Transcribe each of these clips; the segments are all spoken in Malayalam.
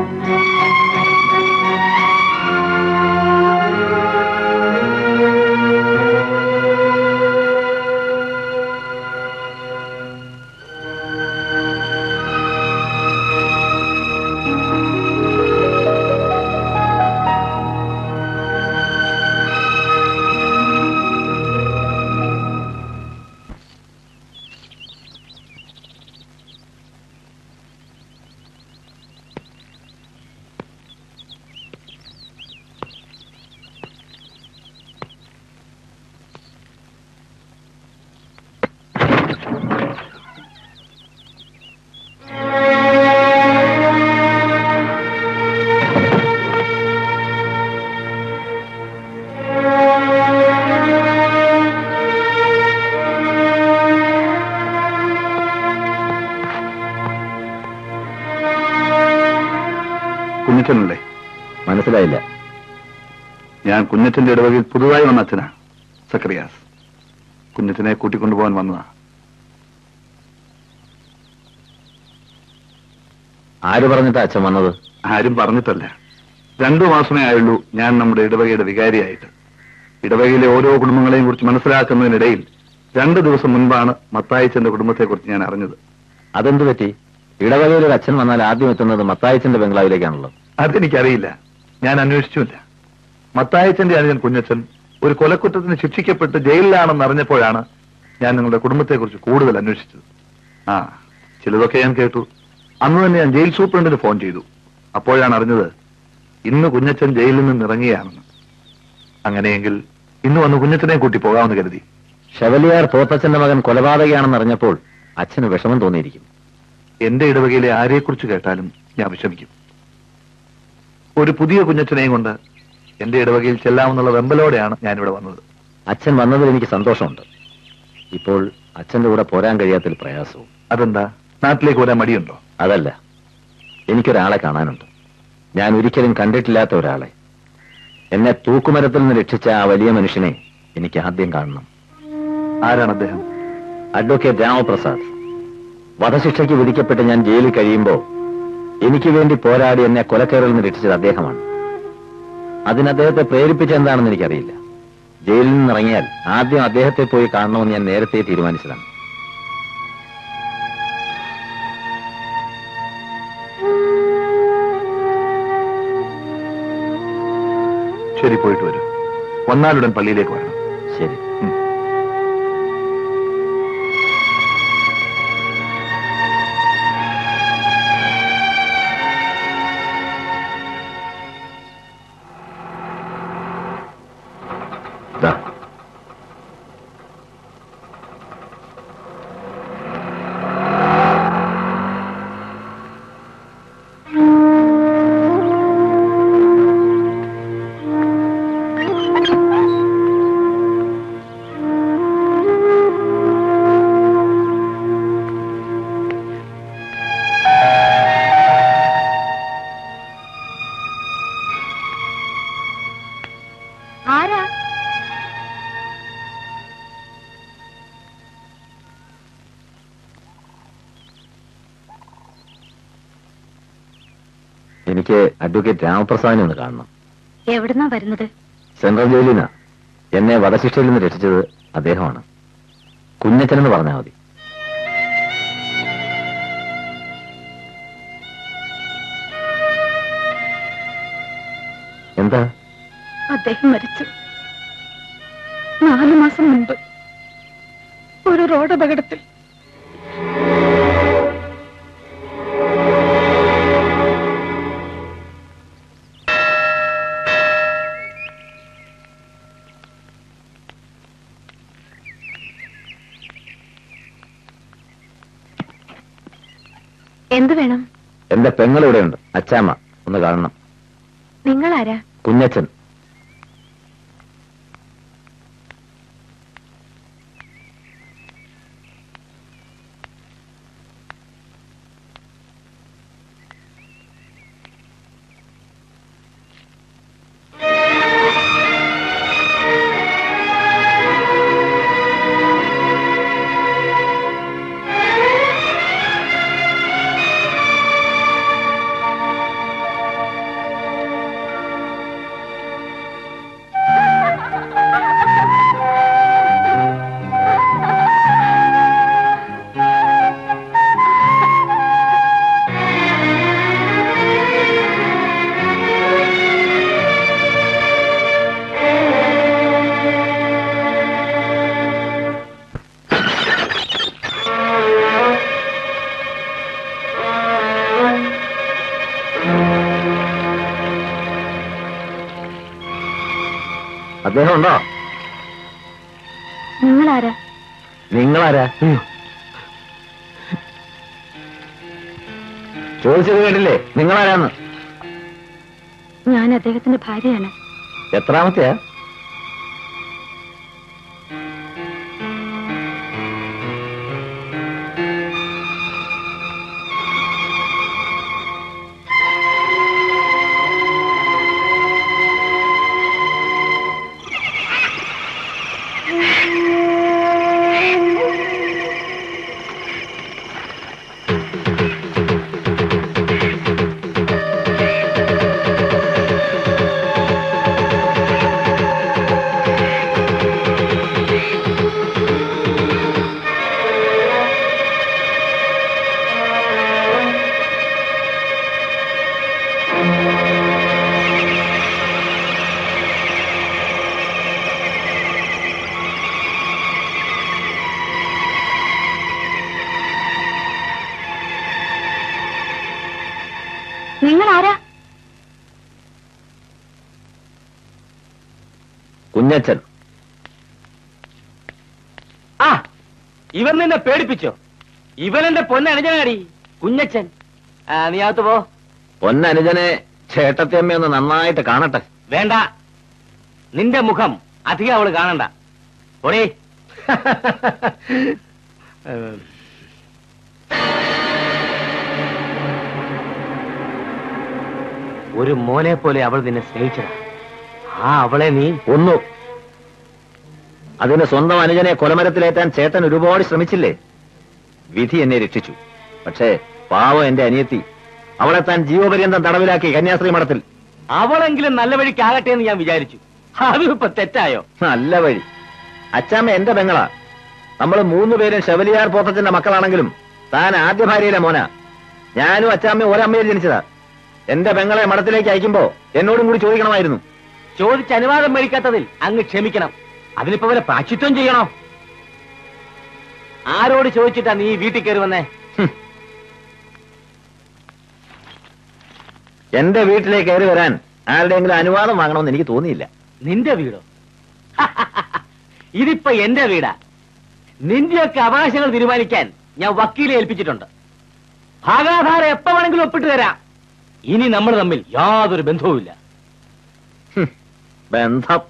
കുഞ്ഞച്ചനല്ലേ മനസ്സിലായില്ല ഞാൻ കുഞ്ഞച്ചന്റെ ഇടവകയിൽ പുതുതായി വന്ന അച്ഛനാ സക്രിയാസ് കുഞ്ഞച്ചനെ കൂട്ടിക്കൊണ്ടുപോകാൻ വന്നതാ ആര് പറഞ്ഞിട്ടാ അച്ഛൻ വന്നത് ആരും പറഞ്ഞിട്ടല്ല രണ്ടു മാസമേ ആയുള്ളൂ ഞാൻ നമ്മുടെ ഇടവകയുടെ വികാരിയായിട്ട് ഇടവകയിലെ ഓരോ കുടുംബങ്ങളെയും കുറിച്ച് മനസ്സിലാക്കുന്നതിനിടയിൽ രണ്ടു ദിവസം മുൻപാണ് മത്തായിച്ചന്റെ കുടുംബത്തെക്കുറിച്ച് ഞാൻ അറിഞ്ഞത് അതെന്ത് പറ്റി ഇടവകയിൽ ഒരു അച്ഛൻ വന്നാൽ ആദ്യം എത്തുന്നത് മത്തായച്ചന്റെ ബംഗ്ലാവിലേക്കാണല്ലോ അതെനിക്കറിയില്ല ഞാൻ അന്വേഷിച്ചുമില്ല മത്തായച്ചന്റെ അനുജൻ കുഞ്ഞച്ചൻ ഒരു കൊലക്കുറ്റത്തിന് ശിക്ഷിക്കപ്പെട്ട് ജയിലിലാണെന്ന് അറിഞ്ഞപ്പോഴാണ് ഞാൻ നിങ്ങളുടെ കുടുംബത്തെക്കുറിച്ച് കൂടുതൽ അന്വേഷിച്ചത് ആ ചിലതൊക്കെ ഞാൻ കേട്ടു അന്ന് തന്നെ ഞാൻ ജയിൽ സൂപ്രണ്ടിന് ഫോൺ ചെയ്തു അപ്പോഴാണ് അറിഞ്ഞത് ഇന്ന് കുഞ്ഞച്ചൻ ജയിലിൽ നിന്ന് ഇറങ്ങിയാണെന്ന് അങ്ങനെയെങ്കിൽ ഇന്ന് വന്ന് കുഞ്ഞച്ചനെ കൂട്ടി പോകാമെന്ന് കരുതി ഷെവലിയാർ പോത്തച്ഛന്റെ മകൻ കൊലപാതകയാണെന്ന് അറിഞ്ഞപ്പോൾ അച്ഛന് വിഷമം തോന്നിയിരിക്കും എന്റെ ഇടവകയിലെ ആരെക്കുറിച്ച് കേട്ടാലും ഞാൻ വിഷമിക്കും ഒരു പുതിയ കുഞ്ഞച്ചനെയും കൊണ്ട് എന്റെ ഇടവകയിൽ ചെല്ലാമെന്നുള്ള വെമ്പലോടെയാണ് ഞാനിവിടെ വന്നത് അച്ഛൻ വന്നതിൽ എനിക്ക് സന്തോഷമുണ്ട് ഇപ്പോൾ അച്ഛന്റെ കൂടെ പോരാൻ കഴിയാത്തതിൽ പ്രയാസവും അതെന്താ നാട്ടിലേക്ക് വരാൻ മടിയുണ്ടോ അതല്ല എനിക്കൊരാളെ കാണാനുണ്ട് ഞാൻ ഒരിക്കലും കണ്ടിട്ടില്ലാത്ത ഒരാളെ എന്നെ തൂക്കുമരത്തിൽ നിന്ന് രക്ഷിച്ച ആ വലിയ മനുഷ്യനെ എനിക്ക് ആദ്യം കാണണം ആരാണ് അദ്ദേഹം അഡ്വക്കേറ്റ് രാമപ്രസാദ് വധശിക്ഷയ്ക്ക് വിധിക്കപ്പെട്ട് ഞാൻ ജയിലിൽ കഴിയുമ്പോൾ എനിക്ക് വേണ്ടി പോരാടി എന്നെ കൊലക്കേറിൽ നിന്ന് രക്ഷിച്ചത് അദ്ദേഹമാണ് അതിന് അദ്ദേഹത്തെ പ്രേരിപ്പിച്ച എന്താണെന്ന് എനിക്കറിയില്ല ജയിലിൽ നിന്നിറങ്ങിയാൽ ആദ്യം അദ്ദേഹത്തെ പോയി കാണണമെന്ന് ഞാൻ നേരത്തെ തീരുമാനിച്ചതാണ് ശരി പോയിട്ട് വരൂ വന്നാലുടൻ പള്ളിയിലേക്ക് വരണം ശരി ഉം. ദാ. ആരാ എനിക്ക് അഡ്വക്കേറ്റ് രാമപ്രസാദിനെ ഒന്ന് കാണണം എവിടുന്നാ വരുന്നത് സെൻട്രൽ ജയിലിനാ എന്നെ വധശിക്ഷയിൽ നിന്ന് രക്ഷിച്ചത് അദ്ദേഹമാണ് കുഞ്ഞച്ചനെന്ന് പറഞ്ഞാൽ മതി എന്താ അദ്ദേഹം മരിച്ചു നാലു മാസം മുൻപ് ഒരു റോഡ് അപകടത്തിൽ എന്തു വേണം എന്റെ പെങ്ങൾ ഇവിടെയുണ്ട് അച്ചാമ്മ ഒന്ന് കാണണം നിങ്ങളാരാ കുഞ്ഞച്ചൻ അദ്ദേഹം ഉണ്ടോ നിങ്ങളാരാ നിങ്ങളാരാ ചോദിച്ചത് കേട്ടില്ലേ നിങ്ങളാരാന്ന് ഞാൻ അദ്ദേഹത്തിന്റെ ഭാര്യയാണ് എത്രാമത്തെയാ നിങ്ങളാരാ കുഞ്ഞച്ചൻ ആ ഇവൻ നിന്നെ പേടിപ്പിച്ചോ ഇവൻ എന്റെ പൊന്നണിജനാടി കുഞ്ഞച്ചൻ ആ നീ അകത്ത് പോ പൊന്നനുജനെ ചേട്ടത്തിയമ്മ ഒന്ന് നന്നായിട്ട് കാണട്ടെ വേണ്ട നിന്റെ മുഖം അധികം അവള് കാണണ്ട ഓടേ ഒരു മോനെ പോലെ അവൾ നിന്നെ സ്നേഹിച്ചതാ ആ അവളെ നീ ഒന്നു അതിന് സ്വന്തം അനുജനെ കൊലമരത്തിലേറ്റാൻ ചേട്ടൻ ഒരുപാട് ശ്രമിച്ചില്ലേ വിധി എന്നെ രക്ഷിച്ചു പക്ഷേ പാവം എന്റെ അനിയത്തി അവളെ താൻ ജീവപര്യന്തം തടവിലാക്കി കന്യാസ്ത്രീ മഠത്തിൽ അവളെങ്കിലും നല്ല വഴിക്കാകട്ടെ എന്ന് ഞാൻ വിചാരിച്ചു അതും ഇപ്പൊ തെറ്റായോ നല്ല വഴി അച്ചാമ്മ എന്റെ പെങ്ങളാ നമ്മൾ മൂന്നുപേരും ശബലിയാർ പോത്തച്ഛന്റെ മക്കളാണെങ്കിലും താൻ ആദ്യ ഭാര്യയിലെ മോന ഞാനും അച്ചാമ്മയും ഒരമ്മയിൽ ജനിച്ചതാ എന്റെ പെങ്ങളെ മഠത്തിലേക്ക് അയക്കുമ്പോ എന്നോടും കൂടി ചോദിക്കണമായിരുന്നു ചോദിച്ച് അനുവാദം മേടിക്കാത്തതിൽ അങ്ങ് ക്ഷമിക്കണം അതിനിപ്പോ വല്ല പ്രാച്ചിത്വം ചെയ്യണോ ആരോട് ചോദിച്ചിട്ടാ നീ വീട്ടിൽ കയറി വന്നേ ഹും. എന്റെ വീട്ടിലേക്ക് കയറി വരാൻ ആരുടെയെങ്കിലും അനുവാദം വാങ്ങണമെന്ന് എനിക്ക് തോന്നിയില്ല നിന്റെ വീടോ ഇതിപ്പോ എന്റെ വീടാ നിന്റെയൊക്കെ അവകാശങ്ങൾ തീരുമാനിക്കാൻ ഞാൻ വക്കീലെ ഏൽപ്പിച്ചിട്ടുണ്ട് ഭാഗാധാരം എപ്പോ വേണമെങ്കിലും ഒപ്പിട്ട് തരാം ഇനി നമ്മൾ തമ്മിൽ യാതൊരു ബന്ധവുമില്ല ഹും. ബന്ധം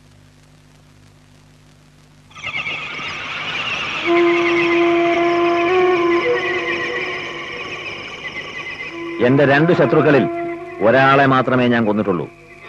എന്റെ രണ്ട് ശത്രുക്കളിൽ ഒരാളെ മാത്രമേ ഞാൻ കൊന്നിട്ടുള്ളൂ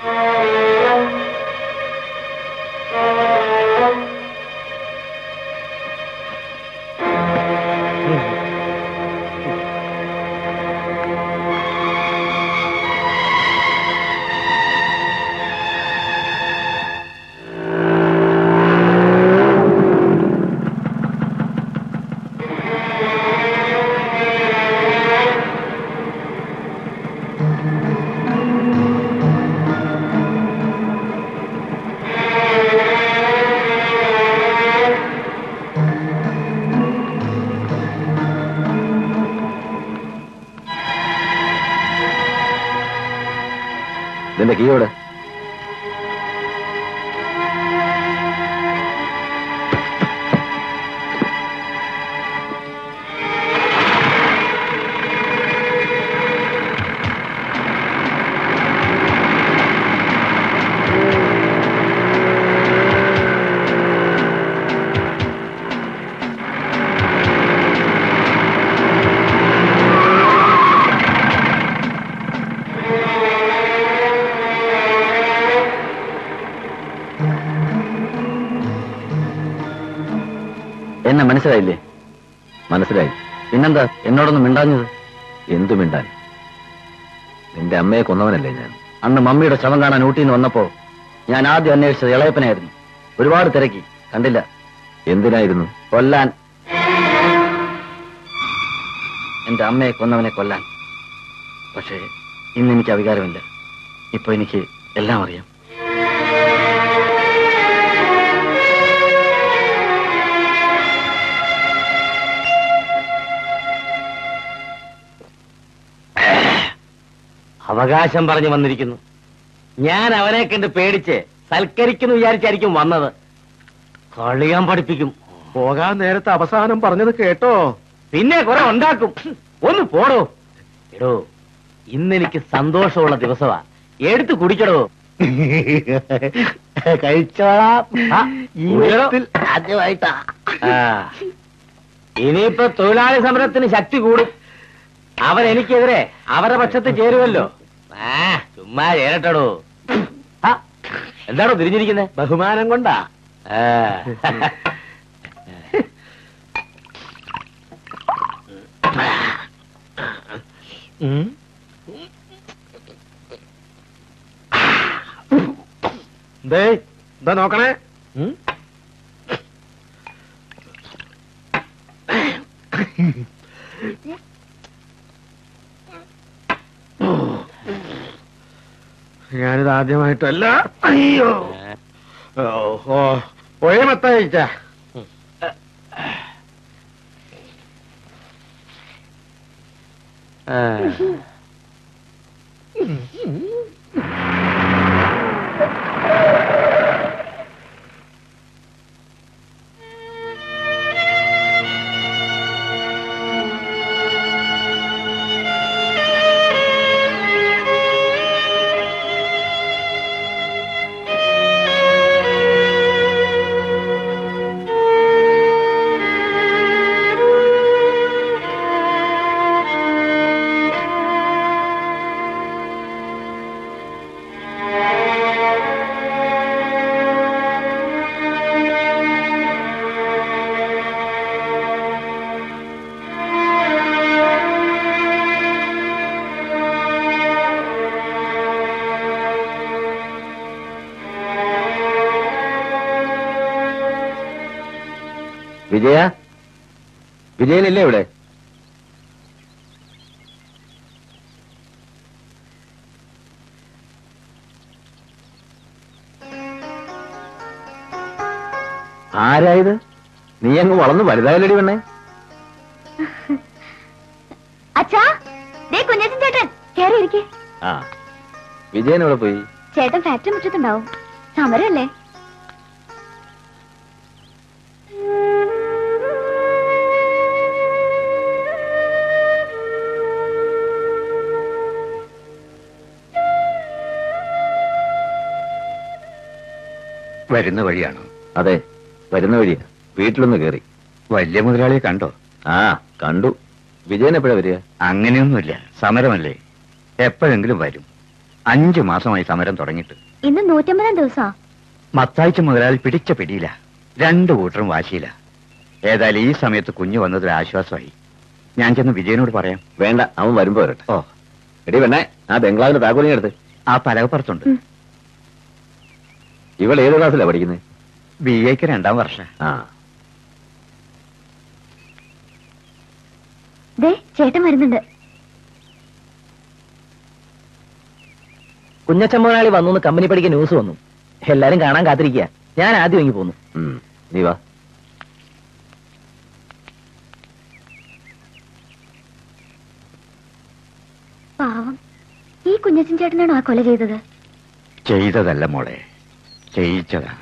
ഇതിന്റെ കീയോട് എന്നെ മനസ്സിലായില്ലേ മനസ്സിലായി പിന്നെന്താ എന്നോടൊന്നും മിണ്ടാഞ്ഞത് എന്തു മിണ്ടാൻ നിന്റെ അമ്മയെ കൊന്നവനല്ലേ ഞാൻ അന്ന് മമ്മിയുടെ ശവം കാണാൻ ഊട്ടിയിൽ നിന്ന് വന്നപ്പോ ഞാൻ ആദ്യം അന്വേഷിച്ചത് ഇളയപ്പനായിരുന്നു ഒരുപാട് തിരക്കി കണ്ടില്ല എന്തിനായിരുന്നു കൊല്ലാൻ എന്റെ അമ്മയെ കൊന്നവനെ കൊല്ലാൻ പക്ഷേ ഇന്ന് എനിക്ക് അധികാരമില്ല ഇപ്പൊ എനിക്ക് എല്ലാം അറിയാം അവകാശം പറഞ്ഞു വന്നിരിക്കുന്നു ഞാൻ അവനെ കണ്ട് പേടിച്ച് സൽക്കരിക്കുന്നു വിചാരിച്ചായിരിക്കും വന്നത് കളിയാൻ പഠിപ്പിക്കും പോകാൻ നേരത്തെ അവസാനം പറഞ്ഞത് കേട്ടോ പിന്നെ കുറെ ഉണ്ടാക്കും ഒന്ന് പോടോ എടോ ഇന്നെനിക്ക് സന്തോഷമുള്ള ദിവസമാ എടുത്ത് കുടിക്കടോ കഴിച്ചോളാം ആ, ജീവിതത്തിൽ ആദ്യമായിട്ടാ ആ. ഇനിയിപ്പോ തൊഴിലാളി സമരത്തിന് ശക്തി കൂടും അവരെനിക്കെതിരെ അവരുടെ പക്ഷത്ത് ചേരുമല്ലോ ആ ചുമ്മാ ചേരട്ടടോ ആ, എന്താണോ തിരിഞ്ഞിരിക്കുന്നത് ബഹുമാനം കൊണ്ടാ ഉം. ദേ എന്താ നോക്കണേ ഉം? ഞാനിത് ആദ്യമായിട്ടല്ല അയ്യോ ഓ ഒഴമത്തയച്ച വിജയ വിജയനില്ലേ ഇവിടെ ആരായത് നീ അങ്ങ് വളർന്നു വലുതായല്ലടി പെണ്ണേ അച്ഛാ ദേ കുഞ്ഞച്ചൻ ചേട്ടൻ കേറി ഇരിക്കേ ആ വിജയൻ ഇവിടെ പോയി ചേട്ടൻ ഫാക്ടറി മുറ്റത്തുണ്ടാവും സമരല്ലേ വരുന്ന വഴിയാണോ അതെ വരുന്ന വഴിയാ വീട്ടിലൊന്ന് കേറി വലിയ മുതലാളിയെ കണ്ടോ ആ കണ്ടു വിജയൻ എപ്പോഴാ വരിക അങ്ങനെയൊന്നുമില്ല സമരമല്ലേ എപ്പോഴെങ്കിലും വരും അഞ്ചു മാസമായി സമരം തുടങ്ങിയിട്ട് ഇന്ന് നൂറ്റമ്പതാം ദിവസാ മത്താഴ്ച മുതലാളി പിടിച്ച പിടിയില്ല രണ്ടു കൂട്ടരും വാശിയില്ല ഏതായാലും ഈ സമയത്ത് കുഞ്ഞു വന്നതൊരു ആശ്വാസമായി ഞാൻ ചെന്ന് വിജയനോട് പറയാം വേണ്ട അവൻ വരുമ്പോ വരട്ടെ ഓ എടി പെണ്ണേ ആ ബംഗ്ലാവിന്റെ താക്കോലിങ് എടുത്ത് ആ പലകപ്പുറത്തുണ്ട് ഉം. ഇവൾ ഏത് ക്ലാസ്സിലാ പഠിക്കുന്നത് ബി എക്ക് രണ്ടാം വർഷം ആ ദേ ചേട്ടൻ വരുന്നുണ്ട് കുഞ്ഞച്ചമ്മനാളി വന്നു കമ്പനി പഠിക്കാൻ ന്യൂസ് വന്നു എല്ലാരും കാണാൻ കാത്തിരിക്കുക ഞാൻ ആദ്യം ഇങ്ങി പോന്നു ഉം. നീ വാ പാവം ഈ കുഞ്ഞച്ചൻ ചേട്ടനാണോ ആ കൊല ചെയ്തത് ചെയ്തതല്ല മോളെ ചെയ്യിച്ചതാ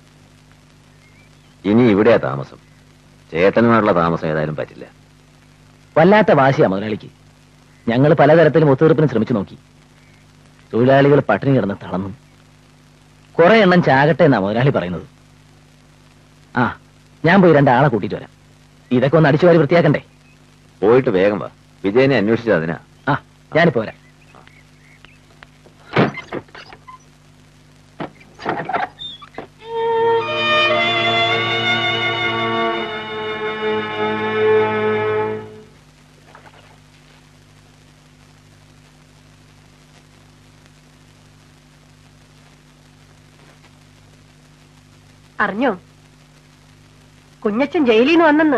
ഇനി ഇവിടെയാ താമസം ചേട്ടനുമായിട്ടുള്ള താമസം ഏതായാലും പറ്റില്ല വല്ലാത്ത വാശിയാ മുതലാളിക്ക് ഞങ്ങൾ പലതരത്തിലും ഒത്തുതീർപ്പിന് ശ്രമിച്ചു നോക്കി തൊഴിലാളികൾ പട്ടിണി കിടന്ന് തളർന്നു കുറെ എണ്ണം ചാകട്ടെ എന്നാ മുതലാളി പറയുന്നത് ആ ഞാൻ പോയി രണ്ടാളെ കൂട്ടിയിട്ട് വരാം ഇതൊക്കെ ഒന്ന് അടിച്ചു വാരി വൃത്തിയാക്കണ്ടേ പോയിട്ട് വേഗം വാ വിജയനെ അന്വേഷിച്ചത് അതിനാ ആ ഞാനിപ്പോ വരാം അറിഞ്ഞോ കുഞ്ഞച്ചൻ ജയിലിൽ നിന്ന് വന്നെന്ന്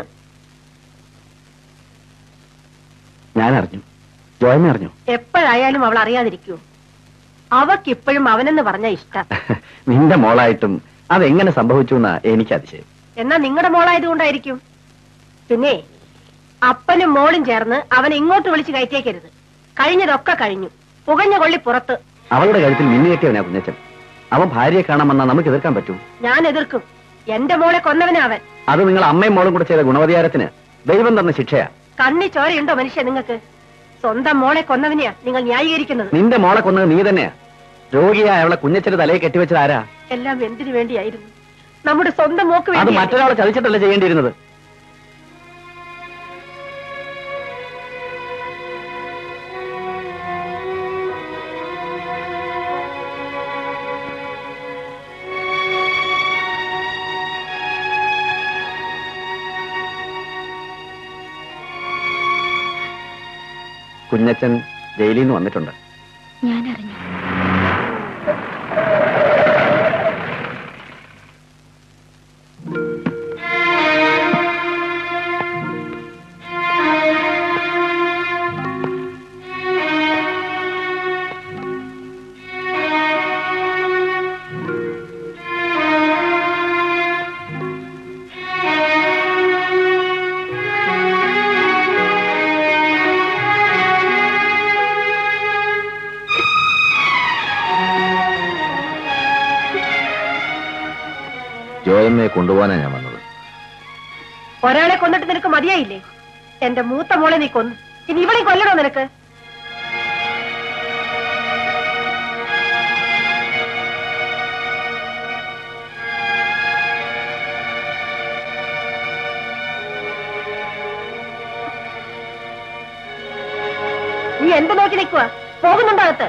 ഞാൻ അറിഞ്ഞു ജോയമ്മ അറിഞ്ഞു എപ്പോഴായാലും അവൾ അറിയാതിരിക്കൂ അവക്കിപ്പോഴും അവനെന്ന് പറഞ്ഞ ഇഷ്ടം നിന്റെ മോളായിട്ടും അതെങ്ങനെ സംഭവിച്ചു എന്നാ എനിക്ക് അതിശയം എന്നാ നിങ്ങളുടെ മോളായതുകൊണ്ടായിരിക്കും പിന്നെ അപ്പനും മോളും ചേർന്ന് അവനെ ഇങ്ങോട്ട് വിളിച്ച് കയറ്റിയേക്കരുത് കഴിഞ്ഞതൊക്കെ കഴിഞ്ഞു പുകഞ്ഞ കൊള്ളി പുറത്ത് അവളുടെ കഴുത്തിൽ മിന്നി കെട്ടിയവനാ കുഞ്ഞച്ചൻ അവൻ ഭാര്യയെ കാണാൻ വന്നാൽ നമുക്ക് എതിർക്കാൻ പറ്റും ഞാൻ എതിർക്കും എന്റെ മോളെ കൊന്നവനാ അവൻ അത് നിങ്ങൾ അമ്മയും മോളും കൂടെ ചെയ്ത ഗുണവധികാരത്തിന് ദൈവം തന്ന ശിക്ഷയാ കണ്ണി ചോരയുണ്ടോ മനുഷ്യ നിങ്ങൾക്ക് സ്വന്തം മോളെ കൊന്നവനെയാ നിങ്ങൾ ന്യായീകരിക്കുന്നത് നിന്റെ മോളെ കൊന്നത് നീ തന്നെയാ രോഗിയായ അവളെ കുഞ്ഞച്ചന്റെ തലയെ കെട്ടിവെച്ചത് ആരാ എല്ലാം എന്തിനു വേണ്ടിയായിരുന്നു നമ്മുടെ സ്വന്തം മോക്ക് അത് വേണ്ടി മറ്റൊരാളെ ചതിച്ചിട്ടല്ല ചെയ്യേണ്ടിയിരുന്നത് കുഞ്ഞച്ചൻ ജയിലിൽ നിന്ന് വന്നിട്ടുണ്ട് ഞാൻ അറിഞ്ഞു ജോയമ്മയെ കൊണ്ടുപോകാനാ ഞാൻ വന്നത് ഒരാളെ കൊന്നിട്ട് നിനക്ക് മതിയായില്ലേ എന്റെ മൂത്ത മോളെ നീ കൊന്നു ഇനി ഇവളെ കൊല്ലണോ നിനക്ക് നീ എന്ത് നോക്കി നിൽക്കുക പോകുന്നുണ്ടോ അകത്ത്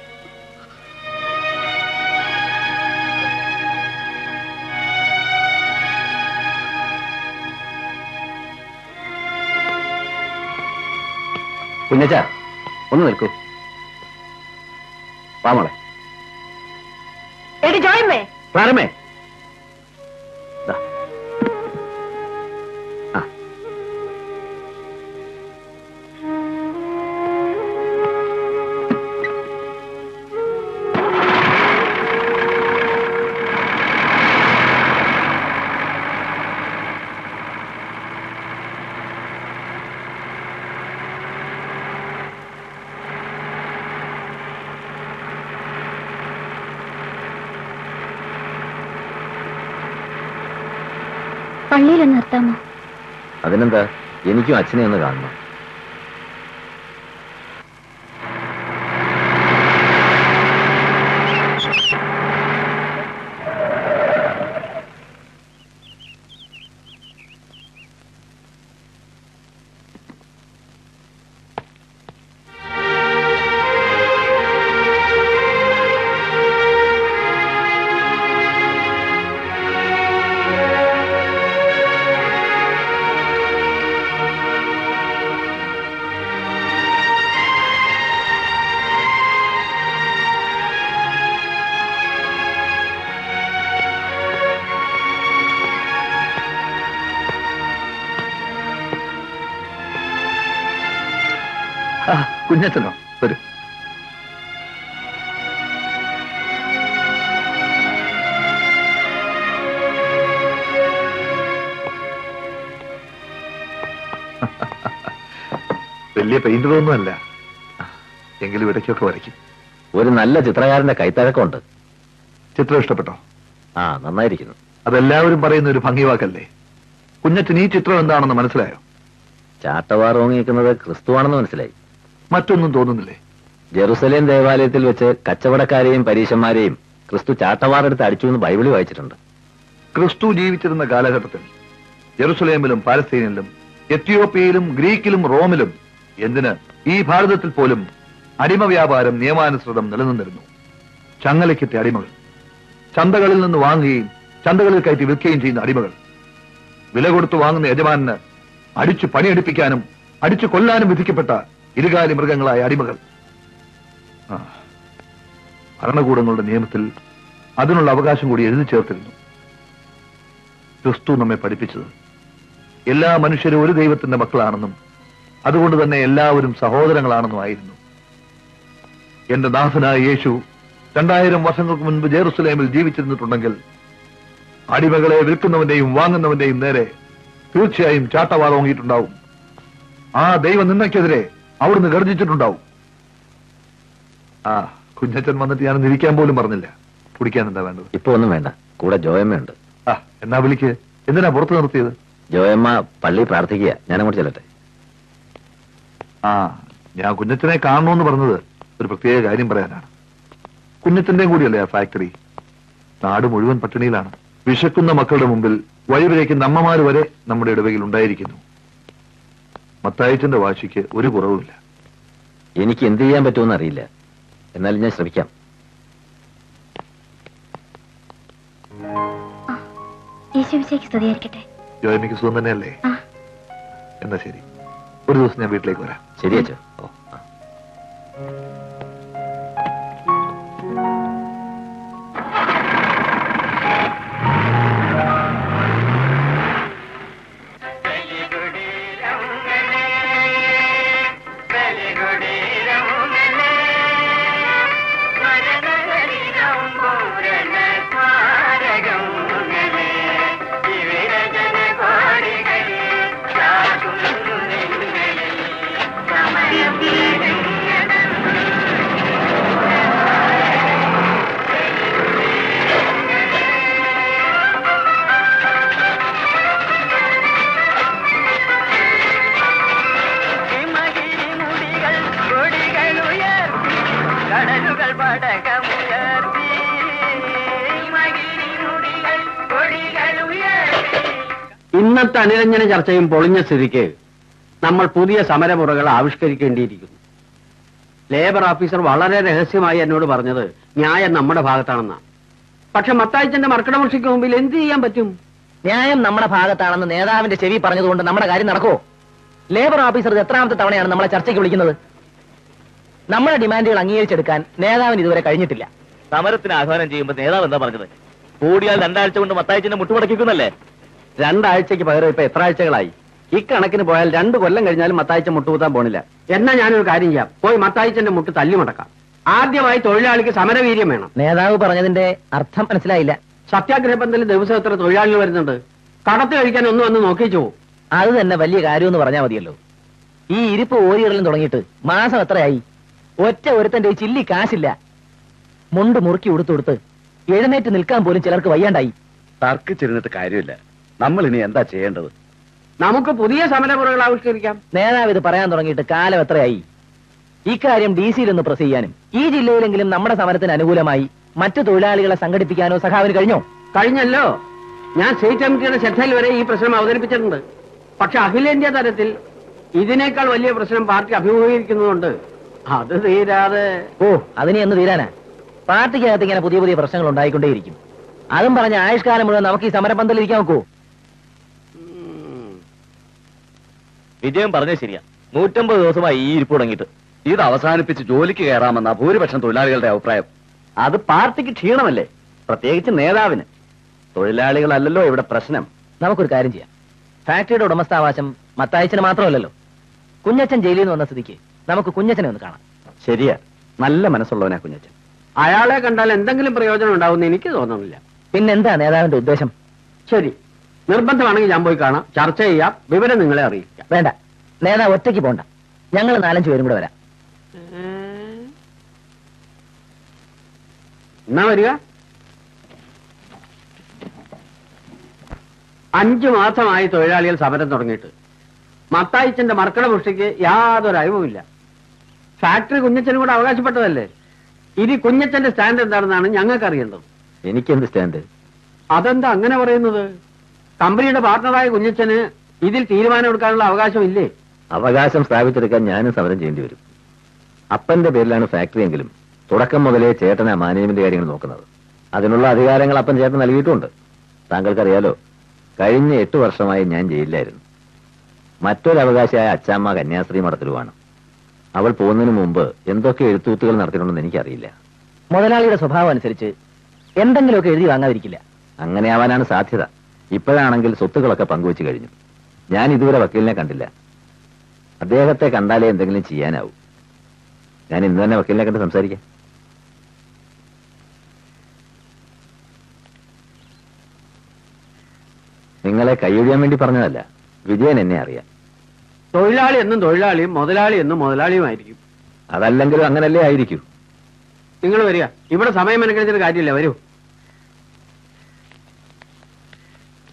കുഞ്ഞച്ച ഒന്ന് നിൽക്കൂ വാ മോളെ എടി ജോയമ്മേ പ്രാരമേ ദാ. ആ. പള്ളിയിലൊന്ന് നിർത്താമോ അതിനെന്താ എനിക്കും അച്ഛനെ ഒന്ന് കാണണം ആ, കുഞ്ഞച്ചനോ വരൂ വലിയ പെയിന്ററൊന്നും അല്ല എങ്കിലും ഇടയ്ക്കൊക്കെ വരയ്ക്കും ഒരു നല്ല ചിത്രകാരന്റെ കൈത്തഴക്കമുണ്ട് ചിത്രം ഇഷ്ടപ്പെട്ടോ ആ നന്നായിരിക്കുന്നു അതെല്ലാവരും പറയുന്ന ഒരു ഭംഗി വാക്കല്ലേ കുഞ്ഞച്ചൻ ഈ ചിത്രം എന്താണെന്ന് മനസ്സിലായോ ചാട്ടവാർ ഓങ്ങിയിരിക്കുന്നത് ക്രിസ്തുവാണെന്ന് മനസ്സിലായി മറ്റൊന്നും തോന്നുന്നില്ലേ ജെറുസലേം ദേവാലയത്തിൽ വെച്ച് കച്ചവടക്കാരെയും പരീശന്മാരെയും ക്രിസ്തു ചാട്ടവാറെടുത്ത് അടിച്ചു എന്ന് ബൈബിളിൽ വായിച്ചിട്ടുണ്ട് ക്രിസ്തു ജീവിച്ചിരുന്ന കാലഘട്ടത്തിൽ ജെറുസലേമിലും പാലസ്തീനിലും എത്യോപ്യയിലും ഗ്രീക്കിലും റോമിലും എന്തിന് ഈ ഭാരതത്തിൽ പോലും അടിമ വ്യാപാരം നിയമാനുസൃതം നിലനിന്നിരുന്നു ചങ്ങലയ്ക്കെത്തിയ അടിമകൾ ചന്തകളിൽ നിന്ന് വാങ്ങുകയും ചന്തകളിൽ കയറ്റി വിൽക്കുകയും ചെയ്യുന്ന അടിമകൾ വില കൊടുത്തു വാങ്ങുന്ന യജമാനന് അടിച്ചു പണിയെടുപ്പിക്കാനും അടിച്ചു കൊല്ലാനും വിധിക്കപ്പെട്ട ഇരുകാലി മൃഗങ്ങളായ അടിമകൾ ആ. ഭരണകൂടങ്ങളുടെ നിയമത്തിൽ അതിനുള്ള അവകാശം കൂടി എഴുതി ചേർത്തിരുന്നു ക്രിസ്തു നമ്മെ പഠിപ്പിച്ചത് എല്ലാ മനുഷ്യരും ഒരു ദൈവത്തിന്റെ മക്കളാണെന്നും അതുകൊണ്ട് തന്നെ എല്ലാവരും സഹോദരങ്ങളാണെന്നും ആയിരുന്നു എന്റെ ദാസനായ യേശു രണ്ടായിരം വർഷങ്ങൾക്ക് മുൻപ് ജെറുസലേമിൽ ജീവിച്ചിരുന്നിട്ടുണ്ടെങ്കിൽ അടിമകളെ വിൽക്കുന്നവന്റെയും വാങ്ങുന്നവന്റെയും നേരെ തീർച്ചയായും ചാട്ടവാർ ഓങ്ങിയിട്ടുണ്ടാവും ആ ദൈവ നിന്നയ്ക്കെതിരെ അവിടുന്ന് ഗർജിച്ചിട്ടുണ്ടാവും ആ കുഞ്ഞച്ചൻ വന്നിട്ട് ഞാൻ നിരിക്കാൻ പോലും പറഞ്ഞില്ല കുടിക്കാൻ എന്താ വേണ്ടത് ഇപ്പൊ ഒന്നും വേണ്ട കൂടെ ജോയമ്മയുണ്ട് ആ എന്നാ വിളിക്ക് എന്തിനാ പുറത്ത് നിർത്തിയത് ജോയമ്മ പള്ളി പ്രാർത്ഥിക്കുക ഞാൻ അങ്ങോട്ട് ചെല്ലട്ടെ ആ ഞാൻ കുഞ്ഞച്ചനെ കാണണമെന്ന് പറഞ്ഞത് ഒരു പ്രത്യേക കാര്യം പറയാനാണ് കുഞ്ഞച്ചന്റെയും കൂടിയല്ലേ ആ ഫാക്ടറി നാട് മുഴുവൻ പട്ടിണിയിലാണ് വിശക്കുന്ന മക്കളുടെ മുമ്പിൽ വഴിവിഴയ്ക്കുന്ന അമ്മമാര് വരെ നമ്മുടെ ഇടവകയിൽ ഉണ്ടായിരിക്കുന്നു മത്തായിച്ചന്റെ വാശിക്ക് ഒരു കുറവുമില്ല എനിക്ക് എന്ത് ചെയ്യാൻ പറ്റുമെന്ന് അറിയില്ല എന്നാലും ഞാൻ ശ്രമിക്കാം യേശുവിശേക്ക് സ്തുതിയായിരിക്കട്ടെ ജോയമ്മയ്ക്ക് സുഖം തന്നെയല്ലേ ആ എന്നാ ശരി ഒരു ദിവസം ഞാൻ വീട്ടിലേക്ക് വരാം ശരി അച്ഛോ ഓ ഹിമഗിരിമുടികൾ കൊടികളുയർത്തി കടലുകൾ പടകമുയർത്തി ഹിമഗിരിമുടികൾ കൊടികളുയർത്തി ഇന്നത്തെ അനുരഞ്ജന ചർച്ചയും പൊളിഞ്ഞ സ്ഥിതിക്ക് നമ്മൾ പുതിയ സമരമുറകൾ ആവിഷ്കരിക്കേണ്ടിയിരിക്കുന്നു ലേബർ ഓഫീസർ വളരെ രഹസ്യമായി എന്നോട് പറഞ്ഞത് ന്യായം നമ്മുടെ ഭാഗത്താണെന്നാണ് പക്ഷെ മത്തായിച്ചന്റെ മർക്കടമുഷിക്ക് മുമ്പിൽ എന്ത് ചെയ്യാൻ പറ്റും ന്യായം നമ്മുടെ ഭാഗത്താണെന്ന് നേതാവിന്റെ ചെവി പറഞ്ഞതുകൊണ്ട് നമ്മുടെ കാര്യം നടക്കുമോ ലേബർ ഓഫീസർ ഇത് എത്രാമത്തെ തവണയാണ് നമ്മളെ ചർച്ചയ്ക്ക് വിളിക്കുന്നത് നമ്മുടെ ഡിമാൻഡുകൾ അംഗീകരിച്ചെടുക്കാൻ നേതാവിന് ഇതുവരെ കഴിഞ്ഞിട്ടില്ല സമരത്തിന് ആഹ്വാനം ചെയ്യുമ്പോൾ നേതാവ് എന്താ പറഞ്ഞത് കൂടിയാൽ രണ്ടാഴ്ച കൊണ്ട് മത്തായിച്ചിന്റെ മുട്ടുപടക്കുന്നല്ലേ രണ്ടാഴ്ചക്ക് പകരം ഇപ്പൊ എത്ര ആഴ്ചകളായി ഇക്കണക്കിന് പോയാൽ രണ്ട് കൊല്ലം കഴിഞ്ഞാലും മത്തായിച്ച മുട്ടുകുത്താൻ പോണില്ല എന്നാ ഞാനൊരു കാര്യം ചെയ്യാം പോയി മത്തായിച്ചന്റെ മുട്ട് തല്ലിമുടക്കാം ആദ്യമായി തൊഴിലാളിക്ക് സമരവീര്യം വേണം നേതാവ് പറഞ്ഞതിന്റെ അർത്ഥം മനസ്സിലായില്ല സത്യാഗ്രഹ പന്തലിൽ ദിവസം എത്ര തൊഴിലാളികൾ വരുന്നുണ്ട് കടത്ത് കഴിക്കാൻ ഒന്നും വന്ന് നോക്കിച്ചു അത് തന്നെ വലിയ കാര്യമെന്ന് പറഞ്ഞാൽ മതിയല്ലോ ഈ ഇരിപ്പ് ഓരിയിടലും തുടങ്ങിയിട്ട് മാസം എത്രയായി ഒറ്റ ഒരുത്തന്റെ ഈ ചില്ലി കാശില്ല മുണ്ട് മുറുക്കി ഉടുത്തു കൊടുത്ത് എഴുന്നേറ്റ് നിൽക്കാൻ പോലും ചിലർക്ക് വയ്യാണ്ടായി തർക്കിച്ചിരുന്നിട്ട് കാര്യമില്ല നമ്മൾ ഇനി എന്താ ചെയ്യേണ്ടത് നമുക്ക് പുതിയ സമരമുറകൾ ആവിഷ്കരിക്കാം നേതാവ് ഇത് പറയാൻ തുടങ്ങിയിട്ട് കാലം എത്രയായി ഇക്കാര്യം ഡി സിയിൽ ഒന്ന് പ്രസ് ചെയ്യാനും ഈ ജില്ലയിലെങ്കിലും നമ്മുടെ സമരത്തിന് അനുകൂലമായി മറ്റു തൊഴിലാളികളെ സംഘടിപ്പിക്കാനോ സഖാവിന് കഴിഞ്ഞോ കഴിഞ്ഞല്ലോ ഞാൻ സ്റ്റേറ്റ് കമ്മിറ്റിയുടെ ശ്രദ്ധയിൽ വരെ ഈ പ്രശ്നം അവതരിപ്പിച്ചിട്ടുണ്ട് പക്ഷെ അഖിലേന്ത്യാ തലത്തിൽ ഇതിനേക്കാൾ വലിയ പ്രശ്നം പാർട്ടി അഭിമുഖീകരിക്കുന്നതുകൊണ്ട് അത് തീരാതെ ഓ അതിനെ എന്ന് തീരാനാ പാർട്ടിക്കകത്ത് ഇങ്ങനെ പുതിയ പുതിയ പ്രശ്നങ്ങൾ ഉണ്ടായിക്കൊണ്ടേയിരിക്കും അതും പറഞ്ഞ ആയുഷ്കാലം മുഴുവൻ നമുക്ക് ഈ സമരപന്തലിൽ ഇരിക്കാൻ നോക്കൂ ഉം, വിജയം പറഞ്ഞത് ശരിയാ നൂറ്റമ്പത് ദിവസമായി ഈ ഇരിപ്പ് തുടങ്ങിയിട്ട് ഇത് അവസാനിപ്പിച്ച് ജോലിക്ക് കയറാമെന്ന ഭൂരിപക്ഷം തൊഴിലാളികളുടെ അഭിപ്രായം അത് പാർട്ടിക്ക് ക്ഷീണമല്ലേ പ്രത്യേകിച്ച് നേതാവിന് തൊഴിലാളികളല്ലല്ലോ ഇവിടെ പ്രശ്നം നമുക്കൊരു കാര്യം ചെയ്യാം ഫാക്ടറിയുടെ ഉടമസ്ഥാവകാശം മത്തായച്ചന് മാത്രമല്ലല്ലോ കുഞ്ഞച്ചൻ ജയിലിൽ നിന്ന് വന്ന സ്ഥിതിക്ക് നമുക്ക് കുഞ്ഞച്ചനെ ഒന്ന് കാണാം ശരിയാ നല്ല മനസ്സുള്ളവനാ കുഞ്ഞച്ചൻ അയാളെ കണ്ടാൽ എന്തെങ്കിലും പ്രയോജനം ഉണ്ടാവുമെന്ന് എനിക്ക് തോന്നുന്നില്ല പിന്നെന്താ നേതാവിന്റെ ഉദ്ദേശം ശരി നിർബന്ധമാണെങ്കിൽ ഞാൻ പോയി കാണാം ചർച്ച ചെയ്യാം വിവരം നിങ്ങളെ അറിയിക്കാം വേണ്ട നേതാവ് ഒറ്റയ്ക്ക് പോണ്ട ഞങ്ങൾ നാലഞ്ചു പേരും കൂടെ വരാം എന്നാ വരിക അഞ്ചു മാസമായി തൊഴിലാളികൾ സമരം തുടങ്ങിയിട്ട് മത്തായിച്ചന്റെ മർക്കട പുഷ്ടിക്ക് യാതൊരു അയവുമില്ല ഫാക്ടറി കുഞ്ഞച്ചനും കൂടെ അവകാശപ്പെട്ടതല്ലേ ഇനി കുഞ്ഞച്ചന്റെ സ്റ്റാൻഡ് എന്താണെന്നാണ് ഞങ്ങൾക്ക് അറിയേണ്ടത് എനിക്കെന്ത് സ്റ്റാൻഡ് അതെന്താ അങ്ങനെ പറയുന്നത് കമ്പനിയുടെ പാർട്ണറായ കുഞ്ഞച്ചന് ഇതിൽ തീരുമാനമെടുക്കാനുള്ള അവകാശമില്ലേ അവകാശം സ്ഥാപിച്ചെടുക്കാൻ ഞാനും സമരം ചെയ്യേണ്ടി വരും അപ്പന്റെ പേരിലാണ് ഫാക്ടറി എങ്കിലും തുടക്കം മുതലേ ചേട്ടനാ മാനേജ്മെന്റ് കാര്യങ്ങൾ നോക്കുന്നത് അതിനുള്ള അധികാരങ്ങൾ അപ്പൻ ചേട്ടൻ നൽകിയിട്ടുണ്ട് താങ്കൾക്കറിയാലോ കഴിഞ്ഞ എട്ട് വർഷമായി ഞാൻ ജയിലിലായിരുന്നു മറ്റൊരു അവകാശിയായ അച്ചാമ്മ കന്യാസ്ത്രീ മഠത്തിലുമാണ് അവൾ പോകുന്നതിന് മുമ്പ് എന്തൊക്കെ എഴുത്തുകുത്തുകൾ നടത്തിയിട്ടുണ്ടെന്ന് എനിക്കറിയില്ല മുതലാളിയുടെ സ്വഭാവം അനുസരിച്ച് എന്തെങ്കിലുമൊക്കെ എഴുതി വാങ്ങാതിരിക്കില്ല അങ്ങനെ ആവാനാണ് സാധ്യത ഇപ്പോഴാണെങ്കിൽ സ്വത്തുക്കളൊക്കെ പങ്കുവച്ചു കഴിഞ്ഞു ഞാൻ ഇതുവരെ വക്കീലിനെ കണ്ടില്ല അദ്ദേഹത്തെ കണ്ടാലേ എന്തെങ്കിലും ചെയ്യാനാവൂ ഞാൻ ഇന്ന് തന്നെ വക്കീലിനെ കണ്ട് സംസാരിക്കാം നിങ്ങളെ കൈയൊഴിയാൻ വേണ്ടി പറഞ്ഞതല്ല വിജയൻ എന്നെ അറിയാം തൊഴിലാളി എന്നും തൊഴിലാളിയും മുതലാളി എന്നും മുതലാളിയുമായിരിക്കും അതല്ലെങ്കിലും അങ്ങനല്ലേ ആയിരിക്കൂ നിങ്ങൾ വരിക ഇവിടെ സമയം മെനക്കെടുത്തിട്ട് കാര്യമില്ല വരൂ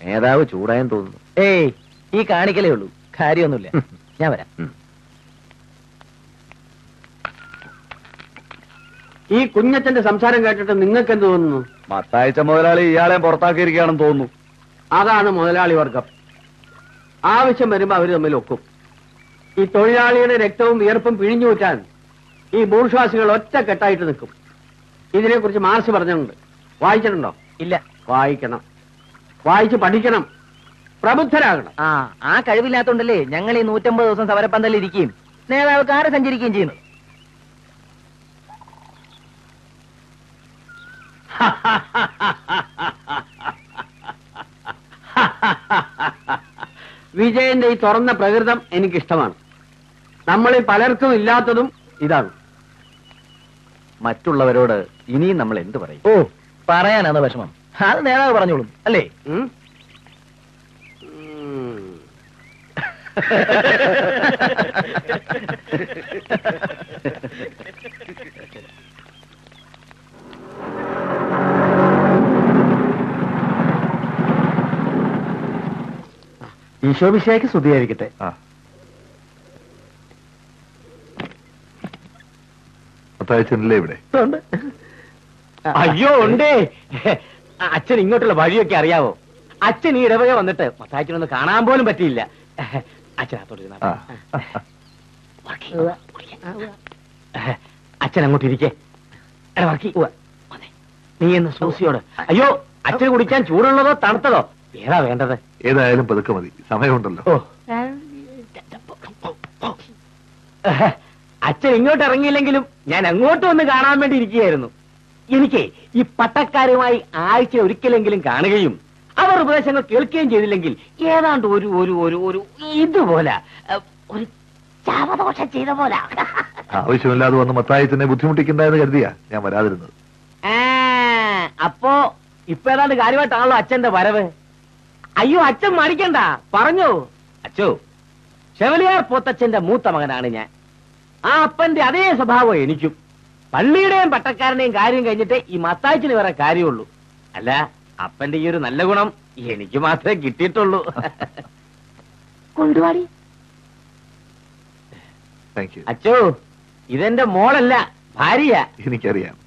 നേതാവ് ചൂടായെന്ന് തോന്നുന്നു ഏയ് ഈ കാണിക്കലേ ഉള്ളൂ കാര്യമൊന്നുമില്ല ഞാൻ വരാം ഈ കുഞ്ഞച്ചന്റെ സംസാരം കേട്ടിട്ട് നിങ്ങൾക്ക് എന്ത് തോന്നുന്നു മത്താഴ്ച മുതലാളി ഇയാളെ പുറത്താക്കിയിരിക്കുകയാണെന്ന് തോന്നുന്നു അതാണ് മുതലാളി വർഗം ആവശ്യം വരുമ്പോ അവര് തമ്മിൽ ഒക്കും ഈ തൊഴിലാളിയുടെ രക്തവും വിയർപ്പും പിഴിഞ്ഞുകൂറ്റാൻ ഈ ബൂർഷ്വാസികൾ ഒറ്റക്കെട്ടായിട്ട് നിൽക്കും ഇതിനെക്കുറിച്ച് മാർസ് പറഞ്ഞിട്ടുണ്ട് വായിച്ചിട്ടുണ്ടോ ഇല്ല വായിക്കണം വായിച്ച് പഠിക്കണം പ്രബുദ്ധരാകണം ആ ആ കഴിവില്ലാത്തോണ്ടല്ലേ ഞങ്ങൾ ഈ നൂറ്റമ്പത് ദിവസം സമരപ്പന്തലിൽ ഇരിക്കുകയും നേതാവ് കാറ് സഞ്ചരിക്കുകയും ചെയ്യുന്നു വിജയന്റെ ഈ തുറന്ന പ്രകൃതം എനിക്കിഷ്ടമാണ് നമ്മളിൽ പലർക്കും ഇല്ലാത്തതും ഇതാണ് മറ്റുള്ളവരോട് ഇനിയും നമ്മൾ എന്ത് പറയും ഓ പറയാനാണ് വിഷമം അത് നേതാവ് പറഞ്ഞോളും അല്ലേ ഉം? ഉം. ഈശോഭിഷേക്ക് സ്തുതിയായിരിക്കട്ടെ ആ മത്തായച്ചനല്ലേ ഇവിടെ അയ്യോ ഉണ്ടേ അച്ഛൻ ഇങ്ങോട്ടുള്ള വഴിയൊക്കെ അറിയാവോ അച്ഛൻ ഈ ഇടവക വന്നിട്ട് മത്താച്ചനൊന്ന് കാണാൻ പോലും പറ്റിയില്ല അച്ഛൻ അകത്തോട്ട് ആ അച്ഛൻ അങ്ങോട്ട് ഇരിക്കേ എടാ വർക്കി വന്നേ. നീ എന്ന് സൂസിയോട് അയ്യോ അച്ഛന് കുടിക്കാൻ ചൂടുള്ളതോ തണുത്തതോ ഏതാ വേണ്ടത് ഏതായാലും പതുക്കെ മതി സമയമുണ്ടല്ലോ ഓ അച്ഛൻ ഇങ്ങോട്ട് ഇറങ്ങിയില്ലെങ്കിലും ഞാൻ അങ്ങോട്ട് വന്ന് കാണാൻ വേണ്ടി ഇരിക്കുകയായിരുന്നു എനിക്ക് ഈ പട്ടക്കാരുമായി ആഴ്ച ഒരിക്കലെങ്കിലും കാണുകയും അവർ ഉപദേശങ്ങൾ കേൾക്കുകയും ചെയ്തില്ലെങ്കിൽ ഏതാണ്ട് ഒരു ഒരു ഒരു ഒരു ഇതുപോലെ അഹ്, ഒരു ചാവദോഷം ചെയ്ത പോലെ ആവശ്യമില്ലാതെ വന്ന് മത്തായച്ചനെ ബുദ്ധിമുട്ടിക്കണ്ട എന്ന് കരുതിയാ ഞാൻ വരാതിരുന്നത് ആ, അപ്പോ ഇപ്പൊ ഏതാണ്ട് കാര്യമായിട്ടാണല്ലോ അച്ഛന്റെ വരവ് അയ്യോ അച്ഛൻ മടിക്കണ്ട പറഞ്ഞോ അച്ഛോ ചെവലിയാർ പോത്തച്ഛന്റെ മൂത്ത മകനാണ് ഞാൻ ആ അപ്പന്റെ അതേ സ്വഭാവം എനിക്കും പള്ളിയുടെയും പട്ടക്കാരനെയും കാര്യം കഴിഞ്ഞിട്ട് ഈ മത്താച്ചിന് വേറെ കാര്യമുള്ളൂ അല്ല അപ്പന്റെ ഈ ഒരു നല്ല ഗുണം എനിക്ക് മാത്രമേ കിട്ടിയിട്ടുള്ളൂ കൊണ്ടുപാടി താങ്ക് യു അച്ഛോ ഇതെന്റെ മോളല്ല ഭാര്യ എനിക്കറിയാം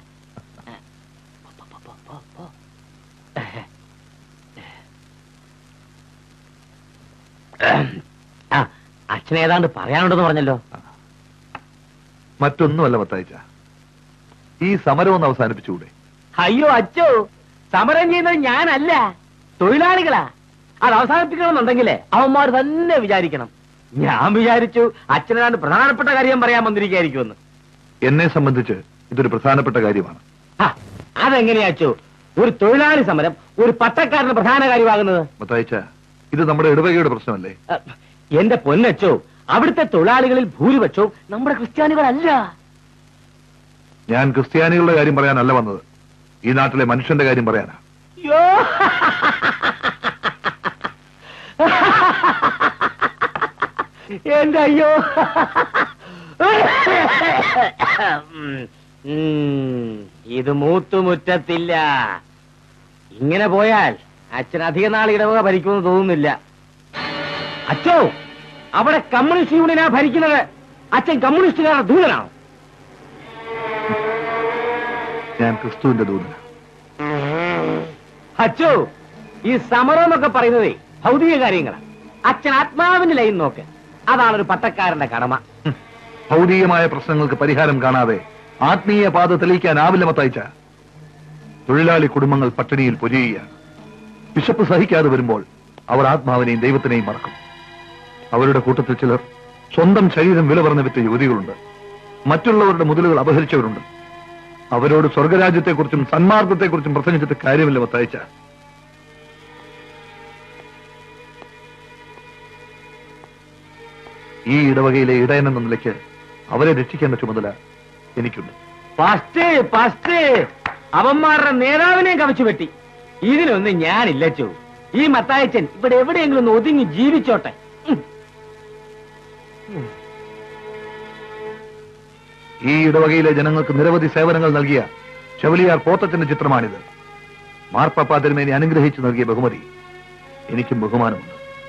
ആ അച്ഛൻ ഏതാണ്ട് പറയാനുണ്ടെന്ന് പറഞ്ഞല്ലോ മറ്റൊന്നുമല്ല മത്തായിച്ച ഈ സമരം ഒന്ന് അവസാനിപ്പിച്ചുകൂടെ അയ്യോ അച്ഛോ സമരം ചെയ്യുന്നത് ഞാനല്ല തൊഴിലാളികളാ അത് അവസാനിപ്പിക്കണമെന്നുണ്ടെങ്കിലേ അവന്മാർ തന്നെ വിചാരിക്കണം ഞാൻ വിചാരിച്ചു അച്ഛനാണ് പ്രധാനപ്പെട്ട കാര്യം പറയാൻ വന്നിരിക്കായിരിക്കുമെന്ന് എന്നെ സംബന്ധിച്ച് ഇതൊരു പ്രധാനപ്പെട്ട കാര്യമാണ് ആ, അതെങ്ങനെയാ അച്ഛോ ഒരു തൊഴിലാളി സമരം ഒരു പട്ടക്കാരന് പ്രധാന കാര്യമാകുന്നത് മത്തായിച്ച ഇത് നമ്മുടെ ഇടവകയുടെ പ്രശ്നമല്ലേ അ, എന്റെ പൊന്നച്ചോ അവിടുത്തെ തൊഴിലാളികളിൽ ഭൂരിപക്ഷവും നമ്മുടെ ക്രിസ്ത്യാനികളല്ല ഞാൻ ക്രിസ്ത്യാനികളുടെ കാര്യം പറയാനല്ല വന്നത് ഈ നാട്ടിലെ മനുഷ്യന്റെ കാര്യം പറയാനാ യോ എന്റെ അയ്യോ ഉം, ഇത് മൂത്തുമുറ്റത്തില്ല ഇങ്ങനെ പോയാൽ അച്ഛൻ അധിക നാൾ ഇടവക ഭരിക്കുമെന്ന് തോന്നുന്നില്ല അച്ഛോ അവിടെ കമ്മ്യൂണിസ്റ്റ് യൂണിയനാ ഭരിക്കുന്നത് അച്ഛൻ കമ്മ്യൂണിസ്റ്റുകാരുടെ ദൂതനാണോ ഞാൻ ക്രിസ്തുവിന്റെ ദൂതന അച്ചോ ഈ സമരം എന്നൊക്കെ പറയുന്നതേ ഭൗതിക കാര്യങ്ങളാണ് അച്ഛൻ ആത്മാവിന്റെ ലൈൻ നോക്ക് അതാണ് ഒരു പട്ടക്കാരന്റെ കടമ ഭൗതികമായ പ്രശ്നങ്ങൾക്ക് പരിഹാരം കാണാതെ ആത്മീയ പാത തെളിയിക്കാനാവില്ല മത്തായിച്ച തൊഴിലാളി കുടുംബങ്ങൾ പട്ടിണിയിൽ പൊരിയുകയാണ് വിശപ്പ് സഹിക്കാതെ വരുമ്പോൾ അവർ ആത്മാവിനെയും ദൈവത്തിനെയും മറക്കും അവരുടെ കൂട്ടത്തിൽ ചിലർ സ്വന്തം ശരീരം വില പറഞ്ഞ വിറ്റ യുവതികളുണ്ട് മറ്റുള്ളവരുടെ മുതലുകൾ അപഹരിച്ചവരുണ്ട് അവരോട് സ്വർഗരാജ്യത്തെക്കുറിച്ചും സന്മാർഗത്തെക്കുറിച്ചും പ്രസംഗിച്ചിട്ട് കാര്യമില്ല മത്തായിച്ച ഈ ഇടവകയിലെ ഇടയൻ എന്ന നിലയ്ക്ക് അവരെ രക്ഷിക്കേണ്ട ചുമതല എനിക്കുണ്ട് ഫസ്റ്റ് ഫസ്റ്റ് അവന്മാരുടെ നേതാവിനെയും കവച്ചു വെട്ടി ഇതിനൊന്നും ഞാനില്ലച്ചോ ഈ മത്തായച്ചൻ ഇവിടെ എവിടെയെങ്കിലും ഒന്ന് ഒതുങ്ങി ജീവിച്ചോട്ടെ ഉം. ഈ ഇടവകയിലെ ജനങ്ങൾക്ക് നിരവധി സേവനങ്ങൾ നൽകിയ ചെവലിയാർ പോത്തച്ചന്റെ ചിത്രമാണിത് മാർപ്പാപ്പ തിരുമേനി അനുഗ്രഹിച്ചു നൽകിയ ബഹുമതി എനിക്കും ബഹുമാനമുണ്ട്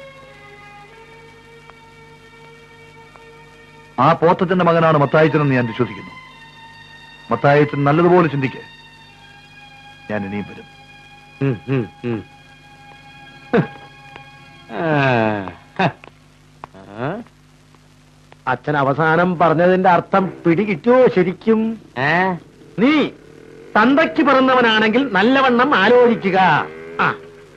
ആ പോത്തച്ഛന്റെ മകനാണ് മത്തായിച്ചനെന്ന് ഞാൻ വിശ്വസിക്കുന്നു മത്തായിച്ചൻ നല്ലതുപോലെ ചിന്തിക്ക് ഞാൻ ഇനിയും വരും ഉം, ഉം, ഉം. ആ, ഹ. ആ. അച്ഛൻ അവസാനം പറഞ്ഞതിന്റെ അർത്ഥം പിടികിട്ടുവോ ശരിക്കും ഏ നീ തന്തയ്ക്ക് പിറന്നവനാണെങ്കിൽ നല്ലവണ്ണം ആലോചിക്കുക ആ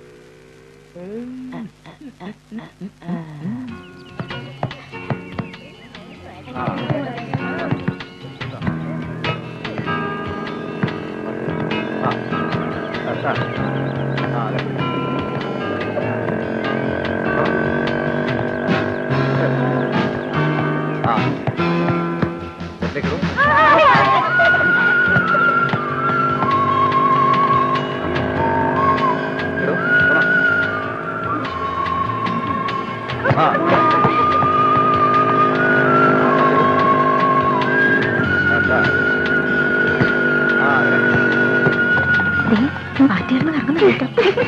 പാട്ടിയാർന്ന് നടന്നു കേട്ടോ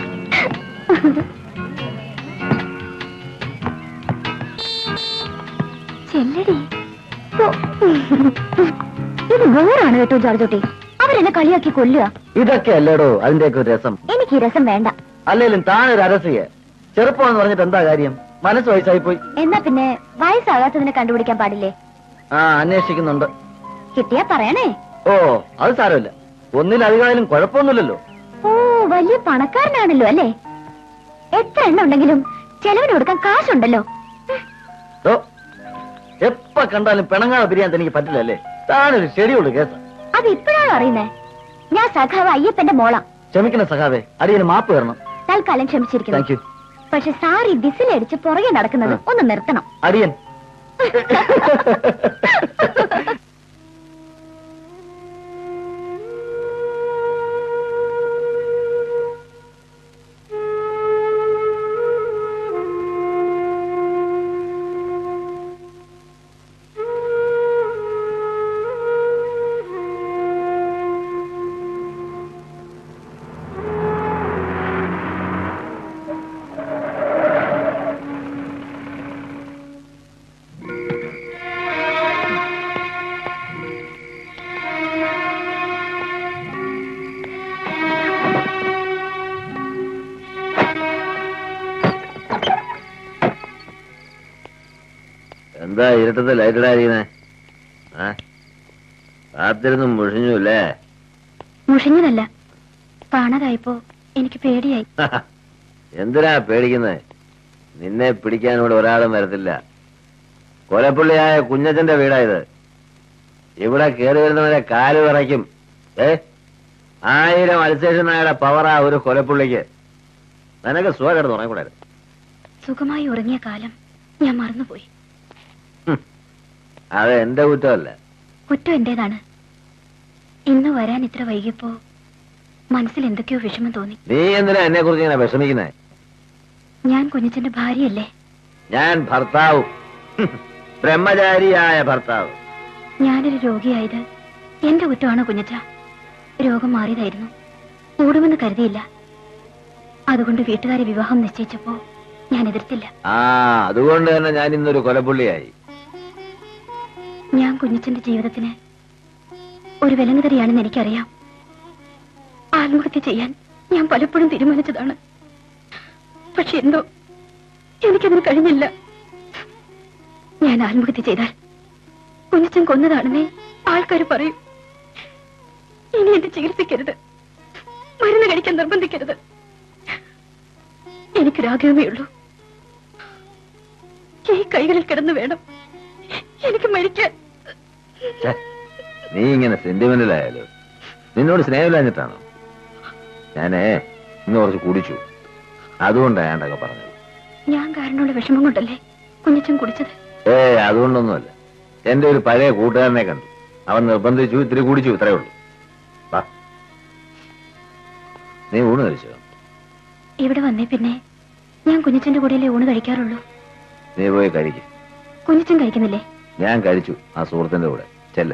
ചെല്ലടി ഓ. ഇത് വേറാണ് കേട്ടോ ജോർജോട്ടി അവരെന്നെ കളിയാക്കി കൊല്ലുക ഇതൊക്കെ അല്ലേടോ അതിന്റെയൊക്കെ ഒരു രസം എനിക്ക് ഈ രസം വേണ്ട അല്ലേലും താനൊരു അരസിയെ ചെറുപ്പമെന്ന് പറഞ്ഞിട്ട് എന്താ കാര്യം മനസ്സ് വയസ്സായി പോയി എന്നാ പിന്നെ വയസ്സാകാത്തതിനെ കണ്ടുപിടിക്കാൻ പാടില്ലേ ആ അന്വേഷിക്കുന്നുണ്ട് കിട്ടിയാ പറയണേ ഓ അത് സാരമില്ല ഒന്നിലധികമായാലും കുഴപ്പമൊന്നുമില്ലല്ലോ ഓ വലിയ പണക്കാരനാണല്ലോ അല്ലേ എത്ര എണ്ണം ഉണ്ടെങ്കിലും ചെലവിന് കൊടുക്കാൻ കാശുണ്ടല്ലോ ഓ എപ്പ കണ്ടാലും പിണങ്ങാതെ പിരിയാൻ എനിക്ക് പറ്റില്ല അല്ലേ താനൊരു ശരിയുള്ളൂ കേസ് അത് ഇപ്പോഴാണോ അറിയുന്നേ ഞാൻ സഖാവ് അയ്യപ്പന്റെ മോളാ ക്ഷമിക്കണം സഖാവേ അടിയന് മാപ്പ് തരണം തൽക്കാലം ക്ഷമിച്ചിരിക്കുന്നു താങ്ക് യു പക്ഷെ സാറി ബിസിലടിച്ച് പുറകെ നടക്കുന്നത് ഒന്ന് നിർത്തണം അടിയൻ എന്താ ഇരുട്ടത്ത് ലൈറ്റിടാതിരിക്കുന്നേ ആ കാത്തിരുന്ന് മുഷിഞ്ഞു അല്ലേ മുഷിഞ്ഞതല്ല കാണാതായപ്പോ എനിക്ക് പേടിയായി എന്തിനാ പേടിക്കുന്നത് നിന്നെ പിടിക്കാൻ ഇവിടെ ഒരാളും വരത്തില്ല കൊലപ്പുള്ളിയായ കുഞ്ഞച്ചന്റെ വീടായത് ഇവിടെ കയറി വരുന്നവരെ കാല് വിറയ്ക്കും ഏ ആയിരം അൽസേഷൻ നായുടെ പവറാ ഒരു കൊലപ്പുള്ളിക്ക് നിനക്ക് സുഖം കിടന്ന് ഉറങ്ങിക്കൂടായിരുന്നു സുഖമായി ഉറങ്ങിയ കാലം ഞാൻ മറന്നുപോയി അത് എന്റെ കുറ്റമല്ല കുറ്റം എന്റേതാണ് ഇന്ന് വരാൻ ഇത്ര വൈകിയപ്പോ മനസ്സിൽ എന്തൊക്കെയോ വിഷമം തോന്നി നീ എന്തിനാ എന്നെ കുറിച്ച് ഇങ്ങനെ വിഷമിക്കുന്നേ ഞാൻ കുഞ്ഞച്ചന്റെ ഭാര്യയല്ലേ ഞാൻ ഭർത്താവും ബ്രഹ്മചാരിയായ ഭർത്താവ് ഞാനൊരു രോഗിയായത് എന്റെ കുറ്റമാണോ കുഞ്ഞച്ച രോഗം മാറിയതായിരുന്നു കൂടുമെന്ന് കരുതിയില്ല അതുകൊണ്ട് വീട്ടുകാരെ വിവാഹം നിശ്ചയിച്ചപ്പോ ഞാൻ എതിർത്തില്ല ആ അതുകൊണ്ട് തന്നെ ഞാൻ ഇന്നൊരു കൊലപ്പുള്ളിയായി ഞാൻ കുഞ്ഞച്ചന്റെ ജീവിതത്തിന് ഒരു വിലങ്ങുതറിയാണെന്ന് എനിക്കറിയാം ആത്മഹത്യ ചെയ്യാൻ ഞാൻ പലപ്പോഴും തീരുമാനിച്ചതാണ് പക്ഷെ എന്തോ എനിക്കതിന് കഴിഞ്ഞില്ല ഞാൻ ആത്മഹത്യ ചെയ്താൽ കുഞ്ഞച്ചൻ കൊന്നതാണെന്നേ ആൾക്കാർ പറയും ഇനി എന്നെ ചികിത്സിക്കരുത് മരുന്ന് കഴിക്കാൻ നിർബന്ധിക്കരുത് എനിക്കൊരാഗ്രഹമേ ഉള്ളൂ ഈ കൈകളിൽ കിടന്നു വേണം എനിക്ക് മരിക്കാൻ ഛെ, നീ ഇങ്ങനെ സെന്റിമെന്റൽ ആയാലോ നിന്നോട് സ്നേഹമില്ലാഞ്ഞിട്ടാണോ ഞാനേ ഇന്ന് കുറച്ച് കുടിച്ചു അതുകൊണ്ടാ ഞാണ്ടൊക്കെ പറഞ്ഞത് ഞാൻ കാരണമുള്ള വിഷമം കൊണ്ടല്ലേ കുഞ്ഞച്ചൻ കുടിച്ചത് ഏ അതുകൊണ്ടൊന്നുമല്ല എന്റെ ഒരു പഴയ കൂട്ടുകാരനെ കണ്ടു അവൻ നിർബന്ധിച്ചു ഇത്തിരി കുടിച്ചു ഇത്രേ ഉള്ളൂ വാ നീ ഊണ് കഴിച്ചോ ഇവിടെ വന്നേ പിന്നെ ഞാൻ കുഞ്ഞച്ചന്റെ കൂടെയല്ലേ ഊണ് കഴിക്കാറുള്ളൂ നീ പോയി കഴിക്കും കുഞ്ഞച്ചൻ കഴിക്കുന്നില്ലേ ഞാൻ കഴിച്ചു ആ സുഹൃത്തിന്റെ കൂടെ ചെല്ല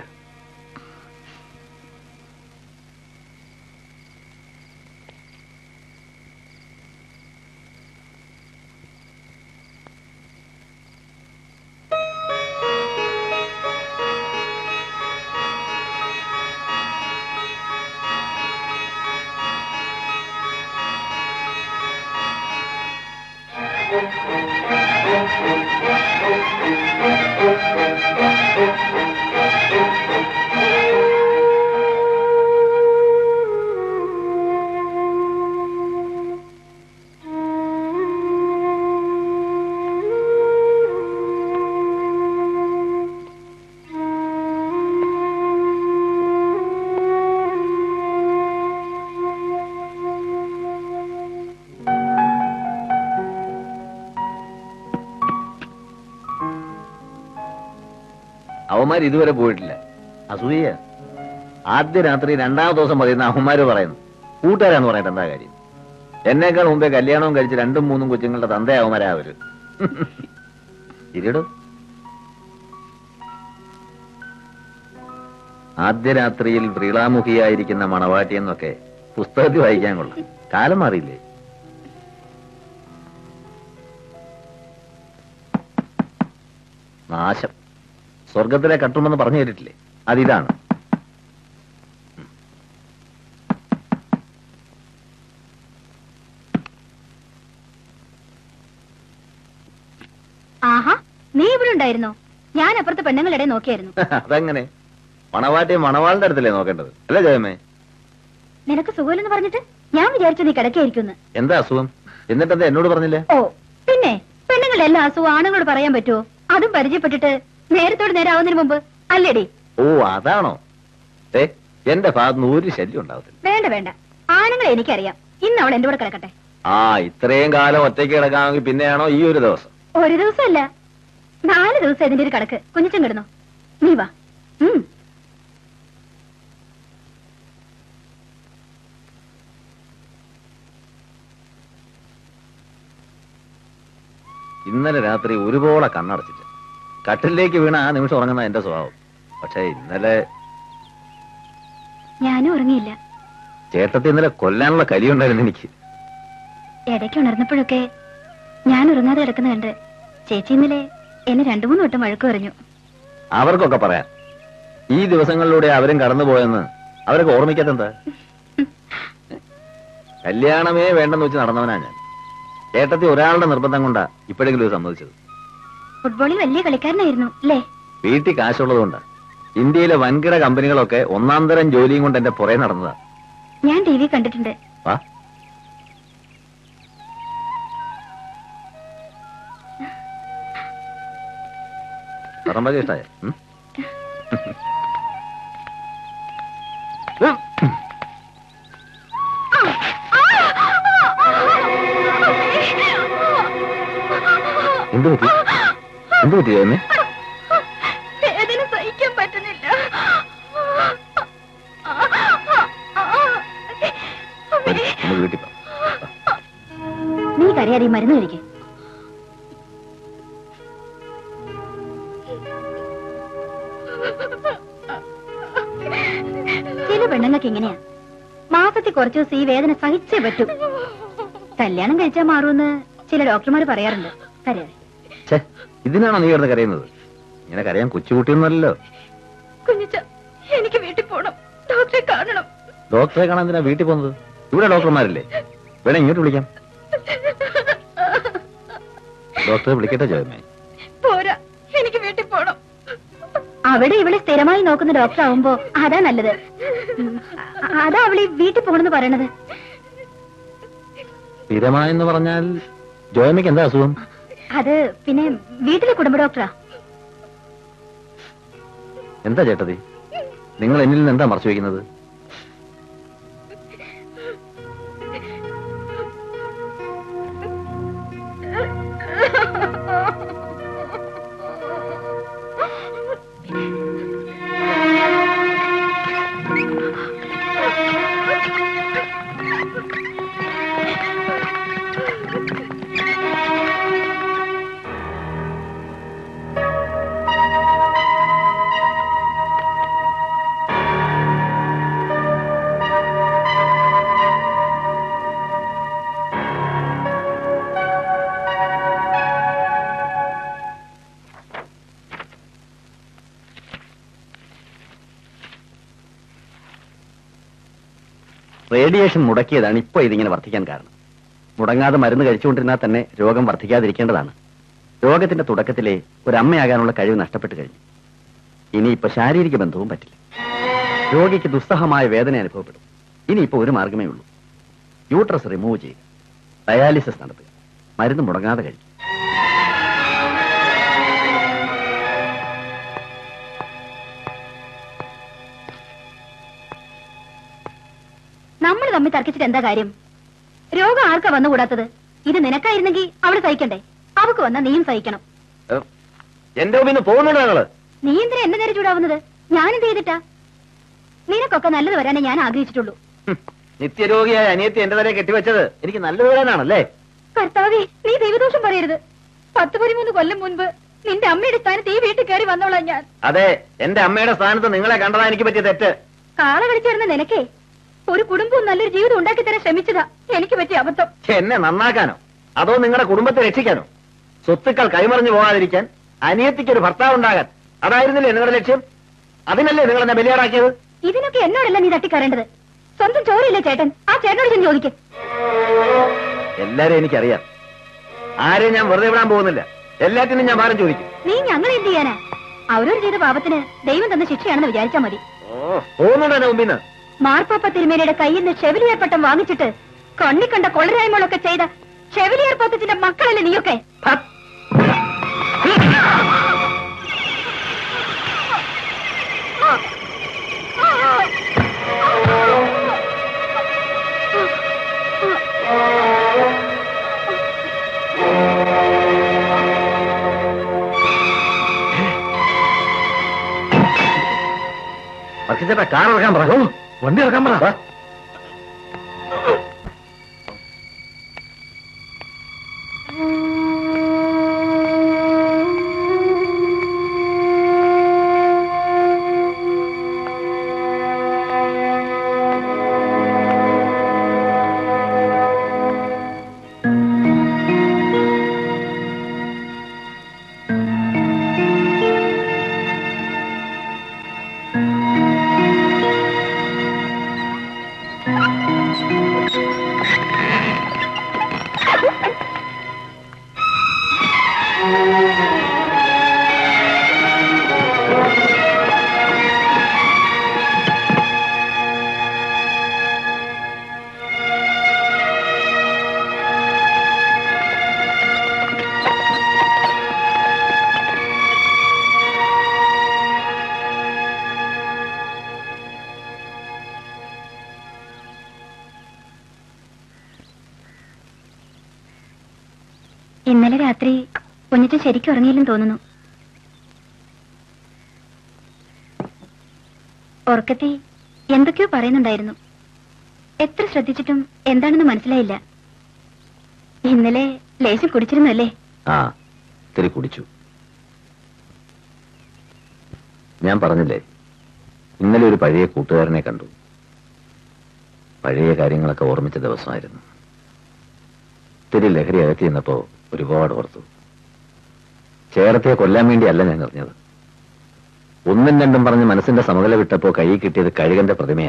അവന്മാർ ഇതുവരെ പോയിട്ടില്ല അസൂയ ആദ്യ രാത്രി രണ്ടാമത്തെ ദിവസം പറയുന്ന അവന്മാര് പറയുന്നു കൂട്ടുകാരാന്ന് പറഞ്ഞിട്ട് എന്താ കാര്യം എന്നേക്കാൾ മുമ്പേ കല്യാണവും കഴിച്ച് രണ്ടും മൂന്നും കൊച്ചുങ്ങളുടെ തന്തയാവുമാരാ അവര് ഇരിടോ ആദ്യ രാത്രിയിൽ വ്രീളാമുഖിയായിരിക്കുന്ന മണവാട്ടി എന്നൊക്കെ പുസ്തകത്തിൽ വായിക്കാൻ കൊള്ളാം കാലം മാറിയില്ലേ നാശം സ്വർഗത്തിലെ കട്ടുമെന്ന് പറഞ്ഞു കേട്ടിട്ടില്ലേ അതിതാണ് ആഹാ നീ ഇവിടെ ഉണ്ടായിരുന്നോ ഞാൻ അപ്പുറത്തെ പെണ്ണുങ്ങളുടെ നോക്കിയായിരുന്നു അതങ്ങനെ മണവാട്ടിയെ മണവാളിന്റെ അടുത്തല്ലേ നോക്കേണ്ടത് അല്ലേ ജയമേ നിനക്ക് സുഖമില്ലെന്ന് പറഞ്ഞിട്ട് ഞാൻ വിചാരിച്ചു നീ കിടക്കായിരിക്കുന്നു എന്താ അസുഖം എന്നിട്ടെന്താ എന്നോട് പറഞ്ഞില്ലേ ഓ പിന്നെ പെണ്ണുങ്ങളുടെ എല്ലാ അസുഖം ആണുങ്ങളോട് പറയാൻ പറ്റുമോ അതും പരിചയപ്പെട്ടിട്ട് നേരത്തോട് നേരെ ആവുന്നതിന് മുമ്പ് അല്ലേടി ഓ അതാണോ ഏ എന്റെ ഭാഗത്തുനിന്ന് ഒരു ശല്യം ഉണ്ടാവത്തില്ല വേണ്ട വേണ്ട ആണുങ്ങളെ എനിക്കറിയാം ഇന്ന് അവൾ എന്റെ കൂടെ കിടക്കട്ടെ ആ ഇത്രയും കാലം ഒറ്റയ്ക്ക് കിടക്കാമെങ്കിൽ പിന്നെയാണോ ഈ ഒരു ദിവസം ഒരു ദിവസമല്ല നാല് ദിവസം ഇതിന്റെ ഒരു കണക്ക് കുഞ്ഞിച്ചൻ കിടന്നോ നീ വാ ഉം ഇന്നലെ രാത്രി ഒരുപോലെ കണ്ണടച്ചിട്ട് കട്ടിലേക്ക് വീണ ആ നിമിഷം ഉറങ്ങുന്ന എന്റെ സ്വഭാവം പക്ഷെ ഇന്നലെ ഞാനും ഉറങ്ങിയില്ല ചേട്ടത്തി ഇന്നലെ കൊല്ലാനുള്ള കലിയുണ്ടായിരുന്നു എനിക്ക് ഇടയ്ക്ക് ഉണർന്നപ്പോഴൊക്കെ ഞാൻ ഉറങ്ങാതെ കിടക്കുന്ന കണ്ട് ചേച്ചി ഇന്നലെ എന്നെ രണ്ടു മൂന്ന് വട്ടം വഴക്ക് പറഞ്ഞു അവർക്കൊക്കെ പറയാം ഈ ദിവസങ്ങളിലൂടെ അവരും കടന്നുപോയെന്ന് അവരൊക്കെ ഓർമ്മിക്കാത്തെന്താ കല്യാണമേ വേണ്ടെന്ന് വെച്ച് നടന്നവനാ ഞാൻ ചേട്ടത്തി ഒരാളുടെ നിർബന്ധം കൊണ്ടാ ഇപ്പോഴെങ്കിലും ഇത് സമ്മതിച്ചത് ഫുട്ബോളിൽ വലിയ കളിക്കാരനായിരുന്നു അല്ലേ വീട്ടിൽ കാശുള്ളതുകൊണ്ടാ ഇന്ത്യയിലെ വൻകിട കമ്പനികളൊക്കെ ഒന്നാം തരം ജോലിയും കൊണ്ട് എന്റെ പുറകെ നടന്നതാ ഞാൻ ടി വി കണ്ടിട്ടുണ്ട് വാ പറമ്പൊക്കെ ഇഷ്ടായ എന്ത് പറ്റി എന്ത് പറ്റി ജയമേ വേദന സഹിക്കാൻ പറ്റുന്നില്ല വരൂ, നമുക്ക് വീട്ടിൽ പോകാം നീ കരയാതെ ഈ മരുന്ന് കഴിക്കും ചില പെണ്ണുങ്ങൾക്ക് ഇങ്ങനെയാ മാസത്തിൽ കുറച്ചു ദിവസം ഈ വേദന സഹിച്ചേ പറ്റൂ കല്യാണം കഴിച്ചാൽ മാറുമെന്ന് ചില ഡോക്ടർമാർ പറയാറുണ്ട് കരയാതെ ഛേ ഇതിനാണോ നീ കിടന്ന് കരയുന്നത് ഇങ്ങനെ കരയാൻ കൊച്ചുകുട്ടിയൊന്നുമല്ലല്ലോ കുഞ്ഞിച്ച എനിക്ക് വീട്ടിൽ പോണം ഡോക്ടറെ കാണണം ഡോക്ടറെ കാണാൻ എന്തിനാ വീട്ടിൽ പോകുന്നത് ഇവിടെ ഡോക്ടർമാരില്ലേ വേണേ ഇങ്ങോട്ട് വിളിക്കാം ഡോക്ടറെ വിളിക്കട്ടെ ജയമേ പോരാ എനിക്ക് വീട്ടിൽ പോണം അവിടെ ഇവളെ സ്ഥിരമായി നോക്കുന്ന ഡോക്ടർ ആവുമ്പോ അതാ നല്ലത് ഉം, അ- അതാ അവള് ഈ വീട്ടിൽ പോണെന്ന് പറയണത് സ്ഥിരമായെന്ന് പറഞ്ഞാൽ ജോയമ്മയ്ക്ക് എന്താ അസുഖം അത് പിന്നെ വീട്ടിലെ കുടുംബ ഡോക്ടറാ എന്താ ചേട്ടതി നിങ്ങൾ എന്നിൽ നിന്ന് എന്താ മറച്ചു വയ്ക്കുന്നത് റേഡിയേഷൻ മുടക്കിയതാണ് ഇപ്പൊ ഇതിങ്ങനെ വർദ്ധിക്കാൻ കാരണം മുടങ്ങാതെ മരുന്ന് കഴിച്ചുകൊണ്ടിരുന്നാൽ തന്നെ രോഗം വർദ്ധിക്കാതിരിക്കേണ്ടതാണ് രോഗത്തിന്റെ തുടക്കത്തിലെ ഒരു അമ്മയാകാനുള്ള കഴിവ് നഷ്ടപ്പെട്ടു കഴിഞ്ഞു ഇനിയിപ്പോ ശാരീരിക ബന്ധവും പറ്റില്ല രോഗിക്ക് ദുസ്സഹമായ വേദന അനുഭവപ്പെടും ഇനിയിപ്പോ ഒരു മാർഗമേ ഉള്ളൂ യൂട്രസ് റിമൂവ് ചെയ്യുക ഡയാലിസിസ് നടത്തുക മരുന്ന് മുടങ്ങാതെ കഴിക്കും നമ്മൾ തമ്മിൽ തർക്കിച്ചിട്ട് എന്താ കാര്യം രോഗം ആർക്കാ വന്നുകൂടാത്തത് ഇത് നിനക്കായിരുന്നെങ്കിൽ അവള് സഹിക്കണ്ടേ അവക്ക് വന്നാ നീയും സഹിക്കണം എന്റെ മുമ്പിൽ നിന്ന് പോകുന്നുണ്ടോ നിങ്ങള് നീ എന്തിനാ എന്നെ നേരെ ചൂടാവുന്നത് ഞാൻ എന്ത് ചെയ്തിട്ടാ നിനക്കൊക്കെ നല്ലത് വരാനേ ഞാൻ ആഗ്രഹിച്ചിട്ടുള്ളൂ ഹും, നിത്യരോഗിയായ അനിയത്തി എന്റെ തലയെ കെട്ടിവെച്ചത് എനിക്ക് നല്ലത് വരാനാണല്ലേ കർത്താവേ നീ ദൈവദോഷം പറയരുത് പത്ത് പതിമൂന്ന് കൊല്ലം മുൻപ് നിന്റെ അമ്മയുടെ സ്ഥാനത്ത് ഈ വീട്ടിൽ കയറി വന്നോളാം ഞാൻ അതെ എന്റെ അമ്മയുടെ സ്ഥാനത്ത് നിങ്ങളെ കണ്ടതാ എനിക്ക് പറ്റിയ തെറ്റ് കാള കളിച്ചിരുന്ന നിനക്കേ ഒരു കുടുംബവും നല്ലൊരു ജീവിതം ഉണ്ടാക്കി തരാൻ ശ്രമിച്ചതാ എനിക്ക് പറ്റിയ അബദ്ധം ഛെ, എന്നെ നന്നാക്കാനോ അതോ നിങ്ങളുടെ കുടുംബത്തെ രക്ഷിക്കാനോ സ്വത്തുക്കൾ കൈമറിഞ്ഞു പോകാതിരിക്കാൻ അനിയത്തിക്ക് ഒരു ഭർത്താവ് ഉണ്ടാകാൻ അതായിരുന്നില്ലേ നിങ്ങളുടെ ലക്ഷ്യം അതിനല്ലേ നിങ്ങൾ എന്നെ ബലിയാടാക്കിയത് ഇതിനൊക്കെ എന്നോടല്ല നീ തട്ടിക്കറേണ്ടത് സ്വന്തം ചോരയില്ലേ ചേട്ടൻ ആ ചേട്ടനോട് ചെന്ന് ചോദിക്കും എല്ലാരും എനിക്കറിയാം ആരെയും ഞാൻ വെറുതെ വിടാൻ പോകുന്നില്ല എല്ലാറ്റിനും ഞാൻ ഭാരം ചോദിക്കും നീ ഞങ്ങൾ എന്ത് ചെയ്യാനാ അവരോട് ചെയ്ത പാപത്തിന് ദൈവം തന്ന ശിക്ഷയാണെന്ന് വിചാരിച്ചാ മതി ഓ പോകുന്നുണ്ടോ എന്റെ മുമ്പിന്ന് മാർപ്പാപ്പ തിരുമേനിയുടെ കയ്യിൽ നിന്ന് ഷെവിലിയർ പട്ടം വാങ്ങിച്ചിട്ട് കണ്ണി കണ്ട കൊള്ളരായ്മകളൊക്കെ ചെയ്ത ഷെവിലിയർ പത്തത്തിന്റെ മക്കളല്ലേ നീയൊക്കെ വർക്കിച്ചേട്ടാ കാർ ഇറക്കാൻ പറ ഓ, വണ്ടി ഇറക്കാൻ പറ വാ. ഇന്നലെ രാത്രി കുഞ്ഞിട്ട് ശരിക്കും ഉറങ്ങിയില്ലെന്ന് തോന്നുന്നു ഉറക്കത്തി എന്തൊക്കെയോ പറയുന്നുണ്ടായിരുന്നു എത്ര ശ്രദ്ധിച്ചിട്ടും എന്താണെന്ന് മനസ്സിലായില്ല ഇന്നലെ ലേശം കുടിച്ചിരുന്നല്ലേ ആ ഇത്തിരി കുടിച്ചു ഞാൻ പറഞ്ഞില്ലേ ഇന്നലെ ഒരു പഴയ കൂട്ടുകാരനെ കണ്ടു പഴയ കാര്യങ്ങളൊക്കെ ഓർമ്മിച്ച ദിവസമായിരുന്നു ഇത്തിരി ലഹരി അകറ്റി ചെന്നപ്പോ ഒരുപാട് ഓർത്തു ചേർത്തയെ കൊല്ലാൻ വേണ്ടിയല്ല ഞാൻ അറിഞ്ഞത് ഒന്നും രണ്ടും പറഞ്ഞ് മനസ്സിന്റെ സമനില വിട്ടപ്പോ കൈ കിട്ടിയത് കഴുകന്റെ പ്രതിമയാ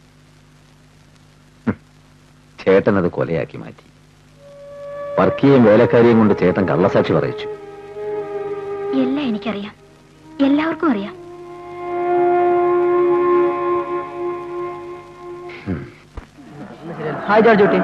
ഹും. ചേട്ടൻ അത് കൊലയാക്കി മാറ്റി വർക്കിയെയും വേലക്കാരിയും കൊണ്ട് ചേട്ടൻ കള്ളസാക്ഷി പറയിച്ചു എല്ലാം എനിക്കറിയാം എല്ലാവർക്കും അറിയാം ഹായ് ജോർജ് കുട്ടി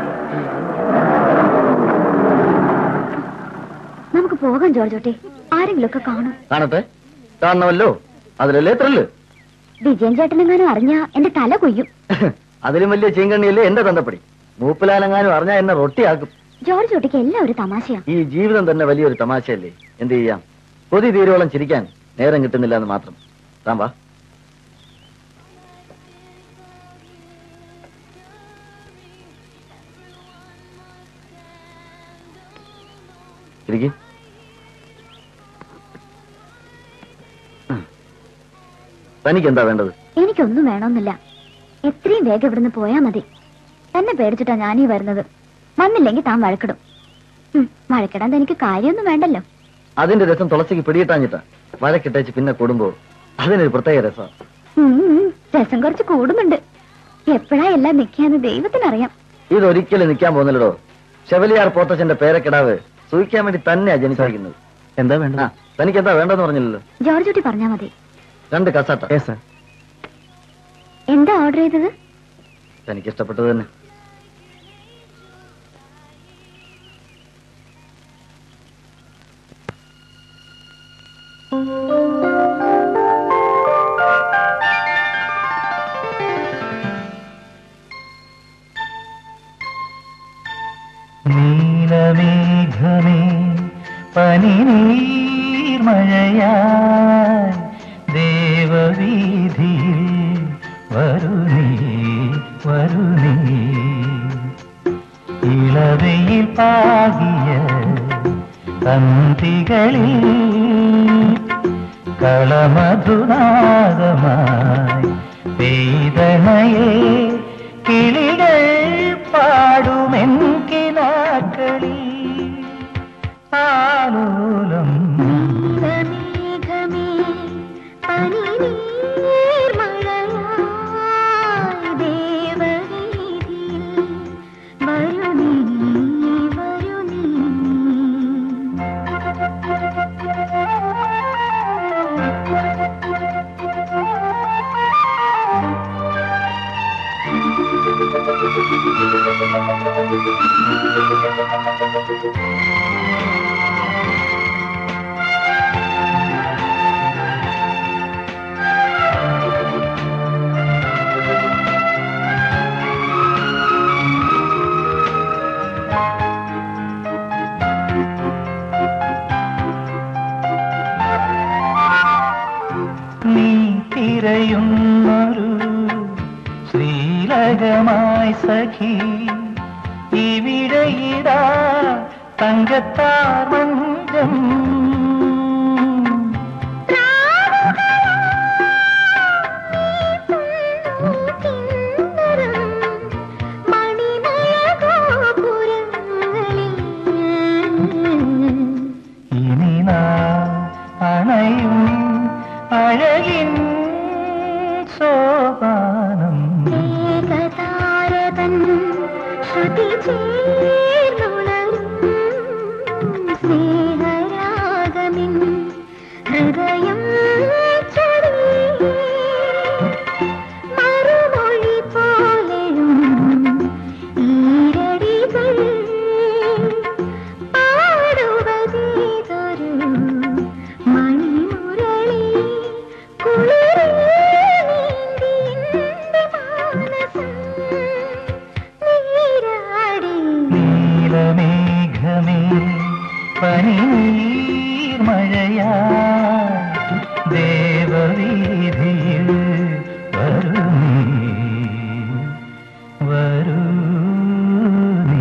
നമുക്ക് പോകാം ജോർജോട്ടെ ആരെങ്കിലും ഒക്കെ കാണും കാണട്ടെ കാണണമല്ലോ അതിലല്ലേ ത്രില്ല് വിജയൻ ചേട്ടനെങ്ങാനും അറിഞ്ഞ എന്റെ തല കൊയ്യും അതിലും വലിയ ചീങ്കണ്ണിയല്ലേ എന്റെ തന്തപ്പടി മൂപ്പിലാലെങ്ങാനും അറിഞ്ഞാൽ എന്നെ റൊട്ടിയാക്കും ജോർജ് കുട്ടിക്ക് എല്ലാം ഒരു തമാശയാ ഈ ജീവിതം തന്നെ വലിയൊരു തമാശയല്ലേ എന്ത് ചെയ്യാം കൊതി തീരോളം ചിരിക്കാൻ നേരം കിട്ടുന്നില്ല എന്ന് മാത്രം താൻ വാ ഇരിക്ക്. തനിക്ക് എന്താ വേണ്ടത് എനിക്കൊന്നും വേണമെന്നില്ല എത്രയും വേഗം ഇവിടുന്ന് പോയാ മതി തന്നെ പേടിച്ചിട്ടാ ഞാനീ വരുന്നത് വന്നില്ലെങ്കിൽ താൻ വഴക്കിടും ഉം, വഴക്കിടാൻ തനിക്ക് കാര്യമൊന്നും വേണ്ടല്ലോ അതിന്റെ രസം തുളസിക്ക് പിടിയിട്ടാഞ്ഞിട്ടാ വഴക്കിട്ടേച്ച് പിന്നെ കൂടുമ്പോ അതിനൊരു പ്രത്യേക രസം ഉം, ഉം, രസം കുറച്ച് കൂടുന്നുണ്ട് എപ്പോഴാ എല്ലാം നിൽക്കാന്ന് ദൈവത്തിനറിയാം ഇതൊരിക്കലും നിൽക്കാൻ പോകുന്നില്ലടോ ശബലിയാർ പോത്തച്ഛന്റെ പേരക്കിടാവ് സൂഹിക്കാൻ വേണ്ടി തന്നെയാ ജനിച്ചിരിക്കുന്നത് എന്താ വേണ്ട തനിക്ക് എന്താ വേണ്ടെന്ന് പറഞ്ഞില്ലല്ലോ ജോർജ് കുട്ടി പറഞ്ഞാ മതി രണ്ട് കസാട്ട എന്താ ഓർഡർ ചെയ്തത് തനിക്ക് ഇഷ്ടപ്പെട്ടത് തന്നെ നീലമേഘമേ പനിനീർമഴയായി ഇളവയിൽ പാകിയ തന്തികളിൽ കളമധുനാദമായി പെയ്തണയെ കിളികൾ പാടുമെൻ കിനാക്കളി ആലോലം മേഘമേ പനിനീർമഴയായി ദേവവീഥിയിൽ വരൂ നീ, വരൂ നീ. നീ തിരയുന്നൊരു ശ്രീലകമായി സഖി ഇവിടെയിടാ തങ്കത്താർ മഞ്ചം ഇനി നാം അണയും അഴകിൻ സോപാനം ഏകതാരതൻ ശ്രുതി ചേർന്നുണരും സ്നേഹരാഗമിൻ ഹൃദയം ചൊരിയേ. മറുമൊഴി പോലെയും ഈരടികൾ പാടുവതേതൊരു മണിമുരളി കുളിരേ നീന്തി എന്റെ മാനസം നീരാടി നീലമേഘമേ പനിനീർമഴയാ ദേവവീതിയിൽ വരൂ നീ വരൂ നീ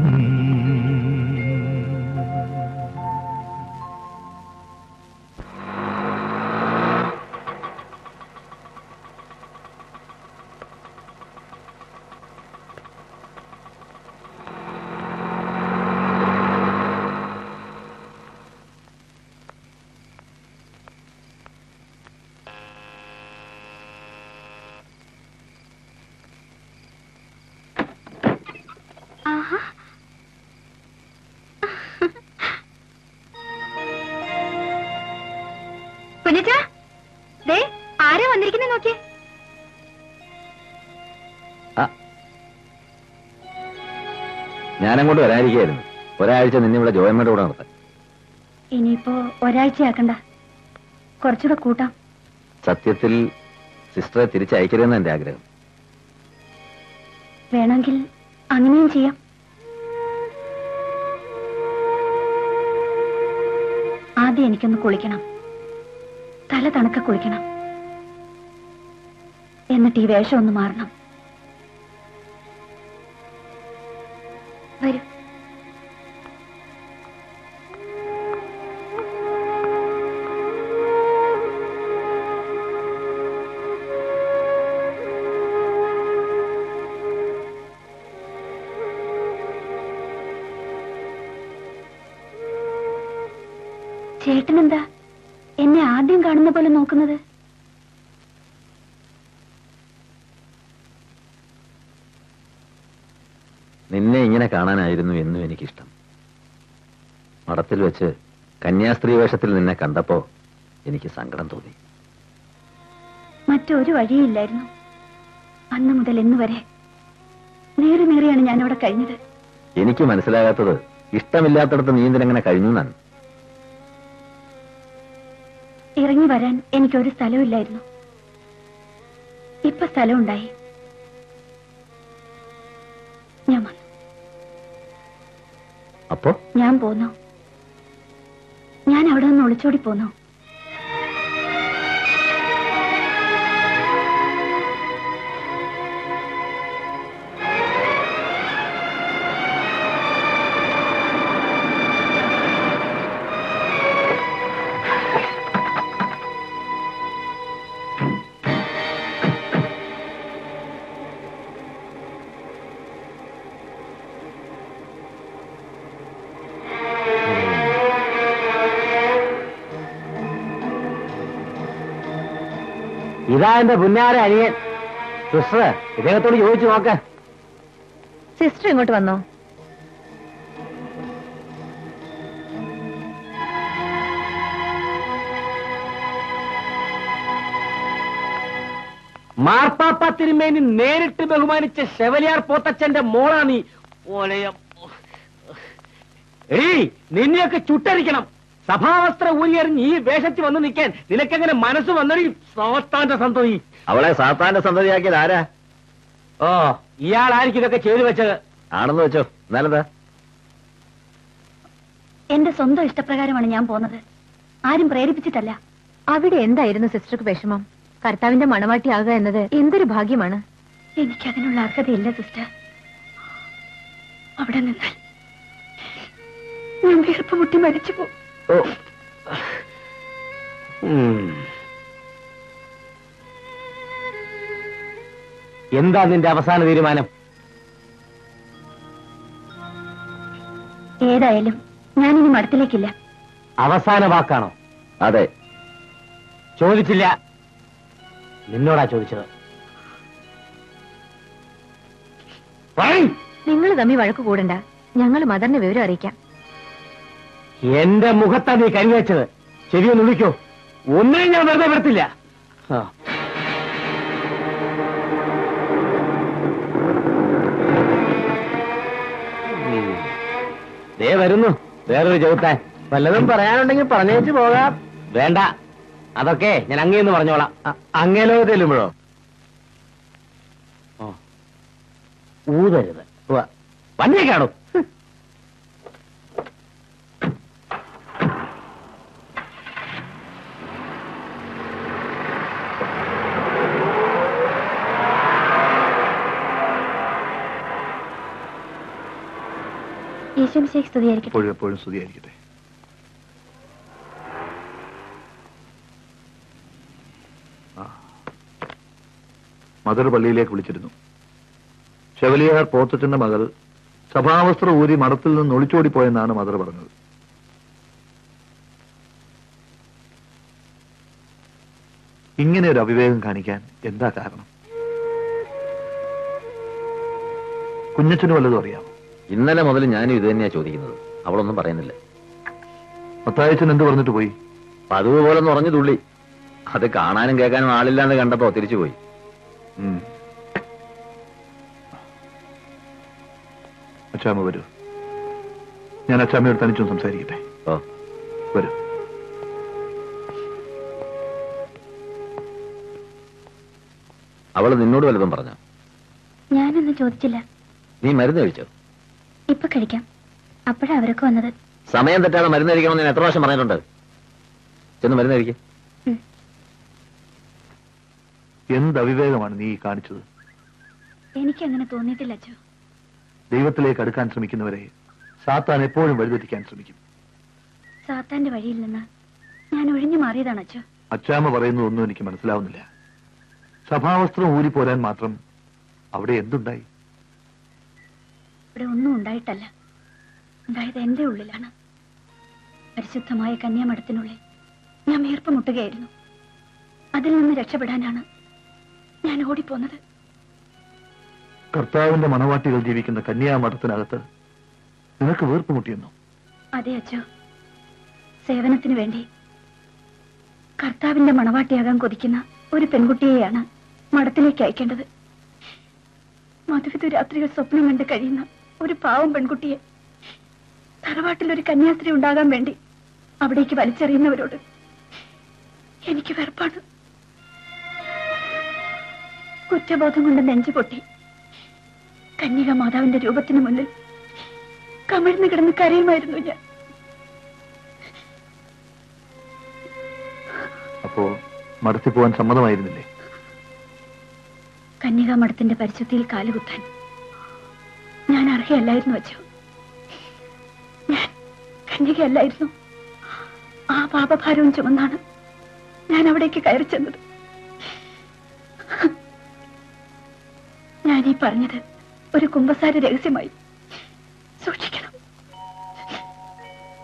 ആഹാ കുഞ്ഞച്ചാ ദേ ആരാ വന്നിരിക്കുന്നത് നോക്കിയേ ഞാനങ്ങോട്ട് വരാനിരിക്കുകയായിരുന്നു ഒരാഴ്ച നിന്നെ ഇവിടെ ജോയമ്മയുടെ കൂടെ നടത്താൻ ഇനിയിപ്പോ ഒരാഴ്ചയാക്കണ്ട കുറച്ചുകൂടെ കൂട്ടാം സത്യത്തിൽ സിസ്റ്ററെ തിരിച്ചയക്കരുതെന്ന് എന്റെ ആഗ്രഹം വേണമെങ്കിൽ അങ്ങനെയും ചെയ്യാം ആദ്യം എനിക്കൊന്ന് കുളിക്കണം തല തണുക്ക കുളിക്കണം എന്നിട്ട് ഈ വേഷം ഒന്ന് മാറണം വരൂ ചേട്ടനെന്താ എന്നെ ആദ്യം കാണുന്ന പോലെ നോക്കുന്നത് നിന്നെ ഇങ്ങനെ കാണാനായിരുന്നു എന്നും എനിക്കിഷ്ടം മഠത്തിൽ വെച്ച് കന്യാസ്ത്രീ വേഷത്തിൽ നിന്നെ കണ്ടപ്പോ എനിക്ക് സങ്കടം തോന്നി മറ്റൊരു വഴിയില്ലായിരുന്നു അന്ന് മുതൽ ഇന്ന് വരെ നേറി നേറിയാണ് ഞാൻ അവിടെ കഴിഞ്ഞത് എനിക്ക് മനസ്സിലാകാത്തത് ഇഷ്ടമില്ലാത്തടത്ത് നീ എന്തിനെങ്ങനെ കഴിഞ്ഞു എന്നാണ് ഇറങ്ങി വരാൻ എനിക്കൊരു സ്ഥലമില്ലായിരുന്നു ഇപ്പൊ സ്ഥലമുണ്ടായി ഞാൻ വന്നു അപ്പോ ഞാൻ പോന്നു ഞാൻ അവിടെ നിന്ന് ഒളിച്ചോടി പോന്നു ഇതാ എന്റെ പുന്നാര അനിയൻ സിസ്റ്റർ ഇദ്ദേഹത്തോട് ചോദിച്ചു നോക്ക സിസ്റ്റർ ഇങ്ങോട്ട് വന്നോ മാർപ്പാപ്പ തിരുമേനി നേരിട്ട് ബഹുമാനിച്ച ഷെവലിയാർ പോത്തച്ഛന്റെ മോളാ നീ ഓലയം ഏയ് നിന്നെയൊക്കെ ചുട്ടരിക്കണം സഭാവസ്ത്ര ഊരിയെറിഞ്ഞ് ഈ വേഷത്തിൽ വന്ന് നിൽക്കാൻ നിനക്കെങ്ങനെ മനസ്സ് വന്നൊരു സാത്താന്റെ സന്തതി അവളെ സാത്താന്റെ സന്തതിയാക്കിയത് ആരാ ഓ ഇയാളായിരിക്കും ഇതൊക്കെ ചെയ്തു വെച്ചത് ആണെന്ന് വെച്ചോ എന്നാലെന്താ എന്റെ സ്വന്തം ഇഷ്ടപ്രകാരമാണ് ഞാൻ പോന്നത് ആരും പ്രേരിപ്പിച്ചിട്ടല്ല അവിടെ എന്തായിരുന്നു സിസ്റ്റർക്ക് വിഷമം കർത്താവിന്റെ മണവാട്ടിയാകുക എന്നത് എന്തൊരു ഭാഗ്യമാണ് എനിക്കതിനുള്ള അർഹതയില്ല സിസ്റ്റർ അവിടെ നിന്നാൽ ഞാൻ വീർപ്പ് മുട്ടി മരിച്ചു പോകും ഓ ഉം. എന്താ നിന്റെ അവസാന തീരുമാനം ഏതായാലും ഞാനിനി മഠത്തിലേക്കില്ല അവസാന വാക്കാണോ അതെ ചോദിച്ചില്ല നിന്നോടാ ചോദിച്ചത് പറയ്. നിങ്ങൾ തമ്മി വഴക്ക് കൂടണ്ട ഞങ്ങൾ മദറിനെ വിവരം അറിയിക്കാം എന്റെ മുഖത്താ നീ കരുവച്ചത് ശരിയൊന്ന് വിളിക്കോ ഒന്നിനും ഞാൻ വെറുതെ വരത്തില്ല ആ. ഉം. ദേ വരുന്നു വേറൊരു ചോദിത്താൻ വല്ലതും പറയാനുണ്ടെങ്കിൽ പറഞ്ഞേച്ച് പോകാം വേണ്ട അതൊക്കെ ഞാൻ അങ്ങേന്ന് പറഞ്ഞോളാം അങ്ങേലോ ചെല്ലുമ്പോഴോ ഊതരുത് വണ്ടിയെ കാണും ഈശ്വംശേഖ് സ്തുതിയായിരിക്കട്ടെ എപ്പോഴും എപ്പോഴും സ്തുതിയായിരിക്കട്ടെ ആ. മദർ പള്ളിയിലേക്ക് വിളിച്ചിരുന്നു ഷെവലിയാർ പോത്തച്ചന്റെ മകൾ സഭാവസ്ത്രം ഊരി മഠത്തിൽ നിന്ന് ഒളിച്ചോടിപ്പോയെന്നാണ് മദർ പറഞ്ഞത് ഇങ്ങനെ ഒരു അവിവേകം കാണിക്കാൻ എന്താ കാരണം കുഞ്ഞച്ചന് വല്ലതും അറിയാമോ ഇന്നലെ മുതൽ ഞാനും ഇത് തന്നെയാ ചോദിക്കുന്നത് അവളൊന്നും പറയുന്നില്ല മത്തായച്ചൻ എന്ത് പറഞ്ഞിട്ട് പോയി പതിവ് പോലെ ഉറഞ്ഞു തുള്ളി അത് കാണാനും കേൾക്കാനും ആളില്ലാന്ന് കണ്ടപ്പോ തിരിച്ചുപോയി ഉം. അച്ചാമ്മ വരൂ ഞാൻ അച്ചാമ്മയോട് തനിച്ചും സംസാരിക്കട്ടെ ഓ വരൂ അവള് നിന്നോട് വല്ലതും പറഞ്ഞോ ഞാനൊന്നും ചോദിച്ചില്ല നീ മരുന്ന് കഴിച്ചോ ഇപ്പൊ കഴിക്കാം അപ്പോഴാ അവരൊക്കെ വന്നത് സമയം തെറ്റാതെ മരുന്ന് കഴിക്കണമെന്ന് ഞാൻ എത്ര പ്രാവശ്യം പറഞ്ഞിട്ടുണ്ട് ചെന്ന് മരുന്ന് കഴിക്കും എന്ത് അവിവേകമാണ് നീ ഈ കാണിച്ചത് എനിക്ക് അങ്ങനെ തോന്നിയിട്ടില്ല അച്ഛോ ദൈവത്തിലേക്ക് അടുക്കാൻ ശ്രമിക്കുന്നവരെ സാത്താൻ എപ്പോഴും വഴിതെറ്റിക്കാൻ ശ്രമിക്കും സാത്താന്റെ വഴിയിൽ നിന്ന് ഞാൻ ഒഴിഞ്ഞു മാറിയതാണ് അച്ഛോ അച്ചാമ്മ പറയുന്നതൊന്നും എനിക്ക് മനസ്സിലാവുന്നില്ല സഭാവസ്ത്രം ഊരിപ്പോരാൻ മാത്രം അവിടെ എന്തുണ്ടായി ഇവിടെ ഒന്നും ഉണ്ടായിട്ടല്ല ഉണ്ടായത് എന്റെ ഉള്ളിലാണ് പരിശുദ്ധമായ കന്യാമഠത്തിനുള്ളിൽ ഞാൻ വീർപ്പ് മുട്ടുകയായിരുന്നു അതിൽ നിന്ന് രക്ഷപ്പെടാനാണ് ഞാൻ ഓടിപ്പോന്നത് കർത്താവിന്റെ മണവാട്ടികൾ ജീവിക്കുന്ന കന്യാമഠത്തിനകത്ത് നിനക്ക് വീർപ്പ് മുട്ടിയെന്നു അതെ അച്ഛോ സേവനത്തിന് വേണ്ടി കർത്താവിന്റെ മണവാട്ടിയാകാൻ കൊതിക്കുന്ന ഒരു പെൺകുട്ടിയെയാണ് മഠത്തിലേക്ക് അയക്കേണ്ടത് മധുവിധ രാത്രികൾ സ്വപ്നം കണ്ട് കഴിയുന്ന ഒരു പാവം പെൺകുട്ടിയെ തറവാട്ടിൽ ഒരു കന്യാസ്ത്രീ ഉണ്ടാകാൻ വേണ്ടി അവിടേക്ക് വലിച്ചെറിയുന്നവരോട് എനിക്ക് വെറുപ്പാണ് കുറ്റബോധം കൊണ്ട് നെഞ്ചു പൊട്ടി കന്യക മാതാവിന്റെ രൂപത്തിന് മുന്നിൽ കമിഴ്ന്നു കിടന്ന് കരയുമായിരുന്നു ഞാൻ അപ്പോ മടത്തി പോവാൻ സമ്മതമായിരുന്നില്ലേ കന്യകാ മഠത്തിന്റെ പരിശുദ്ധിയിൽ കാലുകുത്താൻ ഞാൻ അർഹയല്ലായിരുന്നു വച്ചു ഞാൻ കന്യകയല്ലായിരുന്നു ആ പാപഭാരവും ചുമന്നാണ് ഞാൻ അവിടേക്ക് കയറി ചെന്നത് ഞാൻ ഈ പറഞ്ഞത് ഒരു കുമ്പസാര രഹസ്യമായി സൂക്ഷിക്കണം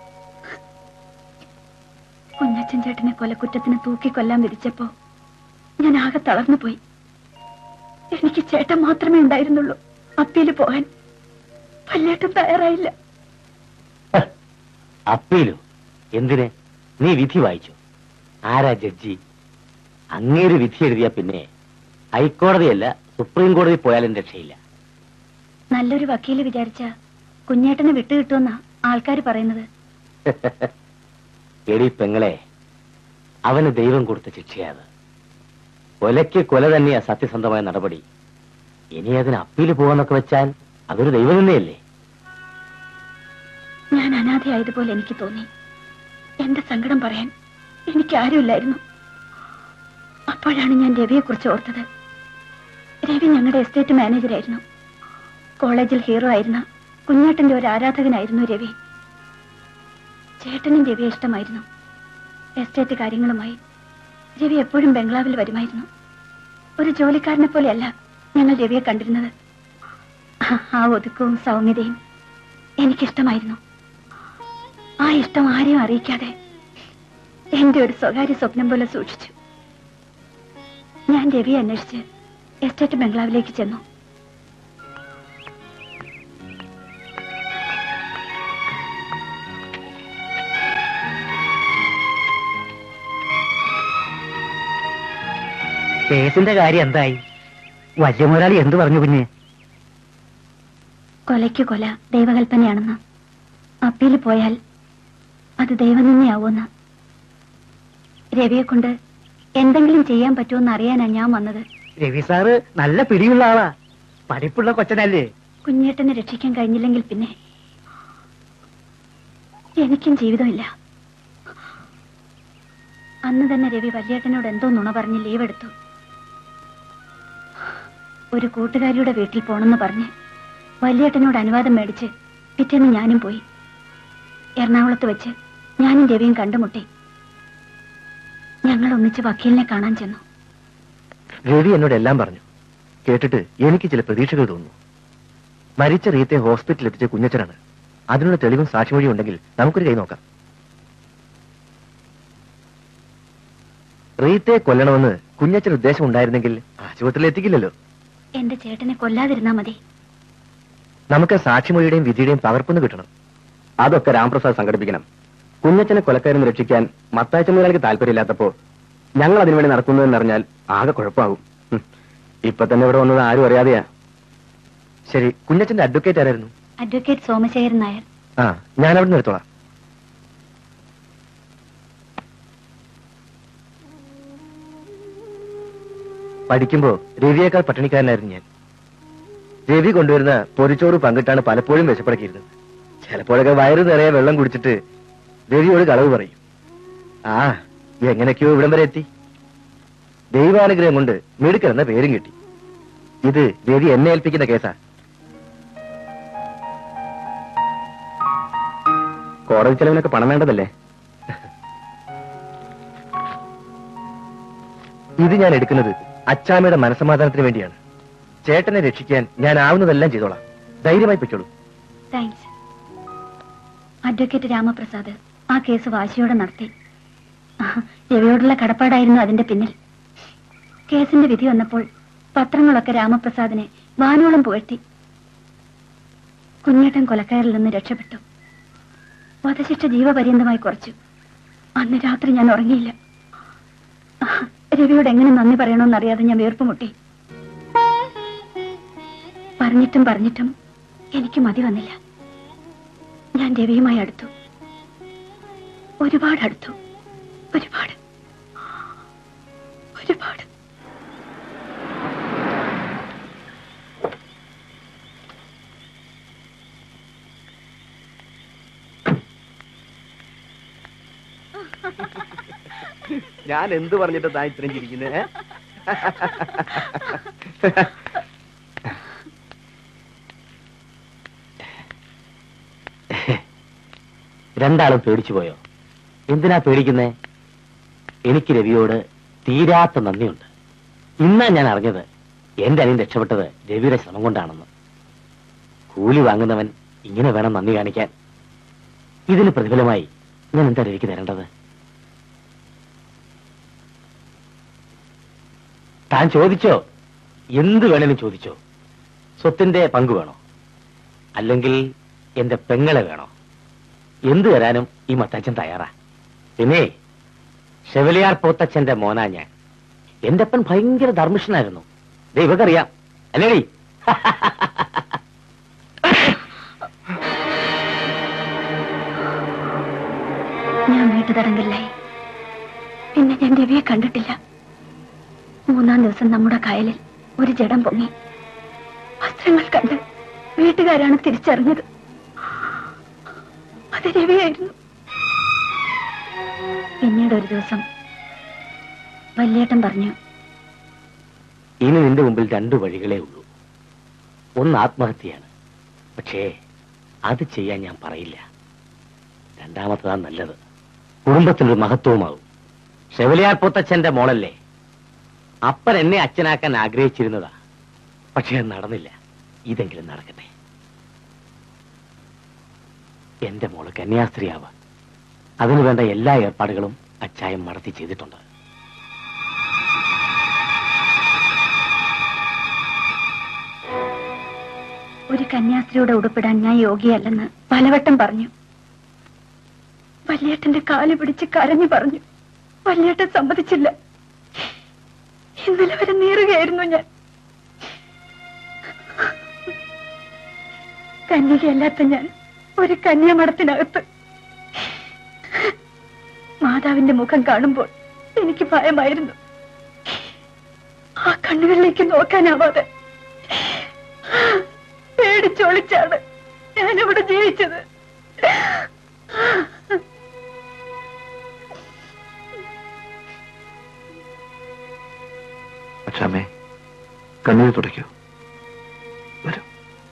കുഞ്ഞച്ചൻ ചേട്ടനെ കൊലക്കുറ്റത്തിന് തൂക്കിക്കൊല്ലാൻ വിധിച്ചപ്പോ ഞാൻ ആകെ തളർന്നു പോയി എനിക്ക് ചേട്ടൻ മാത്രമേ ഉണ്ടായിരുന്നുള്ളൂ അപ്പീല് പോകാൻ വല്യേട്ടൻ തയ്യാറായില്ല അപ്പീലോ എന്തിന് നീ വിധി വായിച്ചു ആരാ ജഡ്ജി അങ്ങേര് വിധി എഴുതിയ പിന്നെ ഹൈക്കോടതിയല്ല സുപ്രീം കോടതി പോയാലും രക്ഷയില്ല നല്ലൊരു വക്കീല് വിചാരിച്ച കുഞ്ഞേട്ടനെ വിട്ടുകിട്ടുമെന്നാ ആൾക്കാർ പറയുന്നത് എടി പെങ്ങളെ അവന് ദൈവം കൊടുത്ത ശിക്ഷയത് കൊലയ്ക്ക് കൊല തന്നെയാ സത്യസന്ധമായ നടപടി ഇനി അതിന് അപ്പീല് പോവാന്നൊക്കെ വെച്ചാൽ അതൊരു ദൈവം തന്നെയല്ലേ ഞാൻ അനാഥയായതുപോലെ എനിക്ക് തോന്നി എന്റെ സങ്കടം പറയാൻ എനിക്ക് ആരുമില്ലായിരുന്നു അപ്പോഴാണ് ഞാൻ രവിയെ കുറിച്ച് ഓർത്തത് രവി ഞങ്ങളുടെ എസ്റ്റേറ്റ് മാനേജരായിരുന്നു കോളേജിൽ ഹീറോ ആയിരുന്ന കുഞ്ഞേട്ടന്റെ ഒരു ആരാധകനായിരുന്നു രവി ചേട്ടനും രവിയെ ഇഷ്ടമായിരുന്നു എസ്റ്റേറ്റ് കാര്യങ്ങളുമായി രവി എപ്പോഴും ബംഗ്ലാവിൽ വരുമായിരുന്നു ഒരു ജോലിക്കാരനെ പോലെയല്ല ഞങ്ങൾ രവിയെ കണ്ടിരുന്നത് ആ- ആ ഒതുക്കവും സൗമ്യതയും എനിക്കിഷ്ടമായിരുന്നു ആ ഇഷ്ടം ആരെയും അറിയിക്കാതെ എന്റെ ഒരു സ്വകാര്യ സ്വപ്നം പോലെ സൂക്ഷിച്ചു ഞാൻ രവിയെ അന്വേഷിച്ച് എസ്റ്റേറ്റ് ബംഗ്ലാവിലേക്ക് ചെന്നു കേസിന്റെ കാര്യം എന്തായി വലിയ മുതലാളി എന്ത് പറഞ്ഞു കുഞ്ഞ് കൊലയ്ക്ക് കൊല ദൈവകൽപ്പനയാണെന്ന് അപ്പീൽ പോയാൽ അത് ദൈവനിന്ദയാവുമെന്ന് രവിയെ കൊണ്ട് എന്തെങ്കിലും ചെയ്യാൻ പറ്റുമെന്ന് അറിയാനാ ഞാൻ വന്നത് രവി സാറ് നല്ല പിടിയുള്ള ആളാ പഠിപ്പുള്ള കൊച്ചനല്ലേ കുഞ്ഞേട്ടനെ രക്ഷിക്കാൻ കഴിഞ്ഞില്ലെങ്കിൽ പിന്നെ എനിക്കും ജീവിതമില്ല അന്ന് തന്നെ രവി വല്യേട്ടനോട് എന്തോ നുണ പറഞ്ഞ് ലീവ് എടുത്തു ഒരു കൂട്ടുകാരിയുടെ വീട്ടിൽ പോണെന്ന് പറഞ്ഞ് വല്യേട്ടനോട് അനുവാദം മേടിച്ച് പിറ്റേന്ന് ഞാനും പോയി എറണാകുളത്ത് വെച്ച് ഞാനും രവിയും കണ്ടുമുട്ടി ഞങ്ങൾ ഒന്നിച്ച് വക്കീലിനെ കാണാൻ ചെന്നു രവി എന്നോട് എല്ലാം പറഞ്ഞു കേട്ടിട്ട് എനിക്ക് ചില പ്രതീക്ഷകൾ തോന്നുന്നു മരിച്ച റീത്തെ ഹോസ്പിറ്റലിൽ എത്തിച്ച കുഞ്ഞച്ചനാണ് അതിനുള്ള തെളിവും സാക്ഷിമൊഴിയും ഉണ്ടെങ്കിൽ നമുക്കൊരു കൈ നോക്കാം റീത്തെ കൊല്ലണമെന്ന് കുഞ്ഞച്ചൻ ഉദ്ദേശം ഉണ്ടായിരുന്നെങ്കിൽ ആശുപത്രിയിൽ എത്തിക്കില്ലല്ലോ എന്റെ ചേട്ടനെ കൊല്ലാതിരുന്നാ മതി നമുക്ക് സാക്ഷിമൊഴിയുടെയും വിധിയുടെയും പകർപ്പൊന്ന് കിട്ടണം അതൊക്കെ രാംപ്രസാദ് സംഘടിപ്പിക്കണം കുഞ്ഞച്ചനെ കൊലക്കാരെന്ന് രക്ഷിക്കാൻ മത്തായച്ച മുതലാളിക്ക് താല്പര്യമില്ലാത്തപ്പോ ഞങ്ങൾ അതിനുവേണ്ടി നടക്കുന്നതെന്നറിഞ്ഞാൽ ആകെ കുഴപ്പമാകും ഹും. ഇപ്പൊ തന്നെ ഇവിടെ വന്നത് ആരും അറിയാതെയാ ശരി കുഞ്ഞച്ചന്റെ അഡ്വക്കേറ്റ് ആരായിരുന്നു അഡ്വക്കേറ്റ് സോമശേഖരൻ നായർ ആ ഞാൻ അവിടെ നിന്ന് എടുത്തോളാം പഠിക്കുമ്പോ രവിയേക്കാൾ പട്ടിണിക്കാരനായിരുന്നു ഞാൻ രവി കൊണ്ടുവരുന്ന പൊരിച്ചോറ് പങ്കിട്ടാണ് പലപ്പോഴും വിശപ്പടക്കിയിരുന്നത് ചിലപ്പോഴൊക്കെ വയറ് നിറയെ വെള്ളം കുടിച്ചിട്ട് രവിയോട് കളവ് പറയും ആ എങ്ങനെയൊക്കെയോ ഇവിടം വരെ എത്തി ദൈവാനുഗ്രഹം കൊണ്ട് മിടുക്കൻ എന്ന പേരും കിട്ടി ഇത് രവി എന്നെ ഏൽപ്പിക്കുന്ന കേസാ കോടതി ചെലവിനൊക്കെ പണം വേണ്ടതല്ലേ ഇത് ഞാൻ എടുക്കുന്നത് അച്ചാമ്മയുടെ മനസമാധാനത്തിന് വേണ്ടിയാണ് ചേട്ടനെ രക്ഷിക്കാൻ ഞാൻ ആവുന്നതെല്ലാം ചെയ്തോളാം ധൈര്യമായി പൊയ്ക്കോളൂ താങ്ക്സ് അഡ്വക്കേറ്റ് രാമപ്രസാദ് ആ കേസ് വാശിയോടെ നടത്തി ആ, രവിയോടുള്ള കടപ്പാടായിരുന്നു അതിന്റെ പിന്നിൽ കേസിന്റെ വിധി വന്നപ്പോൾ പത്രങ്ങളൊക്കെ രാമപ്രസാദിനെ വാനോളം പുകഴ്ത്തി കുഞ്ഞേട്ടൻ കൊലക്കയറിൽ നിന്ന് രക്ഷപ്പെട്ടു വധശിക്ഷ ജീവപര്യന്തമായി കുറച്ചു അന്ന് രാത്രി ഞാൻ ഉറങ്ങിയില്ല ആ, രവിയോട് എങ്ങനെ നന്ദി പറയണമെന്നറിയാതെ ഞാൻ വീർപ്പുമുട്ടി പറഞ്ഞിട്ടും പറഞ്ഞിട്ടും എനിക്ക് മതി വന്നില്ല ഞാൻ രവിയുമായി അടുത്തു ഒരുപാട് അടുത്തു ഒരുപാട് ഒരുപാട് ഞാൻ എന്ത് പറഞ്ഞിട്ട് താൻ ഇത്രയും ചിരിക്കുന്നത് രണ്ടാളും പേടിച്ചു പോയോ എന്തിനാ പേടിക്കുന്നേ എനിക്ക് രവിയോട് തീരാത്ത നന്ദിയുണ്ട് ഇന്നാ ഞാൻ അറിഞ്ഞത് എന്റെ അനിയൻ രക്ഷപ്പെട്ടത് രവിയുടെ ശ്രമം കൊണ്ടാണെന്ന് കൂലി വാങ്ങുന്നവൻ ഇങ്ങനെ വേണം നന്ദി കാണിക്കാൻ ഇതിന് പ്രതിഫലമായി ഞാൻ എന്താ രവിക്ക് തരേണ്ടത് താൻ ചോദിച്ചോ എന്ത് വേണേലും ചോദിച്ചോ സ്വത്തിന്റെ പങ്ക് വേണോ അല്ലെങ്കിൽ എന്റെ പെങ്ങളെ വേണോ എന്ത് തരാനും ഈ മത്തച്ഛൻ തയ്യാറാ പിന്നെ ഷെവലിയാർ പോത്തച്ഛന്റെ മോനാ ഞാൻ എന്റെ അപ്പൻ ഭയങ്കര ധർമ്മിഷ്ഠനായിരുന്നു ദേ ഇവക്കറിയാം അല്ലേടി ഞാൻ വീട്ടുതടങ്കലിലായി പിന്നെ ഞാൻ രവിയെ കണ്ടിട്ടില്ല മൂന്നാം ദിവസം നമ്മുടെ കായലിൽ ഒരു ജഡം പൊങ്ങി വസ്ത്രങ്ങൾ കണ്ട് വീട്ടുകാരാണ് തിരിച്ചറിഞ്ഞത് അത് രവിയായിരുന്നു പിന്നീട് ഒരു ദിവസം വല്യേട്ടൻ പറഞ്ഞു ഇനി നിന്റെ മുമ്പിൽ രണ്ടു വഴികളേ ഉള്ളൂ ഒന്ന് ആത്മഹത്യയാണ് പക്ഷേ അത് ചെയ്യാൻ ഞാൻ പറയില്ല രണ്ടാമത്തതാണ് നല്ലത് കുടുംബത്തിനൊരു മഹത്വമാവും ഷെവലിയാർ പൊത്തച്ഛന്റെ മോളല്ലേ അപ്പൻ എന്നെ അച്ഛനാക്കാൻ ആഗ്രഹിച്ചിരുന്നതാ പക്ഷേ അത് നടന്നില്ല ഇതെങ്കിലും നടക്കട്ടെ എന്റെ മോള് കന്യാസ്ത്രീയാവ് അതിനു വേണ്ട എല്ലാ ഏർപ്പാടുകളും അച്ചായം നടത്തി ചെയ്തിട്ടുണ്ട് ഒരു കന്യാസ്ത്രീയുടെ ഉടുപ്പിടാൻ ഞാൻ യോഗ്യയല്ലെന്ന് പലവട്ടം പറഞ്ഞു വല്യേട്ടന്റെ കാല് പിടിച്ച് കരഞ്ഞു പറഞ്ഞു വല്യേട്ടൻ സമ്മതിച്ചില്ല ഇന്നലെ വരെ നീറുകയായിരുന്നു ഞാൻ കന്യകയല്ലാത്ത ഞാൻ ഒരു കന്യാമഠത്തിനകത്ത് മാതാവിന്റെ മുഖം കാണുമ്പോൾ എനിക്ക് ഭയമായിരുന്നു ആ കണ്ണുകളിലേക്ക് നോക്കാനാവാതെ പേടിച്ചൊളിച്ചാണ് ഞാനിവിടെ ജീവിച്ചത് അച്ഛാമ്മേ കണ്ണീര് തുടയ്ക്കൂ വരൂ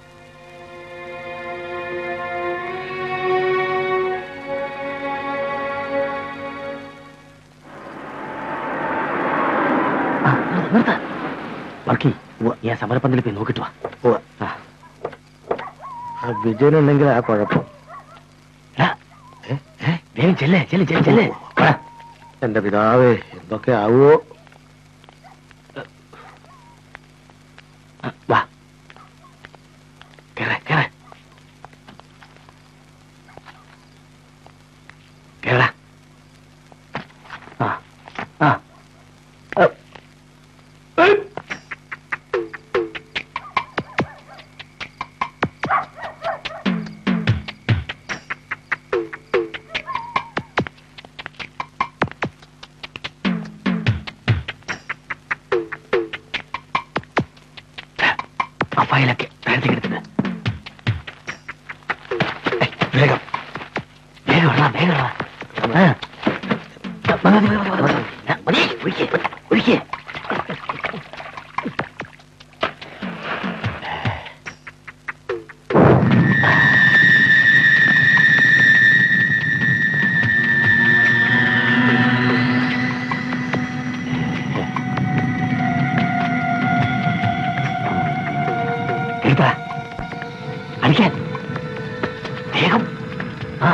വർക്കി ഞാൻ സമരപ്പന്തലിൽ പോയി നോക്കിട്ട് വാ വിജയനുണ്ടെങ്കിൽ ആ കുഴപ്പം വേഗം ചെല്ലേ ചെല്ലേ ചെല്ലേ ചെല്ലേ എന്റെ പിതാവേ എന്തൊക്കെ ആവുമോ വാ കേറ കേറ കേറ ആ ആ ആ ഫയലൊക്കെ നേരത്തെ എടുത്തത് വേഗം വേഗം ഇടണം, വേഗം ഇടണം. ആ. മതി, മതി, മതി, മതി, മതി. മതി, ഒഴിക്ക്, ഒഴിക്ക്. എടുത്തടാ. അടിക്കാൻ വേഗം ആ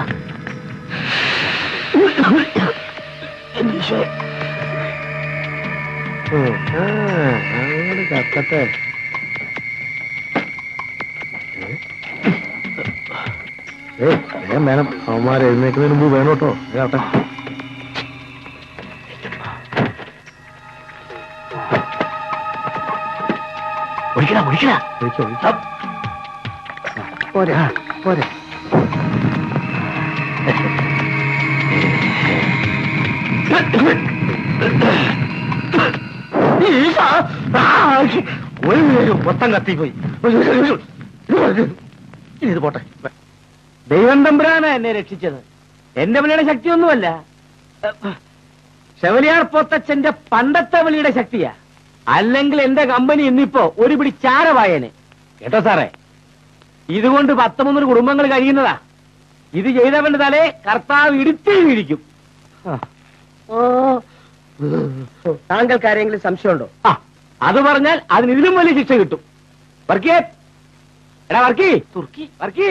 എന്റെ ഈശോയെ. കത്തട്ടെ വേഗം വേണം അവന്മാരെ എഴുന്നേക്കുന്നതിന് മുമ്പ് വേണം കേട്ടോ വേട്ടെ ഒഴിക്കടാ ഒഴിക്കടാ ഒഴിക്കോ ഒഴിക്കോ പോരെ ആ, പോരെ ഈശോ! ആ, ഒരു നേരം മൊത്തം കത്തിപ്പോയി ഇനി ഇത് പോട്ടെ ദൈവം തമ്പുരാണ് എന്നെ രക്ഷിച്ചത് എന്റെ വിളിയുടെ ശക്തിയൊന്നുമല്ല ശവലിയാർ പോത്തച്ഛന്റെ പണ്ടത്തെ വിളിയുടെ ശക്തിയാ അല്ലെങ്കിൽ എന്റെ കമ്പനി ഇന്നിപ്പോ ഒരു പിടി ചാരവായനെ കേട്ടോ സാറേ ഇതുകൊണ്ട് പത്ത് മുന്നൂറ് കുടുംബങ്ങൾ കഴിയുന്നതാ ഇത് ചെയ്തവന്റെ തലേ കർത്താവ് ഇടുത്തി വീഴിക്കും ഓ താങ്കൾക്ക് ആരെങ്കിലും സംശയമുണ്ടോ ആ അത് പറഞ്ഞാൽ അതിന് ഇതിലും വലിയ ശിക്ഷ കിട്ടും വർക്കിയേ എടാ വർക്കി തുർക്കി വർക്കി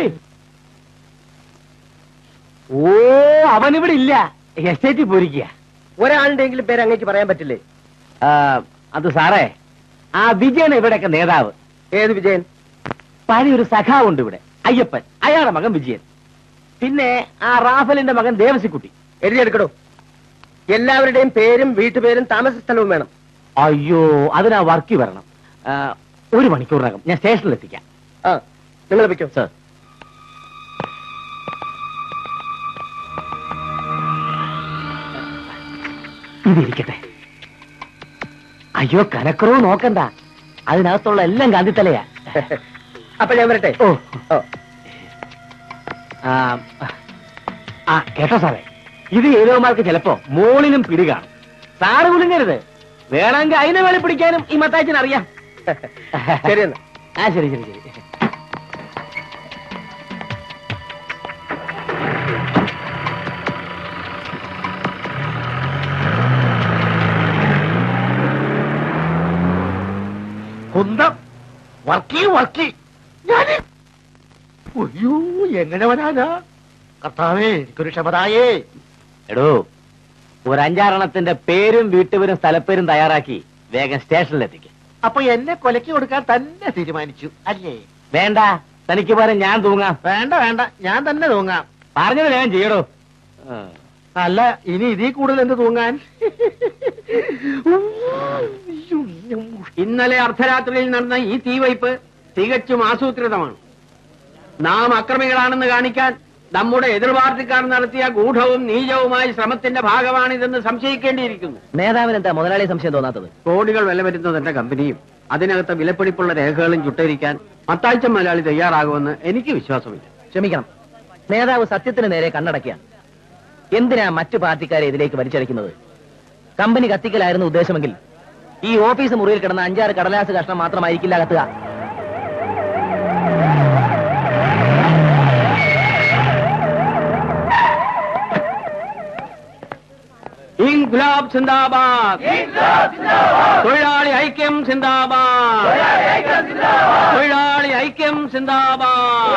ഓ അവനിവിടെ ഇല്ല എസ്റ്റേറ്റിൽ പോയിരിക്കുക ഒരാളുടെയെങ്കിലും പേര് അങ്ങേക്ക് പറയാൻ പറ്റില്ലേ അത് സാറേ ആ വിജയൻ ഇവിടെയൊക്കെ നേതാവ് ഏത് വിജയൻ പഴയൊരു സഖാവുണ്ട് ഇവിടെ അയ്യപ്പൻ അയാളുടെ മകൻ വിജയൻ പിന്നെ ആ റാഫലിന്റെ മകൻ ദേവസിക്കുട്ടി എഴുതിയെടുക്കടോ എല്ലാവരുടെയും പേരും വീട്ടുപേരും താമസ സ്ഥലവും വേണം അയ്യോ അതിനാ വർക്കി വരണം ആ, ഒരു മണിക്കൂറിനകം ഞാൻ സ്റ്റേഷനിൽ എത്തിക്കാം ആ നിങ്ങൾ വെക്കോ സാർ ഇതിരിക്കട്ടെ അയ്യോ കനക്കുറവ് നോക്കണ്ട അതിനകത്തുള്ള എല്ലാം കാന്തിത്തലയാ അപ്പൊ ഞാൻ വരട്ടെ ഓ ഓ ആ, ആ കേട്ടോ സാറേ ഇത് ഏതോമാർക്ക് ചിലപ്പോ മോളിലും പിടി കാണും സാറ് കുലുങ്ങരുത് വേണമെങ്കിൽ അതിനെ വേളി പിടിക്കാനും ഈ മത്താച്ചൻ അറിയാം ശരി എന്നാ ആ ശരി ശരി ശരി കുന്തം വർക്കി വർക്കി ഞാൻ അയ്യോ എങ്ങനെ വരാനാ കർത്താവേ എനിക്കൊരു ക്ഷമതായേ എടോ ഒരു അഞ്ചാറെണ്ണത്തിന്റെ പേരും വീട്ടുപേരും സ്ഥലപ്പേരും തയ്യാറാക്കി വേഗം സ്റ്റേഷനിലെത്തിക്കും അപ്പൊ എന്നെ കൊലക്കി കൊടുക്കാൻ തന്നെ തീരുമാനിച്ചു അല്ലേ വേണ്ട തനിക്ക് പകരം ഞാൻ തൂങ്ങാം വേണ്ട വേണ്ട ഞാൻ തന്നെ തൂങ്ങാം പറഞ്ഞത് വേഗം ചെയ്യടോ അല്ല ഇനി ഇതിൽ കൂടുതൽ എന്ത് തൂങ്ങാൻ ഇന്നലെ അർദ്ധരാത്രിയിൽ നടന്ന ഈ തീവയ്പ് തികച്ചും ആസൂത്രിതമാണ് നാം അക്രമികളാണെന്ന് കാണിക്കാൻ നമ്മുടെ എതിർ പാർട്ടിക്കാർ നടത്തിയ ഗൂഢവും നീചവുമായ ശ്രമത്തിന്റെ ഭാഗമാണിതെന്ന് സംശയിക്കേണ്ടിയിരിക്കുന്നു നേതാവിന് എന്താ മുതലാളി സംശയം തോന്നാത്തത് കോടികൾ വില വരുന്നത് എന്റെ കമ്പനിയും അതിനകത്ത് വിലപിടിപ്പുള്ള രേഖകളും ചുട്ടരിക്കാൻ മത്താഴ്ച മലയാളി തയ്യാറാകുമെന്ന് എനിക്ക് വിശ്വാസമില്ല ക്ഷമിക്കണം നേതാവ് സത്യത്തിന് നേരെ കണ്ണടക്കിയാണ് എന്തിനാ മറ്റു പാർട്ടിക്കാരെ ഇതിലേക്ക് വലിച്ചടിക്കുന്നത് കമ്പനി കത്തിക്കലായിരുന്നു ഉദ്ദേശമെങ്കിൽ ഈ ഓഫീസ് മുറിയിൽ കിടന്ന അഞ്ചാറ് കടലാസ് കഷ്ണം മാത്രമായിരിക്കില്ല കത്തുക ഇൻക്ലാബ് സിന്ദാബാദ് തൊഴിലാളി ഐക്യം സിന്ദാബാദ് തൊഴിലാളി ഐക്യം സിന്ദാബാദ്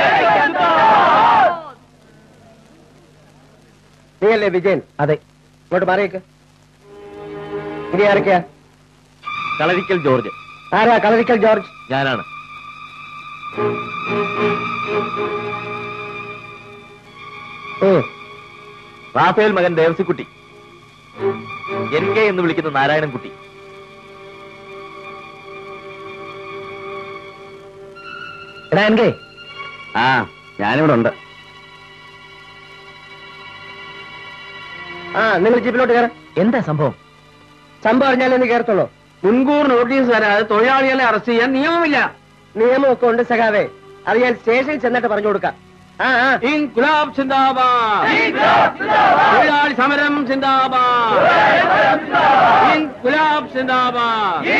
നീയല്ലേ വിജയൻ അതെ ഇങ്ങോട്ട് മാറിയേക്ക് ഇനി ആരൊക്കെയാ കളരിക്കൽ ജോർജ് ആരാ കളരിക്കൽ ജോർജ് ഞാനാണ് ഉം. റാഫേൽ മകൻ ദേവസിക്കുട്ടി എൻ കെ എന്ന് വിളിക്കുന്ന നാരായണൻകുട്ടി എടാ എൻകെ ആ ഞാനിവിടെ ഉണ്ട് ആ നിങ്ങൾ ജീപ്പിലോട്ട് കയറ എന്താ സംഭവം സംഭവം അറിഞ്ഞാലേ നീ കയറത്തുള്ളൂ മുൻകൂർ നോട്ടീസ് തരാതെ തൊഴിലാളികളെ അറസ്റ്റ് ചെയ്യാൻ നിയമമില്ല നിയമമൊക്കെ ഉണ്ട് സഖാവേ അത് ഞാൻ സ്റ്റേഷനിൽ ചെന്നിട്ട് പറഞ്ഞു കൊടുക്കാം ആ ആ ഇൻകുലാബ് സിന്ദാബാദ് തൊഴിലാളി സമരം സിന്ദാബാദ് ഇൻകുലാബ് സിന്ദാബാദ്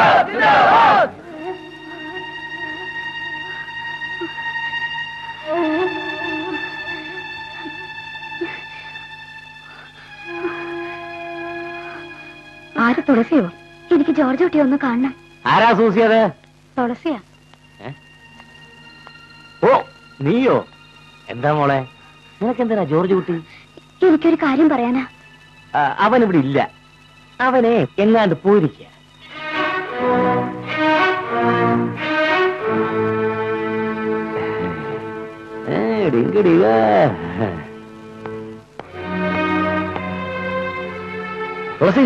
ആര് തുളസിയോ എനിക്ക് ജോർജ് കുട്ടിയെ ഒന്ന് കാണണം ആരാ സൂസിയത് തുളസിയാ ഓ നീയോ എന്താ മോളെ നിനക്കെന്തിനാ ജോർജ് കുട്ടി എനിക്കൊരു കാര്യം പറയാനാ ആ, അവൻ ഇവിടെ ഇല്ല അവനെ എങ്ങാണ്ട് പോയിരിക്കുക തുളസി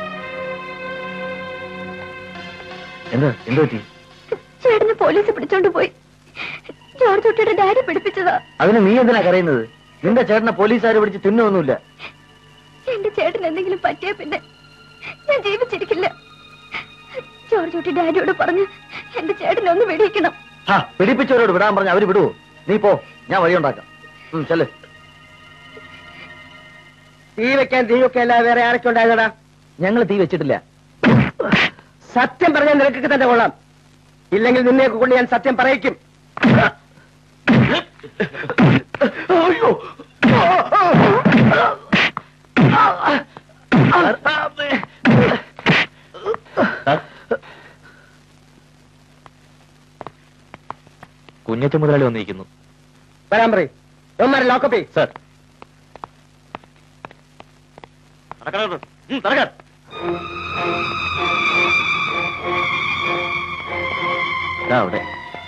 എന്താ എന്ത് പറ്റി ചേട്ടനെ പോലീസ് പിടിച്ചോണ്ട് പോയി ജോർജ് കുട്ടിയുടെ ഡാഡി പിടിപ്പിച്ചതാ അതിന് നീ എന്തിനാ കരയുന്നത് നിന്റെ ചേട്ടനെ പോലീസുകാർ പിടിച്ച് തിന്നൊന്നുമില്ല എന്റെ ചേട്ടൻ എന്തെങ്കിലും പറ്റിയ പിന്നെ ഞാൻ ജീവിച്ചിരിക്കില്ല ജോർജ് കുട്ടി ഡാഡിയോട് പറഞ്ഞ് എന്റെ ചേട്ടനെ ഒന്ന് വെടിയിക്കണം ഹാ പിടിപ്പിച്ചവരോട് വിടാൻ പറഞ്ഞ അവര് വിടുവോ നീ പോ ഞാൻ വഴിയുണ്ടാക്കാം ഉം, ചെല്ല് തീ വെക്കാൻ തീയൊക്കെ അല്ല വേറെ ആരൊക്കെ ഉണ്ടായതടാ ഞങ്ങൾ തീ വെച്ചിട്ടില്ല സത്യം പറഞ്ഞാൽ നിനക്കൊക്കെ തന്നെ കൊള്ളാം ഇല്ലെങ്കിൽ നിന്നെയൊക്കെ കൊണ്ട് ഞാൻ സത്യം പറയിക്കും അയ്യോ കുഞ്ഞച്ച മുതലാളി വന്നിരിക്കുന്നു വരാൻ പറയും ഇവന്മാരെ ലോക്കപ്പ് സർ ദാ അവിടെ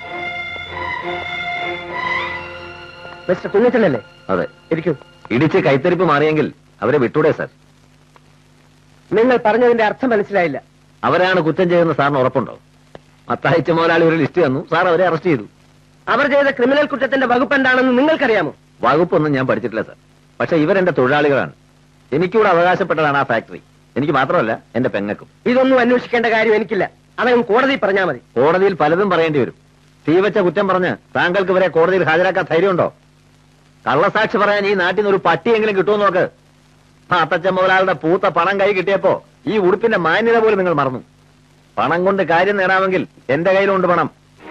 മിസ്റ്റർ കുഞ്ഞച്ചനല്ലേ അതെ ഇരിക്കൂ ഇടിച്ച് കൈത്തരിപ്പ് മാറിയെങ്കിൽ അവരെ വിട്ടൂടെ സാർ നിങ്ങൾ പറഞ്ഞതിന്റെ അർത്ഥം മനസ്സിലായില്ല അവരാണ് കുറ്റം ചെയ്യുന്ന സാറിന് ഉറപ്പുണ്ടോ മത്തായിച്ച മുതലാളി ഒരു ലിസ്റ്റ് തന്നു സാർ അവരെ അറസ്റ്റ് ചെയ്തു അവർ ചെയ്ത ക്രിമിനൽ കുറ്റത്തിന്റെ വകുപ്പ് എന്താണെന്ന് നിങ്ങൾക്കറിയാമോ വകുപ്പൊന്നും ഞാൻ പഠിച്ചിട്ടില്ല സാർ പക്ഷെ ഇവരെന്റെ തൊഴിലാളികളാണ് എനിക്കൂടെ അവകാശപ്പെട്ടതാണ് ആ ഫാക്ടറി എനിക്ക് മാത്രമല്ല എന്റെ പെങ്ങൾക്കും ഇതൊന്നും അന്വേഷിക്കേണ്ട കാര്യം എനിക്കില്ല അതങ്ങ് കോടതി പറഞ്ഞാൽ മതി കോടതിയിൽ പലതും പറയേണ്ടി വരും തീവച്ച കുറ്റം പറഞ്ഞ് താങ്കൾക്ക് ഇവരെ കോടതിയിൽ ഹാജരാക്കാൻ ധൈര്യമുണ്ടോ കള്ളസാക്ഷി പറയാൻ ഈ നാട്ടിൽ നിന്ന് ഒരു പട്ടിയെങ്കിലും കിട്ടുമോ നോക്ക് അത്തച്ഛ മുതലാളുടെ പൂത്ത പണം കൈ കിട്ടിയപ്പോ ഈ ഉടുപ്പിന്റെ മാന്യത പോലും നിങ്ങൾ മറന്നു പണം കൊണ്ട് കാര്യം നേടാമെങ്കിൽ എന്റെ കയ്യിലുണ്ട് പണം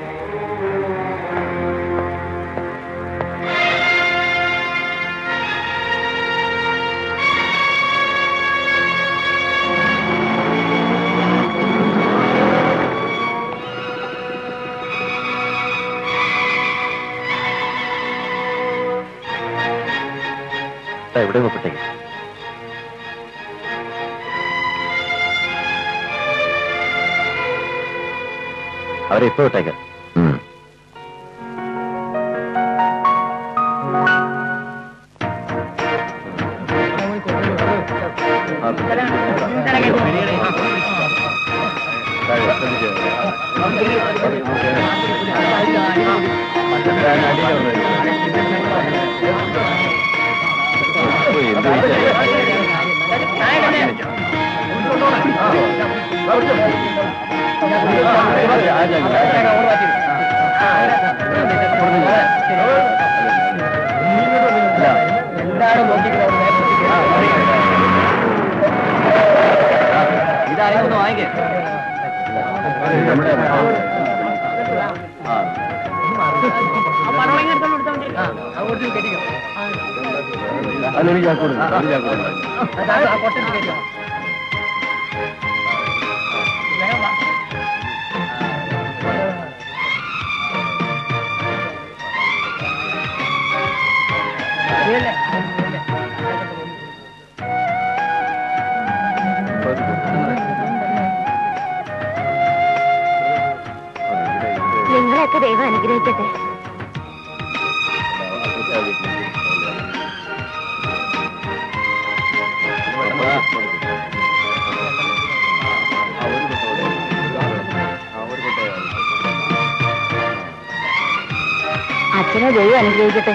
ദാ ഇവിടെ ഒപ്പിട്ടേക്ക് അവരെ ഇപ്പൊ വിട്ടേക്ക് ഉം. നിങ്ങളെയൊക്കെ ദൈവം അനുഗ്രഹിക്കട്ടെ അച്ഛനെ ദൈവം അനുഗ്രഹിക്കട്ടെ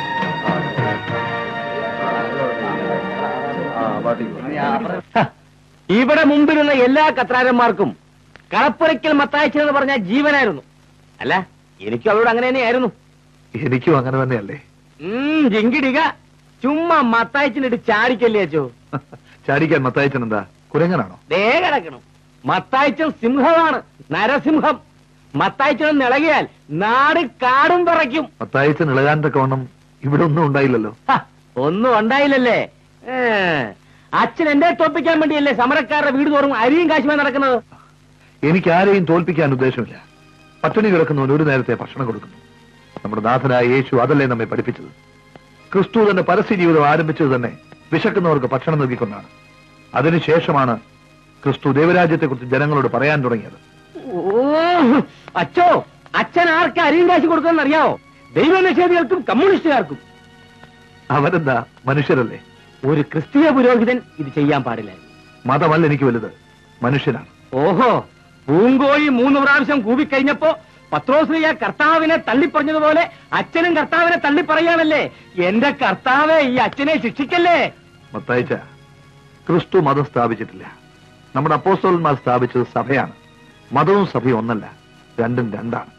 ഇവിടെ മുമ്പിലുള്ള എല്ലാ കത്രാരന്മാർക്കും കളപ്പുരയ്ക്കൽ മത്തായച്ചൻ എന്ന് പറഞ്ഞ ജീവനായിരുന്നു അല്ല എനിക്കും അവരോട് അങ്ങനെ തന്നെയായിരുന്നു എനിക്കും അങ്ങനെ തന്നെയല്ലേ ഉം, ജിങ്കിടിക ചുമ്മാ മത്തായച്ചിനിട്ട് ചാടിക്കല്ലേ അച്ചോ ചാടിക്കാൻ മത്തായച്ചൻ എന്താ കുരങ്ങനാണോ ദേ കിടക്കണം മത്തായച്ചൻ സിംഹമാണ് നരസിംഹം മത്തായച്ചൻ നിളകിയാൽ നാട് കാടും പറയ്ക്കും മത്തായച്ചൻ ഇളകാൻ തക്കവണ്ണം ഇവിടെ ഒന്നും ഉണ്ടായില്ലല്ലോ ഹ, ഒന്നും ഉണ്ടായില്ലല്ലേ ഏ, അച്ഛൻ എന്നെ തോൽപ്പിക്കാൻ വേണ്ടിയല്ലേ സമരക്കാരുടെ വീട് തോറും അരിയും കാശുമായി നടക്കുന്നത് എനിക്ക് ആരെയും തോൽപ്പിക്കാൻ ഉദ്ദേശമില്ല പട്ടിണി കിടക്കുന്നവന് ഒരു നേരത്തെ ഭക്ഷണം കൊടുക്കുന്നു നമ്മുടെ നാഥനായ യേശു അതല്ലേ നമ്മെ പഠിപ്പിച്ചത് ക്രിസ്തു തന്റെ പരസ്യ ജീവിതം ആരംഭിച്ചത് തന്നെ വിശക്കുന്നവർക്ക് ഭക്ഷണം നൽകിക്കൊണ്ടാണ് അതിനുശേഷമാണ് ക്രിസ്തു ദൈവരാജ്യത്തെക്കുറിച്ച് ജനങ്ങളോട് പറയാൻ തുടങ്ങിയത് ഓ അച്ഛോ അച്ഛൻ ആർക്ക് അരിയും കാശ് കൊടുക്കുമെന്ന് അറിയാവോ ദൈവനിഷേധികൾക്കും കമ്മ്യൂണിസ്റ്റുകാർക്കും അവരെന്താ മനുഷ്യരല്ലേ ഒരു ക്രിസ്തീയ പുരോഹിതൻ ഇത് ചെയ്യാൻ പാടില്ല മതമല്ല എനിക്ക് വലുത് മനുഷ്യനാണ് ഓഹോ പൂങ്കോഴി മൂന്ന് പ്രാവശ്യം കൂവിക്കഴിഞ്ഞപ്പോ പത്രോശ്രീയ കർത്താവിനെ തള്ളിപ്പറഞ്ഞതുപോലെ അച്ഛനും കർത്താവിനെ തള്ളിപ്പറയാണല്ലേ എന്റെ കർത്താവെ ഈ അച്ഛനെ ശിക്ഷിക്കല്ലേ മത്തായിച്ച ക്രിസ്തു മതം സ്ഥാപിച്ചിട്ടില്ല നമ്മുടെ അപ്പോസ്തലന്മാർ സ്ഥാപിച്ചത് സഭയാണ് മതവും സഭയും ഒന്നല്ല രണ്ടും രണ്ടാണ്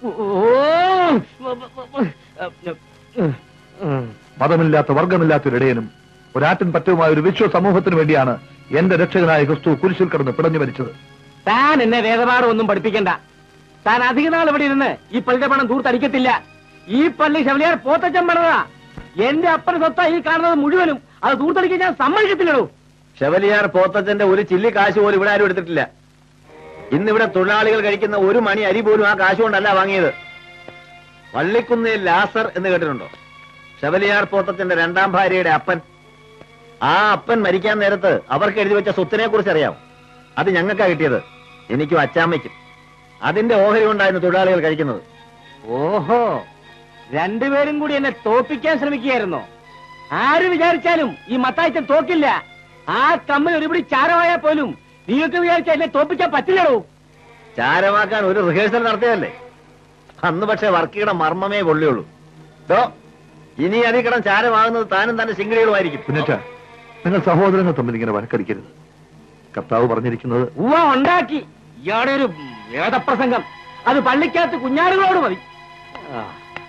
മതമില്ലാത്ത വർഗമില്ലാത്ത ഒരിടയനും ഒരാട്ടിൻ പറ്റവുമായ ഒരു വിശ്വ സമൂഹത്തിന് വേണ്ടിയാണ് എന്റെ രക്ഷകനായ ക്രിസ്തു കുരിശിൽ കിടന്ന് പിടഞ്ഞു മരിച്ചത് താൻ എന്നെ വേദപാഠം ഒന്നും പഠിപ്പിക്കണ്ട താൻ അധിക നാൾ ഇവിടെ ഇരുന്ന് ഈ പള്ളിയുടെ പണം ദൂർത്തടിക്കത്തില്ല ഈ പള്ളി ശവലിയാർ പോത്തച്ചൻ പണിതാ എന്റെ അപ്പന സ്വത്ത ഈ കാണുന്നത് മുഴുവനും അത് ദൂർത്തടിക്കാൻ ഞാൻ സമ്മതിക്കത്തില്ലടോ ഷെവലിയാർ പോത്തച്ഛന്റെ ഒരു ചില്ലി കാശ് പോലും ഇവിടെ ആരും എടുത്തിട്ടില്ല ഇന്നിവിടെ തൊഴിലാളികൾ കഴിക്കുന്ന ഒരു മണി അരി പോലും ആ കാശ് കൊണ്ടല്ല വാങ്ങിയത് വള്ളിക്കുന്നിൽ ലാസർ എന്ന് കേട്ടിട്ടുണ്ടോ ഷെവലിയാർ പോത്തച്ഛന്റെ രണ്ടാം ഭാര്യയുടെ അപ്പൻ ആ അപ്പൻ മരിക്കാൻ നേരത്ത് അവർക്ക് എഴുതി വെച്ച സ്വത്തിനെ കുറിച്ച് അറിയാം അത് ഞങ്ങൾക്കാ കിട്ടിയത് എനിക്കും അച്ചാമ്മയ്ക്കും അതിന്റെ ഓഹരി കൊണ്ടായിരുന്നു തൊഴിലാളികൾ കഴിക്കുന്നത് ഓഹോ രണ്ടുപേരും കൂടി എന്നെ തോപ്പിക്കാൻ ശ്രമിക്കുകയായിരുന്നോ ആര് വിചാരിച്ചാലും ഈ മത്തായിച്ചൻ തോക്കില്ല ആ കമ്മൽ ഒരുപിടി ചാരമായാൽ പോലും നീയൊക്കെ വിചാരിച്ചാൽ എന്നെ തോപ്പിക്കാൻ പറ്റില്ലടോ ചാരമാക്കാൻ ഒരു റിഹേഴ്സൽ നടത്തിയതല്ലേ അന്ന് പക്ഷെ വർക്കിയുടെ മർമ്മമേ പൊള്ളിയുള്ളൂ ദോ, ഇനി അതിൽ കിടം ചാരമാകുന്നത് താനും തന്റെ ശിങ്കിടികളുമായിരിക്കും കുഞ്ഞച്ച നിങ്ങൾ സഹോദരങ്ങൾ തമ്മിൽ ഇങ്ങനെ വഴക്കടിക്കരുത് കർത്താവ് പറഞ്ഞിരിക്കുന്നത് ഉവ്വ ഉണ്ടാക്കി ഇയാടെ ഒരു വേദപ്രസംഗം അത് പള്ളിക്കകത്ത് കുഞ്ഞാടുകളോട് മതി ആ.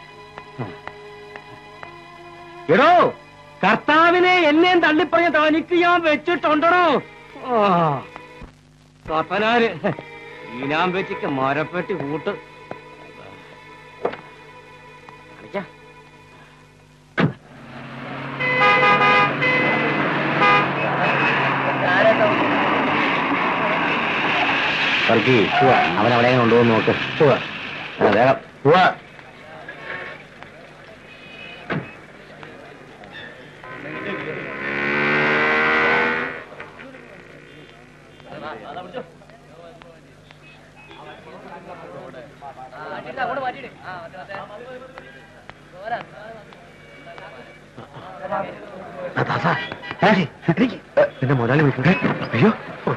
എടോ കർത്താവിനെ എന്നെയും തള്ളിപ്പറഞ്ഞ തനിക്ക് ഞാൻ വെച്ചിട്ടുണ്ടോ കത്തനാര് ഈനാം വെച്ചിക്ക് മരപ്പെട്ടി കൂട്ട് കാണിക്കാം വർക്കി അവൻ അവിടെ കൊണ്ടുപോകുന്ന നോക്ക് ആ, വേഗം എന്റെ മുതലാളി വിളിക്കണ്ടേ അയ്യോ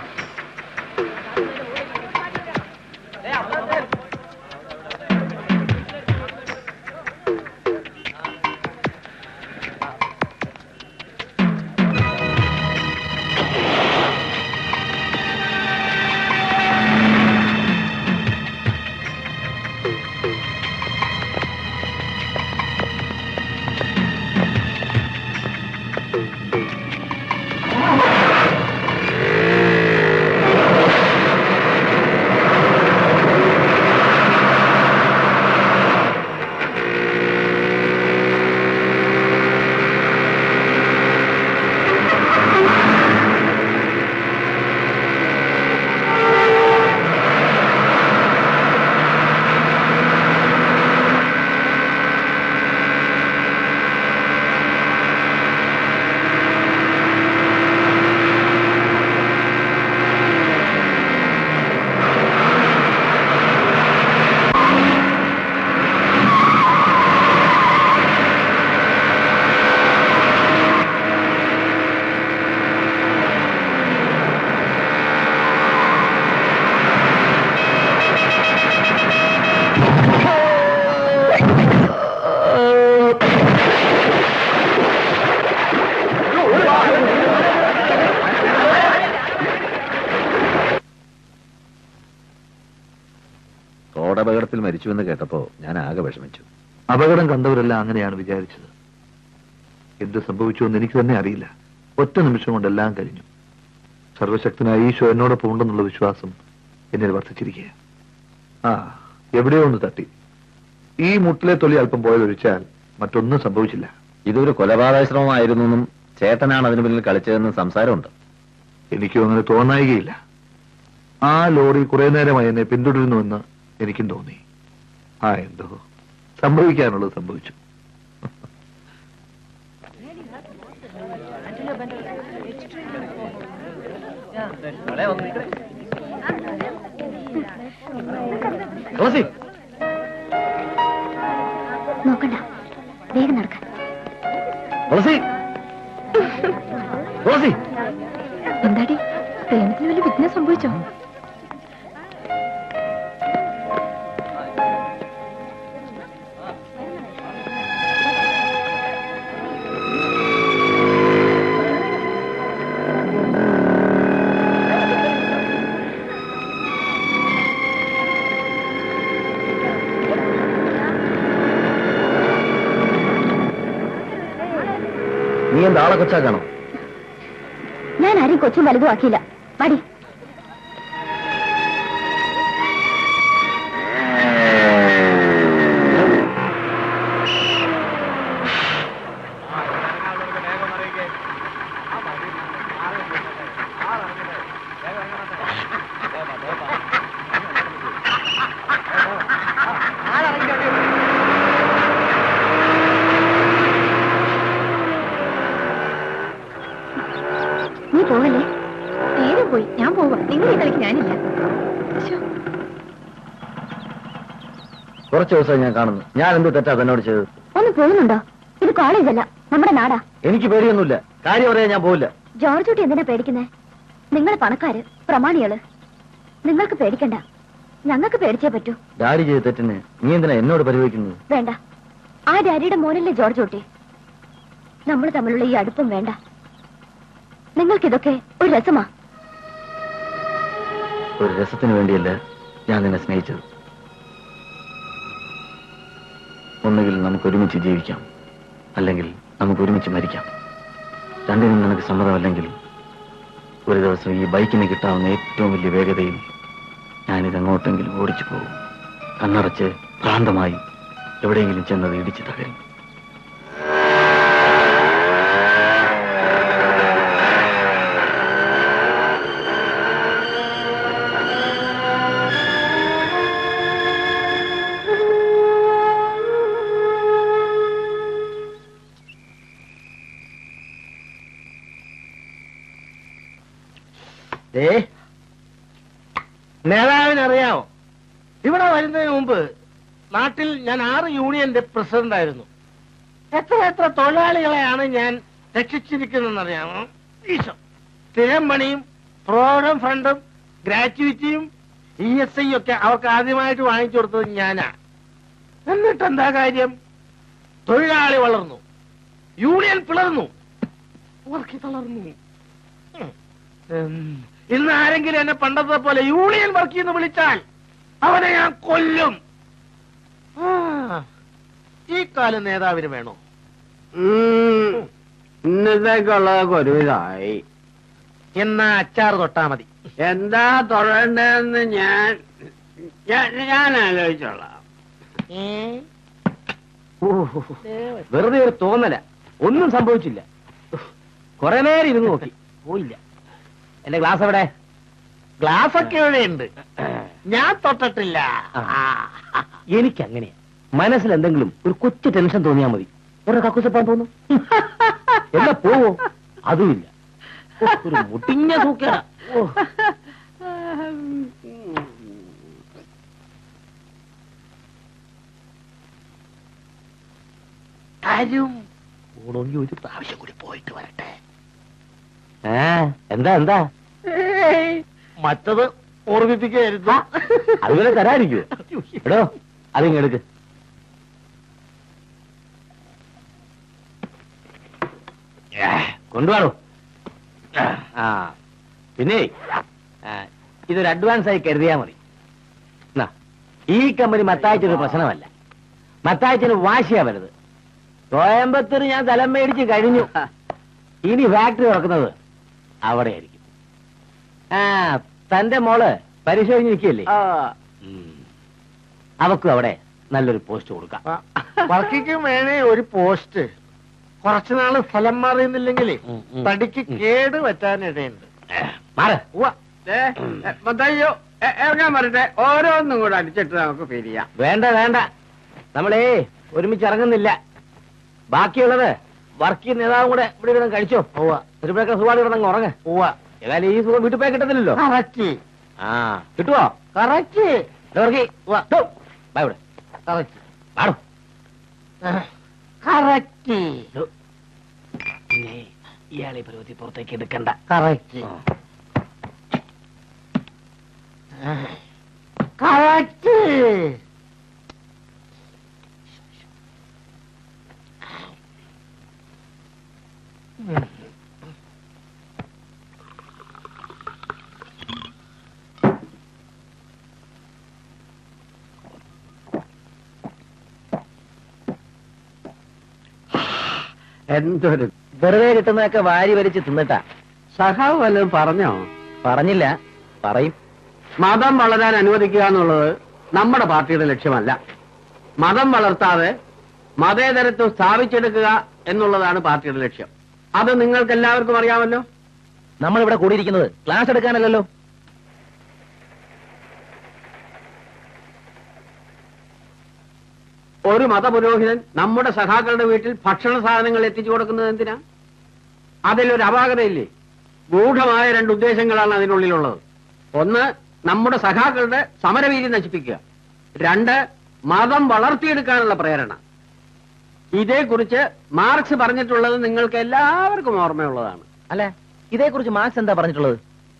റോഡപകടത്തിൽ മരിച്ചുവെന്ന് കേട്ടപ്പോ ഞാൻ ആകെ വിഷമിച്ചു അപകടം കണ്ടവരെല്ലാം അങ്ങനെയാണ് വിചാരിച്ചത് എന്ത് സംഭവിച്ചു എന്ന് എനിക്ക് തന്നെ അറിയില്ല ഒറ്റ നിമിഷം കൊണ്ടെല്ലാം കഴിഞ്ഞു സർവശക്തനായ ഈശോ എന്നോടൊപ്പം ഉണ്ടെന്നുള്ള വിശ്വാസം എന്നിൽ വർദ്ധിച്ചിരിക്കുക ആ എവിടെയോ ഒന്ന് തട്ടി ഈ മുട്ടിലെ തൊലി അല്പം പോയതൊഴിച്ചാൽ മറ്റൊന്നും സംഭവിച്ചില്ല ഇതൊരു കൊലപാതക ശ്രമമായിരുന്നു എന്നും ചേട്ടനാണ് അതിന് പിന്നിൽ കളിച്ചതെന്നും സംസാരമുണ്ട് എനിക്കും അങ്ങനെ തോന്നായികയില്ല ആ ലോറി കുറെ നേരമായി എന്നെ പിന്തുടരുന്നുവെന്ന് എനിക്കും തോന്നി ആ എന്തോ സംഭവിക്കാനുള്ളത് സംഭവിച്ചു നോക്കണ്ട വേഗം നടക്ക എന്താടി പ്രേമത്തിന് വലിയ വിഘ്നം സംഭവിച്ചോ നീ എന്താ ആളെ കൊച്ചാക്കാണോ ഞാൻ ആരെയും കൊച്ചും വലുതും ആക്കിയില്ല മടി നീ പോവല്ലേ നേരെ പോയി ഞാൻ പോവാ നിങ്ങൾ ഈ കളിക്ക് ഞാനില്ല ശ്ശോ. കുറച്ച് ദിവസമായി ഞാൻ കാണുന്നു ഞാൻ എന്ത് തെറ്റാ തന്നോട് ചെയ്തത് ഒന്ന് പോകുന്നുണ്ടോ ഇത് കോളേജല്ല നമ്മുടെ നാടാ എനിക്ക് പേടിയൊന്നുമില്ല കാര്യം പറയാൻ ഞാൻ പോവില്ല ജോർജ് കുട്ടി എന്തിനാ പേടിക്കുന്നേ നിങ്ങൾ പണക്കാര് പ്രമാണികള് നിങ്ങൾക്ക് പേടിക്കണ്ട ഞങ്ങൾക്ക് പേടിച്ചേ പറ്റൂ ഡാഡി ചെയ്ത തെറ്റിന് നീ എന്തിനാ എന്നോട് പരിഹരിക്കുന്നത് വേണ്ട ആ ഡാഡിയുടെ മോനല്ലേ ജോർജ് കുട്ടി നമ്മൾ തമ്മിലുള്ള ഈ അടുപ്പം വേണ്ട നിങ്ങൾക്കിതൊക്കെ ഒരു രസമാ ഒരു രസത്തിന് വേണ്ടിയല്ല ഞാൻ നിന്നെ സ്നേഹിച്ചത് ഒന്നുകിൽ നമുക്ക് ഒരുമിച്ച് ജീവിക്കാം അല്ലെങ്കിൽ നമുക്ക് ഒരുമിച്ച് മരിക്കാം രണ്ടിനും നിനക്ക് സമ്മതമല്ലെങ്കിൽ ഒരു ദിവസം ഈ ബൈക്കിന് കിട്ടാവുന്ന ഏറ്റവും വലിയ വേഗതയിൽ ഞാനിത് എങ്ങോട്ടെങ്കിലും ഓടിച്ചു പോകും കണ്ണടച്ച് ഭ്രാന്തമായി എവിടെയെങ്കിലും ചെന്നത് ഇടിച്ച് തകരും ഏ നേതാവിനറിയാമോ ഇവിടെ വരുന്നതിന് മുമ്പ് നാട്ടിൽ ഞാൻ ആറ് യൂണിയന്റെ പ്രസിഡന്റ് ആയിരുന്നു എത്ര എത്ര തൊഴിലാളികളെയാണ് ഞാൻ രക്ഷിച്ചിരിക്കുന്നതെന്നറിയാമോ ഈശോ സ്ഥിരം പണിയും പ്രോഗ്രാം ഫണ്ടും ഗ്രാറ്റുവിറ്റിയും ഇ എസ് ഐ ഒക്കെ അവർക്ക് ആദ്യമായിട്ട് വാങ്ങിച്ചു കൊടുത്തത് ഞാനാ എന്നിട്ട് എന്താ കാര്യം തൊഴിലാളി വളർന്നു യൂണിയൻ പിളർന്നു വർക്ക് തളർന്നു ഉം. ഉം. ഇന്ന് ആരെങ്കിലും എന്നെ പണ്ടത്തെ പോലെ യൂണിയൻ വർക്ക് എന്ന് വിളിച്ചാൽ അവനെ ഞാൻ കൊല്ലും ആ, ഈ കാലം നേതാവിന് വേണോ ഇന്നത്തേക്കുള്ളതൊക്കെ ഒരുവിധമായി എന്നാ അച്ചാർ തൊട്ടാ മതി എന്താ തൊഴണ്ടെന്ന് ഞാൻ ഞാൻ ഞാൻ ആലോചിച്ചോളാം ഏ? വെറുതെ ഒരു തോന്നല ഒന്നും സംഭവിച്ചില്ല കുറെ നേരം ഇരുന്ന് നോക്കി പോയില്ല എന്റെ ഗ്ലാസ് എവിടെ ഗ്ലാസ് ഒക്കെ ഇവിടെയുണ്ട് ഞാൻ തൊട്ടിട്ടില്ല ആ. എനിക്ക് അങ്ങനെയാ മനസ്സിൽ എന്തെങ്കിലും ഒരു കൊച്ചു ടെൻഷൻ തോന്നിയാ മതി ഒരു കക്കുസപ്പാൻ തോന്നും എന്നാ പോവോ അതുമില്ല ഓ, ഒരു മുട്ടിഞ്ഞ തൂക്കട തരും ഊണെങ്കിൽ ഒരു പ്രാവശ്യം കൂടി പോയിട്ട് വരട്ടെ എന്താ എന്താ മറ്റത് ഓർമ്മിപ്പിക്കുകയായിരുന്നു അതുപോലെ തരാതിരിക്കോ എടോ അതിങ്ങ് എടുക്ക് ഏ, കൊണ്ടുപോണോ ആ പിന്നെ ആ, ഇതൊരു അഡ്വാൻസ് ആയി കരുതിയാ മതി എന്നാ, ഈ കമ്പനി മത്തായച്ചൊരു പ്രശ്നമല്ല മത്തായച്ചന് വാശിയാ വരുത് കോയമ്പത്തൂർ ഞാൻ തലം മേടിച്ച് കഴിഞ്ഞു ഇനി ഫാക്ടറി തുറക്കുന്നത് അവിടെ ആയിരിക്കും ആ തന്റെ മോള് പരീക്ഷ കഴിഞ്ഞ് നിൽക്കുകയല്ലേ ഉം. അവക്കും അവിടെ നല്ലൊരു പോസ്റ്റ് കൊടുക്കാം വർക്കിക്കും വേണേ ഒരു പോസ്റ്റ് കുറച്ചു നാള് സ്ഥലം മാറിയുന്നില്ലെങ്കിലേ ഉം, ഉം. തടിക്ക് കേട് പറ്റാനിടയുണ്ട് മാറ് മത്തയ്യോ ഇറങ്ങാൻ വരട്ടെ ഓരോന്നും കൂടെ അടിച്ചിട്ട് നമുക്ക് പിരിയാം വേണ്ട വേണ്ട നമ്മളേ ഒരുമിച്ച് ഇറങ്ങുന്നില്ല ബാക്കിയുള്ളത് വർക്ക് നേതാവും കൂടെ ഇവിടെ ഇരുന്ന് കഴിച്ചോ പോവാ ഒരു പേരൊക്കെ സുഖമായിട്ട് കിടന്നങ്ങ് ഉറങ്ങ പോവാ ഏതായാലും ഈ സുഖം വീട്ടിൽ പോയി കിട്ടത്തില്ലല്ലോ കറക്റ്റ് ആ കിട്ടുവോ കറക്റ്റ് വർക്കി ബൈ ഇവിടെ കറക്റ്റ് പാടും കറക്റ്റ് പിന്നെ ഇയാളെ പരുവത്തി പുറത്തേക്ക് എടുക്കണ്ട കറക്റ്റ് കറക്റ്റ് എന്തൊരു വെറുതെ കിട്ടുന്നതൊക്കെ വാരി വലിച്ച് തിന്നിട്ടാ സഖാവ് വല്ലതും പറഞ്ഞോ പറഞ്ഞില്ല പറയും മതം വളരാൻ അനുവദിക്കുക എന്നുള്ളത് നമ്മുടെ പാർട്ടിയുടെ ലക്ഷ്യമല്ല മതം വളർത്താതെ മതേതരത്വം സ്ഥാപിച്ചെടുക്കുക എന്നുള്ളതാണ് പാർട്ടിയുടെ ലക്ഷ്യം അത് നിങ്ങൾക്ക് എല്ലാവർക്കും അറിയാമല്ലോ നമ്മൾ ഇവിടെ കൂടിയിരിക്കുന്നത് ക്ലാസ് എടുക്കാനല്ലല്ലോ ഒരു മതപുരോഹിതൻ നമ്മുടെ സഖാക്കളുടെ വീട്ടിൽ ഭക്ഷണ സാധനങ്ങൾ എത്തിച്ചു കൊടുക്കുന്നത് എന്തിനാ അതിലൊരു അപാകതയില്ലേ ഗൂഢമായ രണ്ട് ഉദ്ദേശങ്ങളാണ് അതിനുള്ളിലുള്ളത് ഒന്ന് നമ്മുടെ സഖാക്കളുടെ സമരവീതി നശിപ്പിക്കുക രണ്ട് മതം വളർത്തിയെടുക്കാനുള്ള പ്രേരണ ഇതേക്കുറിച്ച് മാർക്സ് പറഞ്ഞിട്ടുള്ളത് നിങ്ങൾക്ക് എല്ലാവർക്കും ഓർമ്മയുള്ളതാണ് അല്ല ഇതേക്കുറിച്ച് മാർക്സ് എന്താ പറഞ്ഞിട്ടുള്ളത്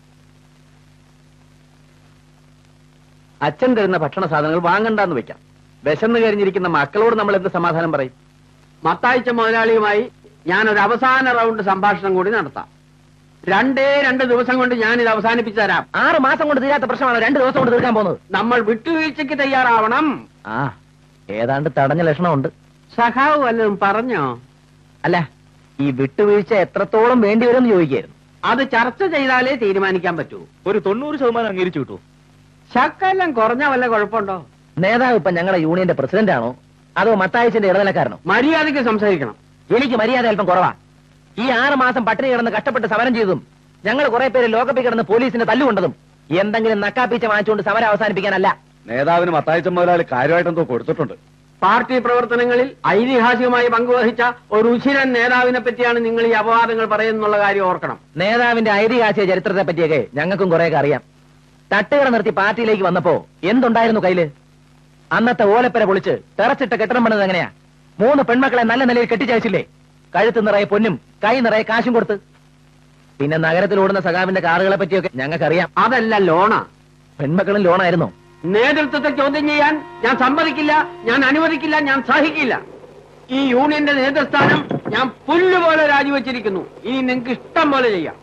അച്ഛൻ തരുന്ന ഭക്ഷണ സാധനങ്ങൾ വാങ്ങണ്ടെന്ന് വെക്കാം വിശന്ന് കഴിഞ്ഞിരിക്കുന്ന മക്കളോട് നമ്മൾ എന്ത് സമാധാനം പറയും മത്തായിച്ച മുതലാളിയുമായി ഞാൻ ഒരു അവസാന റൗണ്ട് സംഭാഷണം കൂടി നടത്താം രണ്ടേ രണ്ട് ദിവസം കൊണ്ട് ഞാൻ ഇത് അവസാനിപ്പിച്ചു തരാം ആറ് മാസം കൊണ്ട് തീരാത്ത പ്രശ്നമാണ് രണ്ട് ദിവസം കൊണ്ട് തീർക്കാൻ പോകുന്നത് നമ്മൾ വിട്ടുവീഴ്ചയ്ക്ക് തയ്യാറാവണം ആ ഏതാണ്ട് തടഞ്ഞ ലക്ഷണമുണ്ട് സഖാവ് വല്ലതും പറഞ്ഞോ അല്ല ഈ വിട്ടുവീഴ്ച എത്രത്തോളം വേണ്ടി വരും ചോദിക്കായിരുന്നു അത് ചർച്ച ചെയ്താലേ തീരുമാനിക്കാൻ പറ്റൂ ഒരു തൊണ്ണൂറ് ശതമാനം അംഗീകരിച്ചു കിട്ടു ശക്കെല്ലാം കുറഞ്ഞ വല്ല കുഴപ്പമുണ്ടോ നേതാവ് ഇപ്പൊ ഞങ്ങളുടെ യൂണിയന്റെ പ്രസിഡന്റ് ആണോ അതോ മത്തായച്ചന്റെ ഇടനിലക്കാരനോ മര്യാദയ്ക്ക് സംസാരിക്കണം എനിക്ക് മര്യാദ അല്പം കുറവാ ഈ ആറ് മാസം പട്ടിണി കിടന്ന് കഷ്ടപ്പെട്ട് സമരം ചെയ്തതും ഞങ്ങൾ കുറെ പേര് ലോകപ്പിൽ കിടന്ന് പോലീസിനെ തല്ലുകൊണ്ടതും എന്തെങ്കിലും നക്കാപ്പീച്ച വാങ്ങിച്ചുകൊണ്ട് സമരം അവസാനിപ്പിക്കാനല്ല നേതാവിന് മത്തായിച്ച മുതലാളി കാര്യമായിട്ടെന്തോ കൊടുത്തിട്ടുണ്ട് പാർട്ടി പ്രവർത്തനങ്ങളിൽ ഐതിഹാസികമായി പങ്കുവഹിച്ച ഒരു ഉശിരൻ നേതാവിനെ പറ്റിയാണ് നിങ്ങൾ ഈ അപവാദങ്ങൾ പറയുന്നുള്ള കാര്യം ഓർക്കണം നേതാവിന്റെ ഐതിഹാസിക ചരിത്രത്തെ പറ്റിയൊക്കെ ഞങ്ങൾക്കും കുറെയൊക്കെ അറിയാം തട്ടുകട നിർത്തി പാർട്ടിയിലേക്ക് വന്നപ്പോ എന്തുണ്ടായിരുന്നു കയ്യില് അന്നത്തെ ഓലപ്പര പൊളിച്ച് ടെറച്ചിട്ട് കെട്ടിടം പണിത് എങ്ങനെയാ മൂന്ന് പെൺമക്കളെ നല്ല നിലയിൽ കെട്ടിച്ചയച്ചില്ലേ കഴുത്ത് നിറയെ പൊന്നും കൈ നിറയെ കാശും കൊടുത്ത് പിന്നെ നഗരത്തിൽ ഓടുന്ന സഖാവിന്റെ കാറുകളെ പറ്റിയൊക്കെ ഞങ്ങൾക്കറിയാം അതല്ല ലോണ പെൺമക്കളും ലോണായിരുന്നോ നേതൃത്വത്തെ ചോദ്യം ചെയ്യാൻ ഞാൻ സമ്മതിക്കില്ല ഞാൻ അനുവദിക്കില്ല ഞാൻ സഹിക്കില്ല ഈ യൂണിയന്റെ നേതൃസ്ഥാനം ഞാൻ പുല്ലുപോലെ രാജിവെച്ചിരിക്കുന്നു ഇനി നിങ്ങൾക്ക് ഇഷ്ടം പോലെ ചെയ്യാം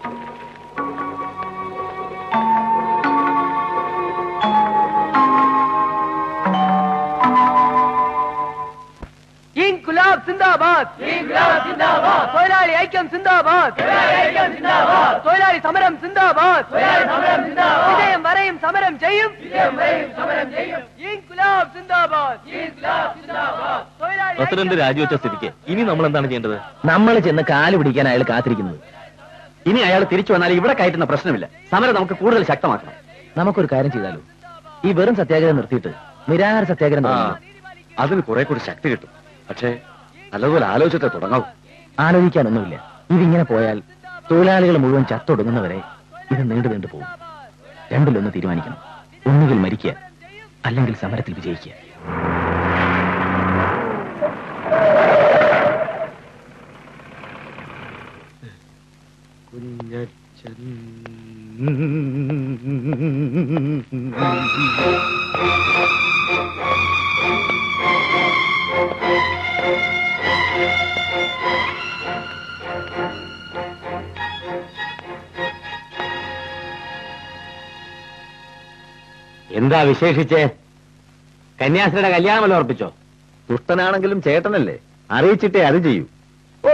ഇൻകുലാബ് സിന്ദാബാദ് തൊഴിലാളി ഐക്യം സിന്ദാബാദ് തൊഴിലാളി സമരം സിന്ദാബാദ് വിജയം വരെയും സമരം ചെയ്യും ഇൻകുലാബ് സിന്ദാബാദ് തൊഴിലാളി പ്രസിഡന്റ് രാജിവെച്ച സ്ഥിതിക്ക് ഇനി നമ്മൾ എന്താണ് ചെയ്യേണ്ടത് നമ്മൾ ചെന്ന് കാല് പിടിക്കാൻ അയാൾ കാത്തിരിക്കുന്നത് ഇനി അയാൾ തിരിച്ചു വന്നാൽ ഇവിടെ കയറ്റുന്ന പ്രശ്നമില്ല സമരം നമുക്ക് കൂടുതൽ ശക്തമാക്കണം നമുക്കൊരു കാര്യം ചെയ്താലോ ഈ വെറും സത്യാഗ്രഹം നിർത്തിയിട്ട് നിരാഹാര സത്യാഗ്രഹം ആ, തുടങ്ങാം. അതിന് കുറെ കൂടി ശക്തി കിട്ടും പക്ഷേ നല്ലതുപോലെ ആലോചിച്ചിട്ടേ തുടങ്ങാവൂ ആലോചിക്കാനൊന്നുമില്ല ഇതിങ്ങനെ പോയാൽ തൊഴിലാളികൾ മുഴുവൻ ചത്തൊടുങ്ങുന്നവരെ ഇത് നീണ്ടു നീണ്ടു പോകും രണ്ടിലൊന്ന് തീരുമാനിക്കണം ഒന്നുകിൽ മരിക്കുക അല്ലെങ്കിൽ സമരത്തിൽ വിജയിക്കുക എന്താ വിശേഷിച്ച് കന്യാസ്ത്രീയുടെ കല്യാണമല്ലോ ഉറപ്പിച്ചോ ദുഷ്ടനാണെങ്കിലും ചേട്ടനല്ലേ അറിയിച്ചിട്ടേ അത് ചെയ്യൂ ഓ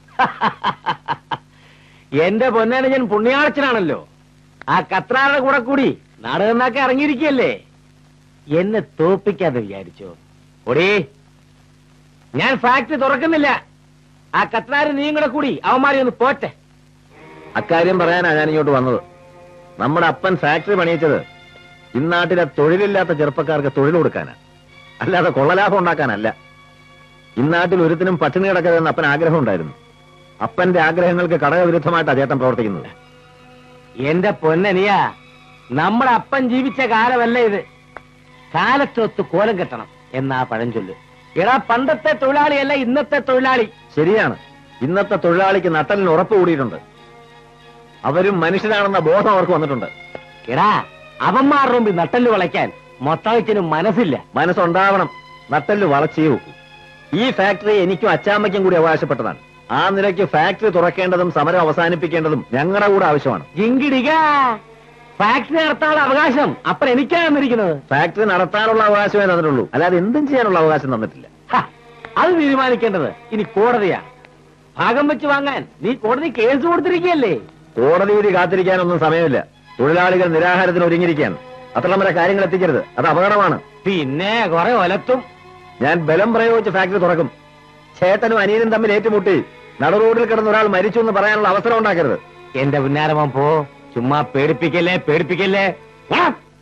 എന്റെ പൊന്നനുജൻ പുണ്യാളച്ചനാണല്ലോ ആ കത്രാറുടെ കൂടെ കൂടി നാടകന്നാക്കെ ഇറങ്ങിയിരിക്കല്ലേ എന്നെ തോപ്പിക്കാതെ വിചാരിച്ചോ ഒടേ ഞാൻ ഫാക്ടറി തുറക്കുന്നില്ല ആ കത്രാര് നീയും കൂടെ കൂടി അവന്മാരെ ഒന്ന് പോറ്റെ അക്കാര്യം പറയാനാ ഞാൻ ഇങ്ങോട്ട് വന്നത് നമ്മുടെ അപ്പൻ ഫാക്ടറി പണിയിച്ചത് ഇന്നാട്ടിലെ തൊഴിലില്ലാത്ത ചെറുപ്പക്കാർക്ക് തൊഴിൽ കൊടുക്കാനാ അല്ലാതെ കൊള്ളലാഭം ഉണ്ടാക്കാനല്ല ഇന്നാട്ടിൽ ഒരുത്തിനും പട്ടിണി കിടക്കരുതെന്ന് അപ്പൻ ആഗ്രഹം ഉണ്ടായിരുന്നു അപ്പന്റെ ആഗ്രഹങ്ങൾക്ക് ഘടകവിരുദ്ധമായിട്ടാണ് ചേട്ടൻ പ്രവർത്തിക്കുന്നത് എന്റെ പൊന്നനിയാ നമ്മുടെ അപ്പൻ ജീവിച്ച കാലമല്ല ഇത് കാലത്തൊത്ത് കോലം കെട്ടണം എന്നാ പഴഞ്ചൊല്ല് എടാ പണ്ടത്തെ തൊഴിലാളിയല്ല ഇന്നത്തെ തൊഴിലാളി ശരിയാണ് ഇന്നത്തെ തൊഴിലാളിക്ക് നട്ടലിന് ഉറപ്പ് കൂടിയിട്ടുണ്ട് അവരും മനുഷ്യരാണെന്ന ബോധം അവർക്ക് വന്നിട്ടുണ്ട് എടാ അവന്മാരുടെ മുമ്പിൽ നട്ടല് വളയ്ക്കാൻ മൊത്തവച്ചിന് മനസ്സില്ല മനസ്സുണ്ടാവണം നട്ടല് വളച്ചേ വെക്കൂ ഈ ഫാക്ടറി എനിക്കും അച്ചാമ്മയ്ക്കും കൂടി അവകാശപ്പെട്ടതാണ് ആ നിലയ്ക്ക് ഫാക്ടറി തുറക്കേണ്ടതും സമരം അവസാനിപ്പിക്കേണ്ടതും ഞങ്ങളുടെ കൂടെ ആവശ്യമാണ് ജിങ്കിടിക ഫാക്ടറി നടത്താനുള്ള അവകാശം അപ്പൻ എനിക്കാണ് തന്നിരിക്കുന്നത് ഫാക്ടറി നടത്താനുള്ള അവകാശമേ തന്നിട്ടുള്ളൂ അല്ലാതെ എന്തും ചെയ്യാനുള്ള അവകാശം തന്നിട്ടില്ല ഹ, അത് തീരുമാനിക്കേണ്ടത് ഇനി കോടതിയാണ് ഭാഗം വെച്ച് വാങ്ങാൻ നീ കോടതി കേസ് കൊടുത്തിരിക്കുകയല്ലേ കോടതി വിധി കാത്തിരിക്കാനൊന്നും സമയമില്ല തൊഴിലാളികൾ നിരാഹാരത്തിന് ഒരുങ്ങിയിരിക്കുകയാണ് അത്രയും വരെ കാര്യങ്ങൾ എത്തിക്കരുത് അത് അപകടമാണ് പിന്നെ കുറെ ഒലത്തും ഞാൻ ബലം പ്രയോഗിച്ച് ഫാക്ടറി തുറക്കും ചേട്ടനും അനിയനും തമ്മിൽ ഏറ്റുമുട്ടി നട റോഡിൽ കിടന്ന ഒരാൾ മരിച്ചു എന്ന് പറയാനുള്ള അവസരം ഉണ്ടാക്കരുത് എന്റെ പുന്നാരമൻ പോ ചുമ്മാ പേടിപ്പിക്കല്ലേ പേടിപ്പിക്കല്ലേ വാ.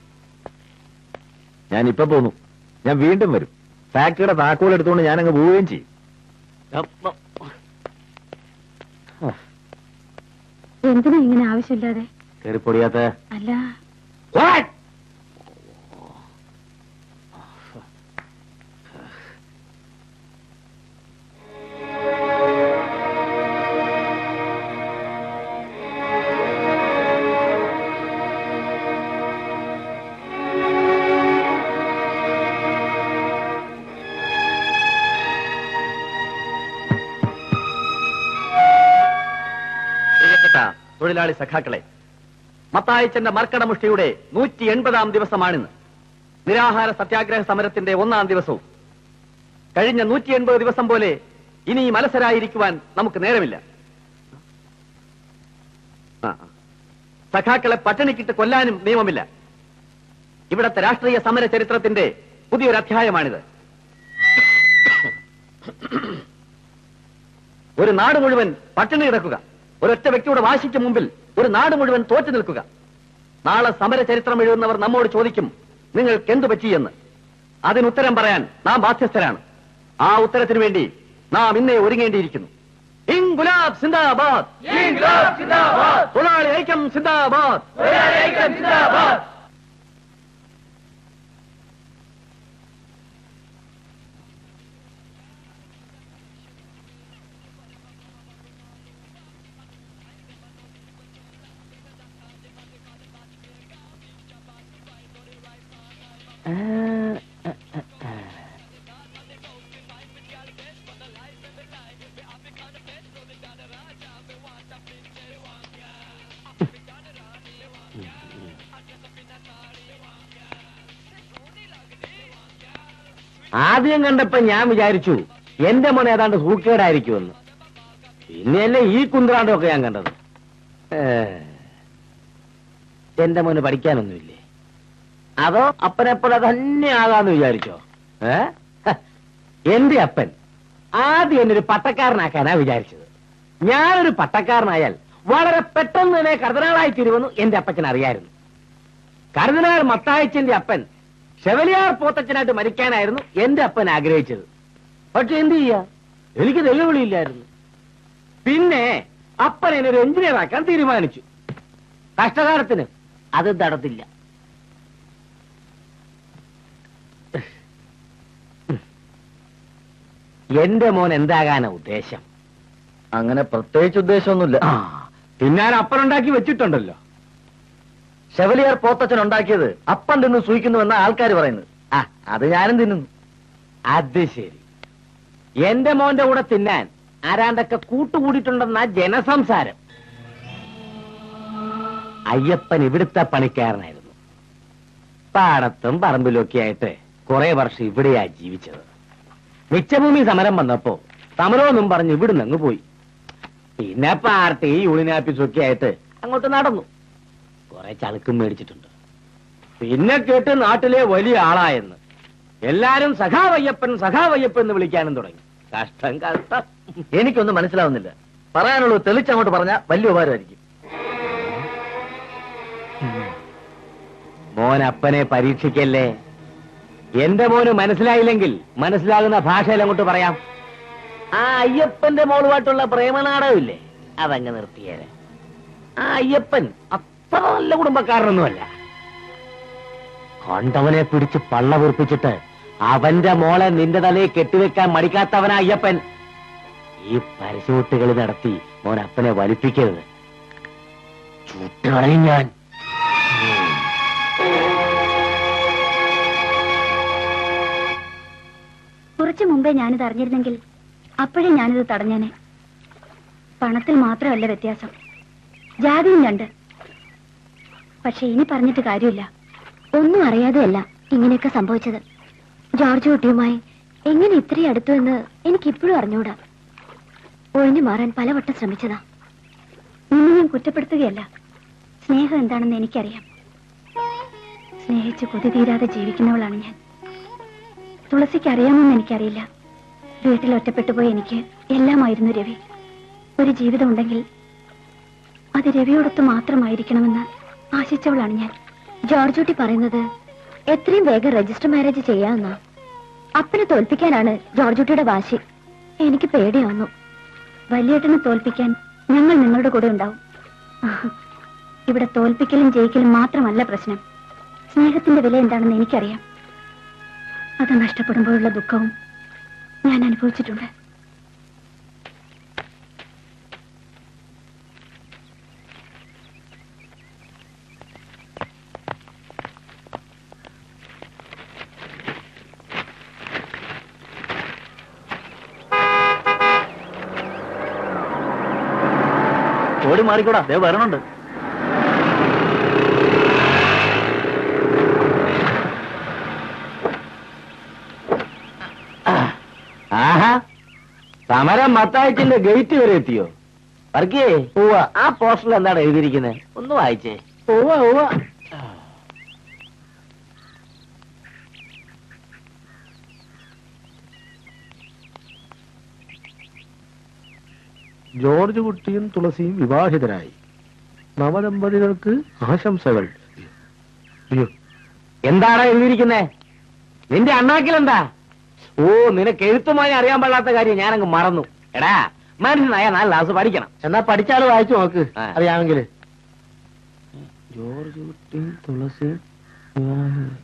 ഞാൻ ഇപ്പൊ പോന്നു ഞാൻ വീണ്ടും വരും ഫാക്ടറിയുടെ താക്കോൽ എടുത്തുകൊണ്ട് ഞാൻ അങ്ങ് പോവുകയും ചെയ്യും എന്തിനാ ഇങ്ങനെ ആവശ്യമില്ലാതെ കേറിപ്പൊടിയാത്ത അല്ല What? പ്രിയപ്പെട്ട തൊഴിലാളി സഖാക്കളെ മത്തായച്ചന്റെ മർക്കടമുഷ്ടിയുടെ നൂറ്റി എൺപതാം ദിവസമാണിന്ന് നിരാഹാര സത്യാഗ്രഹ സമരത്തിന്റെ ഒന്നാം ദിവസവും കഴിഞ്ഞ നൂറ്റി എൺപത് ദിവസം പോലെ ഇനി മലസരായിരിക്കുവാൻ നമുക്ക് നേരമില്ല ആ, ആ. സഖാക്കളെ പട്ടിണിക്കിട്ട് കൊല്ലാനും നിയമമില്ല ഇവിടത്തെ രാഷ്ട്രീയ സമര ചരിത്രത്തിന്റെ പുതിയൊരു അധ്യായമാണിത് ഒരു നാട് മുഴുവൻ പട്ടിണി കിടക്കുക ഒരൊറ്റ വ്യക്തിയുടെ വാശിക്ക് മുമ്പിൽ ഒരു നാട് മുഴുവൻ തോറ്റു നിൽക്കുക നാളെ സമര ചരിത്രം എഴുതുന്നവർ നമ്മോട് ചോദിക്കും നിങ്ങൾക്ക് എന്തു പറ്റിയെന്ന് അതിനുത്തരം പറയാൻ നാം ബാധ്യസ്ഥരാണ് ആ ഉത്തരത്തിന് വേണ്ടി നാം ഇന്നേ ഒരുങ്ങേണ്ടിയിരിക്കുന്നു ഇൻഗുലാബ് സിന്ദാബാദ് തൊഴിലാളി ഐക്യം സിന്ദാബാദ് ആദ്യം കണ്ടപ്പോ ഞാൻ വിചാരിച്ചു എന്റെ മോൻ ഏതാണ്ട് സൂക്കേടായിരിക്കുമെന്ന് പിന്നെയല്ലേ ഈ കുന്ത്രാണ്ടമൊക്കെ ഞാൻ കണ്ടത് ഏ, എന്റെ മോന് പഠിക്കാനൊന്നുമില്ലേ അതോ അപ്പനെപ്പോഴെ തന്നെ ആകാന്ന് വിചാരിച്ചോ ഏ ഹ, എന്റെ അപ്പൻ ആദ്യം എന്നെ ഒരു പട്ടക്കാരനാക്കാനാ വിചാരിച്ചത് ഞാനൊരു പട്ടക്കാരനായാൽ വളരെ പെട്ടെന്ന് തന്നെ കർദിനാളായി തീരുമെന്ന് എന്റെ അപ്പച്ചൻ അറിയായിരുന്നു കർദിനാൾ മത്തായച്ചന്റെ അപ്പൻ ഷെവലിയാർ പോത്തച്ഛനായിട്ട് മരിക്കാനായിരുന്നു എന്റെ അപ്പൻ ആഗ്രഹിച്ചത് പക്ഷെ എന്ത് ചെയ്യാ എനിക്ക് വെല്ലുവിളിയില്ലായിരുന്നു പിന്നെ അപ്പൻ എന്നെ ഒരു എഞ്ചിനീയർ ആക്കാൻ തീരുമാനിച്ചു കഷ്ടകാലത്തിന് അത് നടത്തില്ല എന്റെ മോൻ എന്താകാനാ ഉദ്ദേശം അങ്ങനെ പ്രത്യേകിച്ച് ഉദ്ദേശമൊന്നുമില്ല ആ പിന്നെ ഞാൻ അപ്പനുണ്ടാക്കി വെച്ചിട്ടുണ്ടല്ലോ ഷെവലിയർ പോത്തച്ഛൻ ഉണ്ടാക്കിയത് അപ്പം തിന്ന് സൂയിക്കുന്നുവെന്ന ആൾക്കാർ പറയുന്നത് ആ അത് ഞാനും തിന്നുന്നു അത് ശരി എന്റെ മോന്റെ കൂടെ തിന്നാൻ ആരാണ്ടൊക്കെ കൂട്ടുകൂടിയിട്ടുണ്ടെന്ന ജനസംസാരം അയ്യപ്പൻ ഇവിടുത്തെ പണിക്കാരനായിരുന്നു പാടത്തും പറമ്പിലും ഒക്കെ ആയിട്ട് കുറെ വർഷം ഇവിടെയാ ജീവിച്ചത് മിച്ചഭൂമി സമരം വന്നപ്പോ സമരമൊന്നും പറഞ്ഞ് ഇവിടുന്ന് അങ്ങ് പോയി പിന്നെ പാർട്ടി യൂണിയൻ ഓഫീസും ഒക്കെ ആയിട്ട് അങ്ങോട്ട് നടന്നു കുറെ ചളുക്കും മേടിച്ചിട്ടുണ്ട് പിന്നെ കേട്ട് നാട്ടിലെ വലിയ ആളായെന്ന് എല്ലാരും സഖാവയ്യപ്പൻ സഖാവയ്യപ്പൻ എന്ന് വിളിക്കാനും തുടങ്ങി കഷ്ടം കഷ്ടം എനിക്കൊന്നും മനസ്സിലാവുന്നില്ല പറയാനുള്ളത് തെളിച്ചങ്ങോട്ട് പറഞ്ഞാൽ വലിയ ഉപകാരമായിരിക്കും മോൻ അപ്പനെ പരീക്ഷിക്കല്ലേ എന്റെ മോന് മനസ്സിലായില്ലെങ്കിൽ മനസ്സിലാകുന്ന ഭാഷയിൽ അങ്ങോട്ട് പറയാം ആ അയ്യപ്പന്റെ മോളുമായിട്ടുള്ള പ്രേമനാടകമില്ലേ അതങ്ങ് നിർത്തിയേരെ ആ അയ്യപ്പൻ അത്ര നല്ല കുടുംബക്കാരനൊന്നുമല്ല കണ്ടവനെ പിടിച്ച് പള്ള വീർപ്പിച്ചിട്ട് അവന്റെ മോളെ നിന്റെ തലയിൽ കെട്ടിവെക്കാൻ മടിക്കാത്തവനാ അയ്യപ്പൻ ഈ പരസ്യമുട്ടുകളി നടത്തി മോൻ അപ്പനെ വലിപ്പിക്കരുത് ചുട്ടുകളയും ഞാൻ കുറച്ചു മുമ്പേ ഞാനിത് അറിഞ്ഞിരുന്നെങ്കിൽ അപ്പോഴേ ഞാനിത് തടഞ്ഞേനെ പണത്തിൽ മാത്രമല്ല വ്യത്യാസം ജാതിയും രണ്ട് പക്ഷെ ഇനി പറഞ്ഞിട്ട് കാര്യമില്ല ഒന്നും അറിയാതെയല്ല ഇങ്ങനെയൊക്കെ സംഭവിച്ചത് ജോർജ് കുട്ടിയുമായി എങ്ങനെ ഇത്രയും അടുത്തു എന്ന് എനിക്കിപ്പോഴും അറിഞ്ഞൂടാ ഒഴിഞ്ഞു മാറാൻ പലവട്ടം ശ്രമിച്ചതാ നിന്നെ ഞാൻ കുറ്റപ്പെടുത്തുകയല്ല സ്നേഹം എന്താണെന്ന് എനിക്കറിയാം സ്നേഹിച്ച് കൊതി തീരാതെ ജീവിക്കുന്നവളാണ് ഞാൻ തുളസിക്ക് അറിയാമെന്ന് എനിക്കറിയില്ല വീട്ടിൽ ഒറ്റപ്പെട്ടു പോയി എനിക്ക് എല്ലാമായിരുന്നു രവി ഒരു ജീവിതം ഉണ്ടെങ്കിൽ അത് രവിയോടൊത്ത് മാത്രമായിരിക്കണമെന്ന് ആശിച്ചവളാണ് ഞാൻ ജോർജ് കുട്ടി പറയുന്നത് എത്രയും വേഗം രജിസ്റ്റർ മാരേജ് ചെയ്യാമെന്നാ അപ്പനെ തോൽപ്പിക്കാനാണ് ജോർജ് കുട്ടിയുടെ വാശി എനിക്ക് പേടിയാവുന്നു വലിയേട്ടനെ തോൽപ്പിക്കാൻ ഞങ്ങൾ നിങ്ങളുടെ കൂടെ ഉണ്ടാവും ഇവിടെ തോൽപ്പിക്കലും ജയിക്കലും മാത്രമല്ല പ്രശ്നം സ്നേഹത്തിന്റെ വില എന്താണെന്ന് എനിക്കറിയാം അത് നഷ്ടപ്പെടുമ്പോഴുള്ള ദുഃഖവും ഞാൻ അനുഭവിച്ചിട്ടുണ്ട് ഓടി മാറിക്കൂടാ ദേ വരണുണ്ട് ആഹാ സമരം മത്തായച്ചിന്റെ ഗേറ്റ് വരെ എത്തിയോ വർക്കേ ഉവ്വ ആ പോസ്റ്ററിൽ എന്താണ് എഴുതിയിരിക്കുന്നത് ഒന്ന് വായിച്ചേ ഉവ്വ ഉവ്വ ജോർജ് കുട്ടിയും തുളസിയും വിവാഹിതരായി നവദമ്പതികൾക്ക് ആശംസകൾ അയ്യോ എന്താണ് എഴുതിയിരിക്കുന്നേ നിന്റെ അണ്ണാക്കിലെന്താ ഓ നിനക്ക് എഴുത്തുമായി അറിയാൻ പാടാത്ത കാര്യം ഞാനങ്ങ് മറന്നു എടാ മനുഷ്യനായ നാല് ക്ലാസ് പഠിക്കണം എന്നാ പഠിച്ചാൽ വായിച്ചു നോക്ക് ആ. അറിയാമെങ്കിൽ ജോർജ് കുട്ടിയും തുളസിയും വിവാഹിതരായി.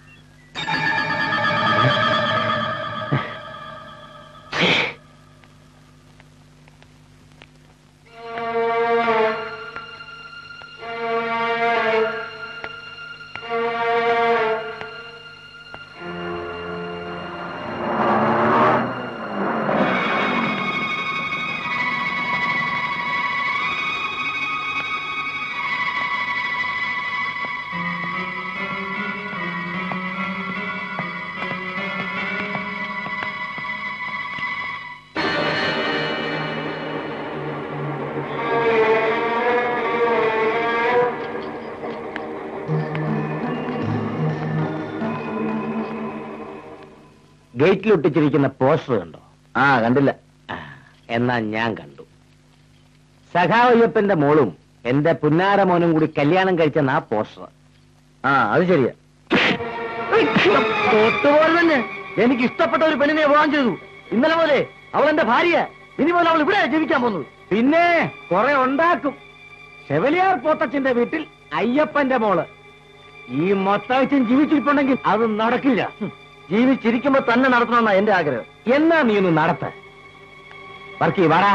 ഗേറ്റിൽ ഒട്ടിച്ചിരിക്കുന്ന പോസ്റ്റർ കണ്ടോ ആ കണ്ടില്ല ആ, എന്നാ ഞാൻ കണ്ടു സഖാവയ്യപ്പന്റെ മോളും എന്റെ പുന്നാര മോനും കൂടി കല്യാണം കഴിച്ചെന്ന ആ പോസ്റ്റർ ആ അത് ശരിയാ തൊട്ടുപോലെ തന്നെ എനിക്ക് ഇഷ്ടപ്പെട്ട ഒരു പെണ്ണിനെ വിവാഹം ചെയ്തു ഇന്നലെ പോലെ അവൾ എന്റെ ഭാര്യ ഇനി പോലെ അവൾ ഇവിടെ ജീവിക്കാൻ പോകുന്നത് പിന്നെ കുറെ ഉണ്ടാക്കും ഷെവലിയാർ പോത്തച്ഛന്റെ വീട്ടിൽ അയ്യപ്പന്റെ മോള് ഈ മൊത്താഴ്ചയും ജീവിച്ചിരിപ്പുണ്ടെങ്കിൽ അത് നടക്കില്ല ജീവിച്ചിരിക്കുമ്പോ തന്നെ നടത്തണമെന്നാ എന്റെ ആഗ്രഹം എന്നാ നീ ഒന്ന് നടത്ത വർക്കി വാടാ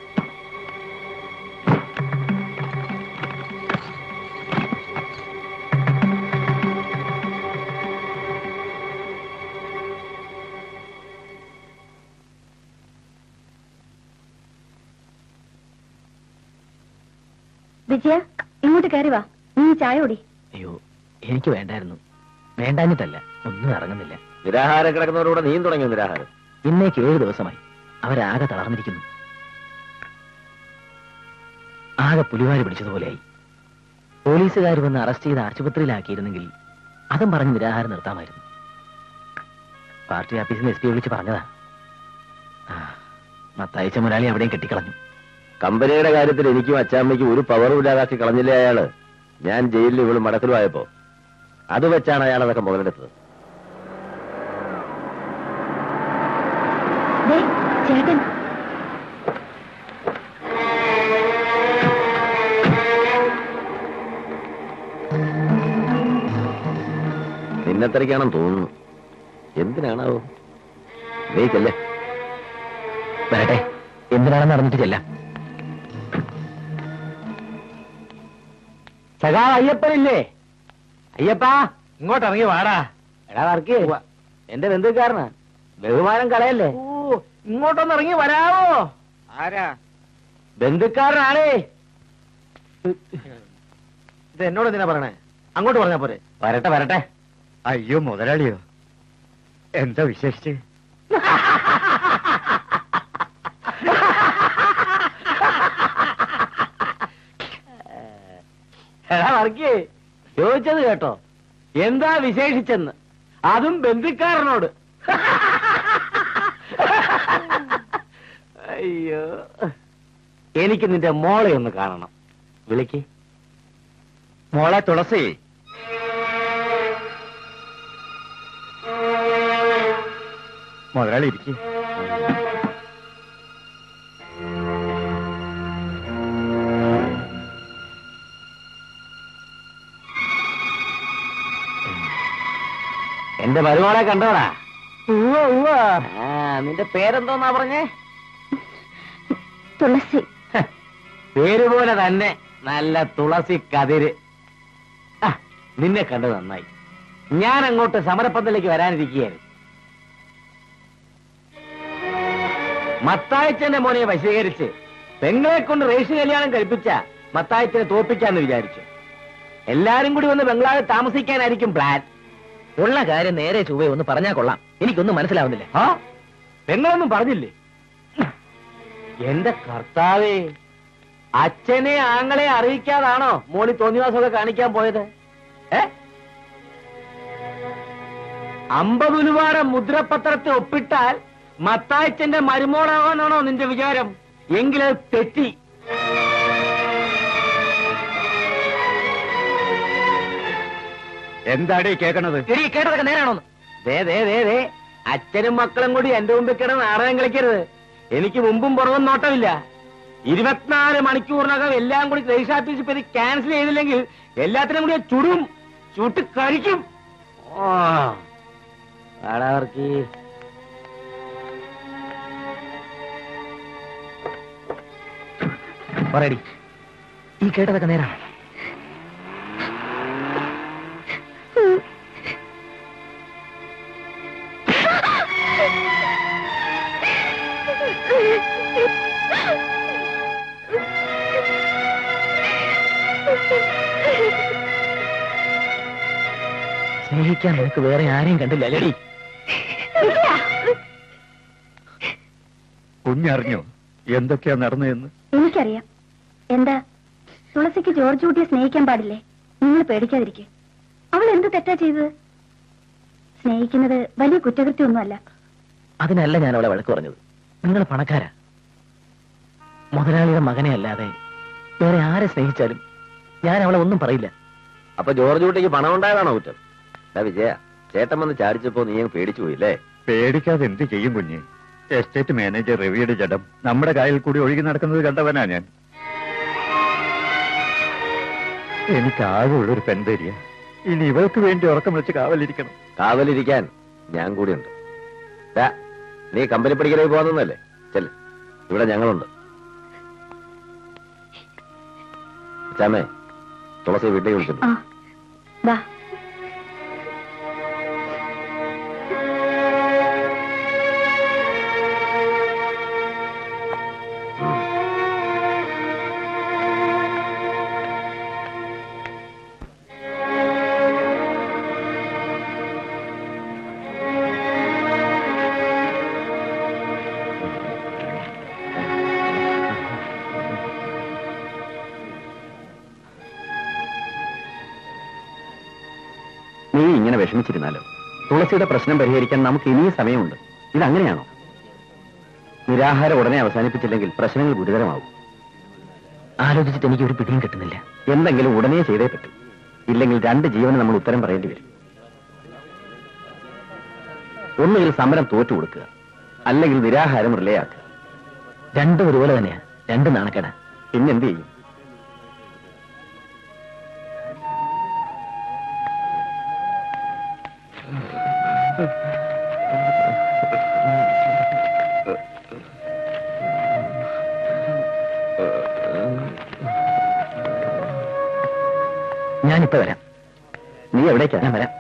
വിജയ ഇങ്ങോട്ട് കയറി വാ നീ ചായ കുടി അയ്യോ എനിക്ക് വേണ്ടായിരുന്നു വേണ്ടാഞ്ഞിട്ടല്ല ഒന്നും ഇറങ്ങുന്നില്ല നിരാഹാരം കിടക്കുന്നവരോട് നീയും തുടങ്ങിയോ നിരാഹാരം ഇന്നേക്ക് ഏഴ് ദിവസമായി അവരാകെ തളർന്നിരിക്കുന്നു ആകെ പുലിവാരി പിടിച്ചതുപോലെയായി പോലീസുകാർ വന്ന് അറസ്റ്റ് ചെയ്ത് ആശുപത്രിയിലാക്കിയിരുന്നെങ്കിൽ അതും പറഞ്ഞ് നിരാഹാരം നിർത്താമായിരുന്നു പാർട്ടി ഓഫീസിൽ നിന്ന് എസ് പി വിളിച്ച് പറഞ്ഞതാ ആ, മത്തയച്ച മുരാളി അവിടെയും കെട്ടിക്കളഞ്ഞു കമ്പനിയുടെ കാര്യത്തിൽ എനിക്കും അച്ചാമ്മയ്ക്കും ഒരു പവറും ഇല്ലാതാക്കി കളഞ്ഞില്ലേ അയാള് ഞാൻ ജയിലിൽ ഇവള് മടക്കലുമായപ്പോ അത് വെച്ചാണ് അയാൾ അതൊക്കെ മുതലെടുത്തത് ദേ, ചേട്ടൻ നിന്നെത്രയ്ക്കാണെന്ന് തോന്നുന്നു എന്തിനാണാവോ നീക്കല്ലേ വരട്ടെ എന്തിനാണെന്ന് അറിഞ്ഞിട്ട് ചെല്ലാം സഖാ അയ്യപ്പനില്ലേ അയ്യപ്പാ ഇങ്ങോട്ട് ഇറങ്ങി വാടാ എടാ വർക്ക് എന്റെ ബന്ധുക്കാരനാ ബഹുമാനം കളയല്ലേ ഓ ഇങ്ങോട്ടൊന്ന് ഇറങ്ങി വരാവോ ആരാ ബന്ധുക്കാരനാണേ ഇത് എന്നോട് എന്തിനാ പറയണേ അങ്ങോട്ട് പറഞ്ഞാ പോരെ വരട്ടെ വരട്ടെ അയ്യോ മുതലാളിയോ എന്താ വിശേഷിച്ച് എടാ വർക്കി ചോദിച്ചത് കേട്ടോ എന്താ വിശേഷിച്ചെന്ന് അതും ബന്ധുക്കാരനോട് അയ്യോ എനിക്ക് നിന്റെ മോളെ ഒന്ന് കാണണം വിളിക്ക് മോളെ തുളസി മുതലാളി ഇരിക്കും എന്റെ മരുമോളെ കണ്ടോടാ ആ നിന്റെ പേരെന്തോന്നാ പറഞ്ഞേ തുളസി ഹ, പേര് പോലെ തന്നെ നല്ല തുളസി കതിര് ആ, നിന്നെ കണ്ടത് നന്നായി ഞാൻ അങ്ങോട്ട് സമരപ്പന്തലേക്ക് വരാനിരിക്കുകയായിരുന്നു മത്തായച്ചന്റെ മോനെ വശീകരിച്ച് പെങ്ങളെ കൊണ്ട് റേഷൻ കല്യാണം കഴിപ്പിച്ച മത്തായത്തിനെ തോപ്പിക്കാന്ന് വിചാരിച്ചു എല്ലാരും കൂടി വന്ന് ബംഗ്ലാവിൽ താമസിക്കാനായിരിക്കും പ്ലാൻ ഉള്ള കാര്യം നേരെ ചൊവ്വേ ഒന്ന് പറഞ്ഞാൽ കൊള്ളാം എനിക്കൊന്നും മനസ്സിലാവുന്നില്ല ആ പെങ്ങളൊന്നും പറഞ്ഞില്ലേ എന്റെ കർത്താവേ അച്ഛനെ ആങ്ങളെ അറിയിക്കാതാണോ മോളി തോന്നിവാസമൊക്കെ കാണിക്കാൻ പോയത് ഏ അമ്പത് ഉലുവാട മുദ്രപത്രത്തിൽ ഒപ്പിട്ടാൽ മത്തായച്ചന്റെ മരുമോളാവാനാണോ നിന്റെ വിചാരം എങ്കിലത് തെറ്റി എന്താടേ കേൾക്കണത് എടി കേട്ടതൊക്കെ നേരാണോന്ന് ദേ ദേ ദേ ദേ അച്ഛനും മക്കളും കൂടി എന്റെ മുമ്പിൽ കിടന്ന് നാടകം കളിക്കരുത് എനിക്ക് മുമ്പും പുറവും നോട്ടമില്ല ഇരുപത്തിനാല് മണിക്കൂറിനകം എല്ലാം കൂടി രജിസ്റ്റർ ഓഫീസിൽ പോയി ക്യാൻസൽ ചെയ്തില്ലെങ്കിൽ എല്ലാത്തിനും കൂടി ഞാൻ ചുടും ചുട്ട് കഴിക്കും ആ. വാടാ വർക്കി. പറയടി ഈ കേട്ടതൊക്കെ നേരാണ് സ്നേഹിക്കാൻ നിനക്ക് വേറെ ആരെയും കണ്ടില്ല അല്ലേടി കുഞ്ഞറിഞ്ഞോ എന്തൊക്കെയാ നടന്നതെന്ന് എനിക്കറിയാം എന്താ തുളസിക്ക് ജോർജ് കുട്ടിയെ സ്നേഹിക്കാൻ പാടില്ലേ നിങ്ങൾ പേടിക്കാതിരിക്കെ അവൾ എന്ത് തെറ്റാ ചെയ്തത് സ്നേഹിക്കുന്നത് വലിയ കുറ്റകൃത്യമൊന്നുമല്ല അതിനല്ല ഞാൻ അവളെ വഴക്ക് പറഞ്ഞത് നിങ്ങൾ പണക്കാരാ മുതലാളിയുടെ മകനെ അല്ലാതെ വേറെ ആരെ സ്നേഹിച്ചാലും ഞാൻ അവളെ ഒന്നും പറയില്ല അപ്പൊ ജോർജ് കുട്ടിക്ക് പണം ഉണ്ടായതാണോ കുറ്റം എടാ വിജയ ചേട്ടൻ വന്ന് ചാടിച്ചപ്പോ നീ അങ്ങ് പേടിച്ചു പോയില്ലേ പേടിക്കാതെ എന്ത് ചെയ്യും കുഞ്ഞ് എസ്റ്റേറ്റ് മാനേജർ രവിയുടെ ജഡം നമ്മുടെ കായൽ കൂടി ഒഴുകി നടക്കുന്നത് കണ്ടവനാ ഞാൻ എനിക്ക് ആകെയുള്ളൊരു പെൺതരിയ ഇനി ഇവൾക്ക് വേണ്ടി ഉറക്കം വെച്ച് കാവലിരിക്കണം കാവലിരിക്കാൻ ഞാൻ കൂടിയുണ്ട് ദാ, നീ കമ്പനി പഠിക്കലേക്ക് പോകുന്നല്ലേ ചെല് ഇവിടെ ഞങ്ങളുണ്ട് ചാമേ തുളസി വീട്ടിലേക്ക് വിളിച്ചിട്ടുണ്ട് ആ വാ നീ ഇങ്ങനെ വിഷമിച്ചിരുന്നാലോ തുളസിയുടെ പ്രശ്നം പരിഹരിക്കാൻ നമുക്ക് ഇനിയും സമയമുണ്ട് ഇതങ്ങനെയാണോ നിരാഹാരം ഉടനെ അവസാനിപ്പിച്ചില്ലെങ്കിൽ പ്രശ്നങ്ങൾ ഗുരുതരമാവും ആലോചിച്ചിട്ട് എനിക്ക് ഒരു പിടിയും കിട്ടുന്നില്ല എന്തെങ്കിലും ഉടനെ ചെയ്തേ പറ്റൂ ഇല്ലെങ്കിൽ രണ്ട് ജീവന് നമ്മൾ ഉത്തരം പറയേണ്ടി വരും ഒന്നുകിൽ സമരം തോറ്റു കൊടുക്കുക അല്ലെങ്കിൽ നിരാഹാരം റിലേ ആക്കുക രണ്ടും ഒരുപോലെ തന്നെയാ രണ്ട് നാണക്കേട പിന്നെന്ത് ചെയ്യും ഞാനിപ്പോ വരാം നീ എവിടേക്കാ ഞാൻ വരാം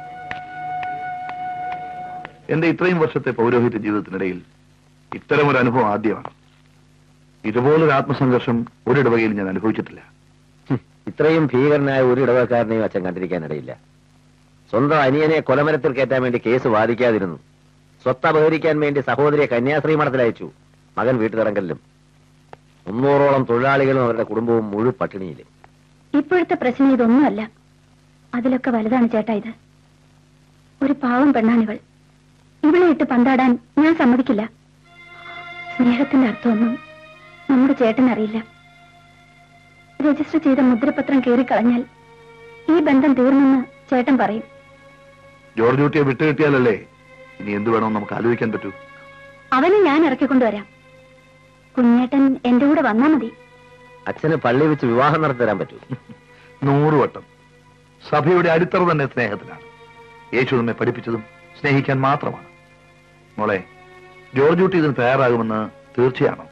എന്റെ ഇത്രയും വർഷത്തെ പൗരോഹിത്യ ജീവിതത്തിനിടയിൽ ഇത്തരമൊരു അനുഭവം ആദ്യമാണ് ഇതുപോലൊരു ആത്മസംഘർഷം ഒരിടവകയിൽ ഞാൻ അനുഭവിച്ചിട്ടില്ല ഹും, ഇത്രയും ഭീകരനായ ഒരു ഇടവക്കാരനെയും അച്ഛൻ കണ്ടിരിക്കാനിടയില്ല സ്വന്തം അനിയനെ കൊലമരത്തിൽ കയറ്റാൻ വേണ്ടി കേസ് വാദിക്കാതിരുന്നു സ്വത്ത് അപഹരിക്കാൻ വേണ്ടി സഹോദരിയെ കന്യാസ്ത്രീ മഠത്തിൽ അയച്ചു മകൻ വീട്ടുതടങ്കലിലും മുന്നൂറോളം തൊഴിലാളികളും അവരുടെ കുടുംബവും മുഴു പട്ടിണിയിലും ഇപ്പോഴത്തെ പ്രശ്നം ഇതൊന്നുമല്ല അതിലൊക്കെ വലുതാണ് ചേട്ടാ ഇത് ഒരു പാവം പെണ്ണാണിവൾ ഇവളെ ഇട്ട് പന്താടാൻ ഞാൻ സമ്മതിക്കില്ല സ്നേഹത്തിന്റെ അർത്ഥമൊന്നും നമ്മുടെ ചേട്ടൻ അറിയില്ല രജിസ്റ്റർ ചെയ്ത മുദ്രപത്രം കീറിക്കളഞ്ഞാൽ ഈ ബന്ധം തീർന്നെന്ന് ചേട്ടൻ പറയും ജോർജ് കുട്ടിയെ വിട്ടുകിട്ടിയാലല്ലേ ഇനി എന്ത് വേണമെന്ന് നമുക്ക് ആലോചിക്കാൻ പറ്റൂ അവനെ ഞാൻ ഇറക്കിക്കൊണ്ടുവരാം കുഞ്ഞേട്ടൻ എന്റെ കൂടെ വന്നാ മതി അച്ഛന് പള്ളി വെച്ച് വിവാഹം നടത്തി തരാൻ പറ്റൂ നൂറ് വട്ടം സഭയുടെ അടിത്തറ തന്നെ സ്നേഹത്തിലാണ് യേശു നമ്മെ പഠിപ്പിച്ചതും സ്നേഹിക്കാൻ മാത്രമാണ് മോളെ ജോർജ് കുട്ടി ഇതിന് തയ്യാറാകുമെന്ന് തീർച്ചയാണോ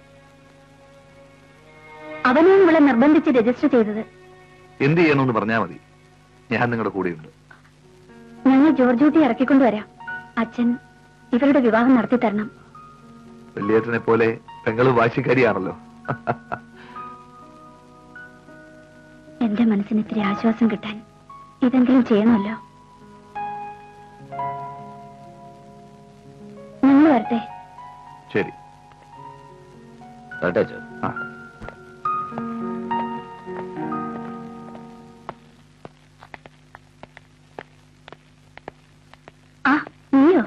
അവനെയും ഇവളെ നിർബന്ധിച്ച് രജിസ്റ്റർ ചെയ്തത് എന്ത് ചെയ്യണമെന്ന് പറഞ്ഞാൽ മതി ഞാൻ നിങ്ങളുടെ കൂടെയുണ്ട് ഞങ്ങൾ ജോർജ് കുട്ടി ഇറക്കിക്കൊണ്ടുവരാം അച്ഛൻ ഇവരുടെ വിവാഹം നടത്തി തരണം വലിയേട്ടനെ പോലെ പെങ്ങള് വാശിക്കാരിയാണല്ലോ എന്റെ മനസ്സിന് ഇത്തിരി ആശ്വാസം കിട്ടാൻ ഇതെങ്കിലും ചെയ്യണമല്ലോ നിങ്ങൾ വരട്ടെ ശരി വരട്ടെ അച്ഛോ ആ ആ നീയോ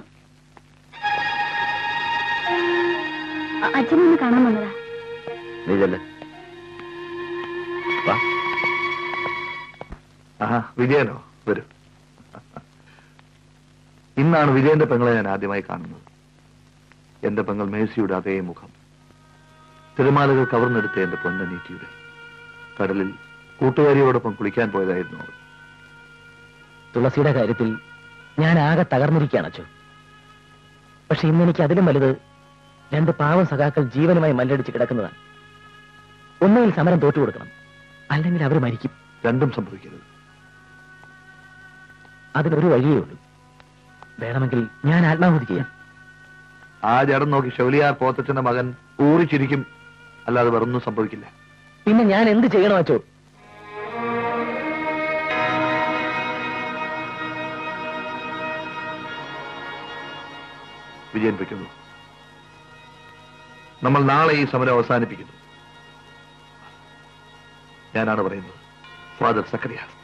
അ- അച്ഛനൊന്ന് കാണാൻ വന്നതാ നീ ചെല്ല് വാ ആഹാ വിജയനോ വരൂ ഇന്നാണ് വിജയന്റെ പെങ്ങളെ ഞാൻ ആദ്യമായി കാണുന്നത് എന്റെ പെങ്ങൾ മേഴ്സിയുടെ അതേ മുഖം തിരമാലകൾ കവർന്നെടുത്ത എന്റെ പൊന്നനീറ്റിയുടെ കടലിൽ കൂട്ടുകാരിയോടൊപ്പം കുളിക്കാൻ പോയതായിരുന്നു അവൾ തുളസിയുടെ കാര്യത്തിൽ ഞാൻ ആകെ തകർന്നിരിക്കുകയാണ് അച്ഛോ പക്ഷെ ഇന്ന് എനിക്ക് അതിലും വലുത് രണ്ട് പാവം സഖാക്കൾ ജീവനുമായി മല്ലടിച്ച് കിടക്കുന്നതാണ് ഒന്നുകിൽ സമരം തോറ്റു കൊടുക്കണം അല്ലെങ്കിൽ അവർ മരിക്കും രണ്ടും സംഭവിക്കരുത് അതിനൊരു വഴിയേ ഉള്ളൂ വേണമെങ്കിൽ ഞാൻ ആത്മാഹുതി ചെയ്യാം ആ ജടം നോക്കി ഷെവലിയാർ പോത്തച്ഛന്റെ മകൻ ഊറിച്ചിരിക്കും അല്ലാതെ വേറൊന്നും സംഭവിക്കില്ല പിന്നെ ഞാൻ എന്ത് ചെയ്യണം അച്ഛോ വിജയൻ വയ്ക്കുന്നു നമ്മൾ നാളെ ഈ സമരം അവസാനിപ്പിക്കുന്നു ഞാനാണ് പറയുന്നത് ഫാദർ സക്രിയാസ്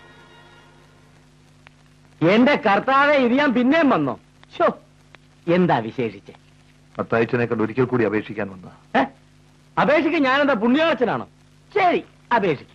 എന്റെ കർത്താവെ ഇത് ഞാൻ പിന്നെയും വന്നോ ഷോ എന്താ വിശേഷിച്ച് മത്തായിച്ചനെ കണ്ട് ഒരിക്കൽ കൂടി അപേക്ഷിക്കാൻ വന്ന ഏ? അപേക്ഷിക്ക് ഞാനെന്താ പുണ്യാളച്ചനാണോ ശരി അപേക്ഷിക്ക്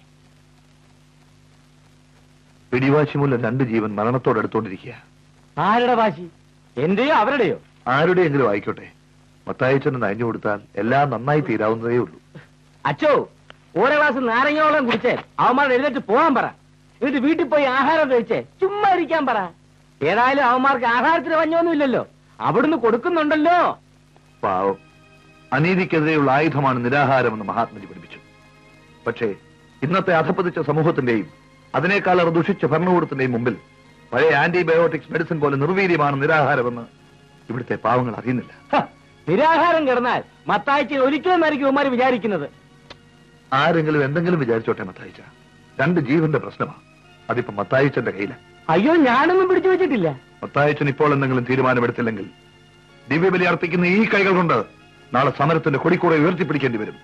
പിടിവാശി മൂലം രണ്ട് ജീവൻ മരണത്തോടടുത്തോണ്ടിരിക്കുക ആരുടെ വാശി എന്റെയോ അവരുടെയോ ആരുടെയെങ്കിലും ആയിക്കോട്ടെ മത്തായിച്ചനെ നയഞ്ഞു കൊടുത്താൽ എല്ലാം നന്നായി തീരാവുന്നതേ ഉള്ളൂ അച്ചോ ഓരോ ഗ്ലാസ് നാരങ്ങയോളം കുടിച്ചേ അവന്മാരുടെ എഴുന്നേറ്റ് പോകാൻ പറ എന്നിട്ട് വീട്ടിൽ പോയി ആഹാരം കഴിച്ചേ ചുമ്മാ ഇരിക്കാൻ പറ ഏതായാലും അവന്മാർക്ക് ആഹാരത്തിന് പഞ്ഞൊന്നുമില്ലല്ലോ അവിടുന്ന് കൊടുക്കുന്നുണ്ടല്ലോ പാവം അനീതിക്കെതിരെയുള്ള ആയുധമാണ് നിരാഹാരമെന്ന് മഹാത്മജി പഠിപ്പിച്ചു പക്ഷേ ഇന്നത്തെ അധപ്പതിച്ച സമൂഹത്തിന്റെയും അതിനേക്കാളേറെ ദുഷിച്ച ഭരണകൂടത്തിന്റെയും മുമ്പിൽ പഴയ ആന്റിബയോട്ടിക്സ് മെഡിസിൻ പോലെ നിർവീര്യമാണ് നിരാഹാരമെന്ന് ഇവിടുത്തെ പാവങ്ങൾ അറിയുന്നില്ല ഹ, നിരാഹാരം കിടന്നാൽ മത്താഴ്ച ഒരിക്കലും എന്നായിരിക്കും ഇവന്മാർ വിചാരിക്കുന്നത് ആരെങ്കിലും എന്തെങ്കിലും വിചാരിച്ചോട്ടെ മത്തായിച്ച രണ്ട് ജീവന്റെ പ്രശ്നമാണ് അതിപ്പോ മത്തായിച്ചന്റെ കയ്യില അയ്യോ ഞാനൊന്നും പിടിച്ചു വെച്ചിട്ടില്ല മത്തായിച്ചൻ ഇപ്പോൾ എന്തെങ്കിലും തീരുമാനമെടുത്തില്ലെങ്കിൽ ദിവ്യബലി അർപ്പിക്കുന്ന ഈ കൈകൾ കൊണ്ട് നാളെ സമരത്തിന്റെ കൊടിക്കൂടെ ഉയർത്തിപ്പിടിക്കേണ്ടി വരും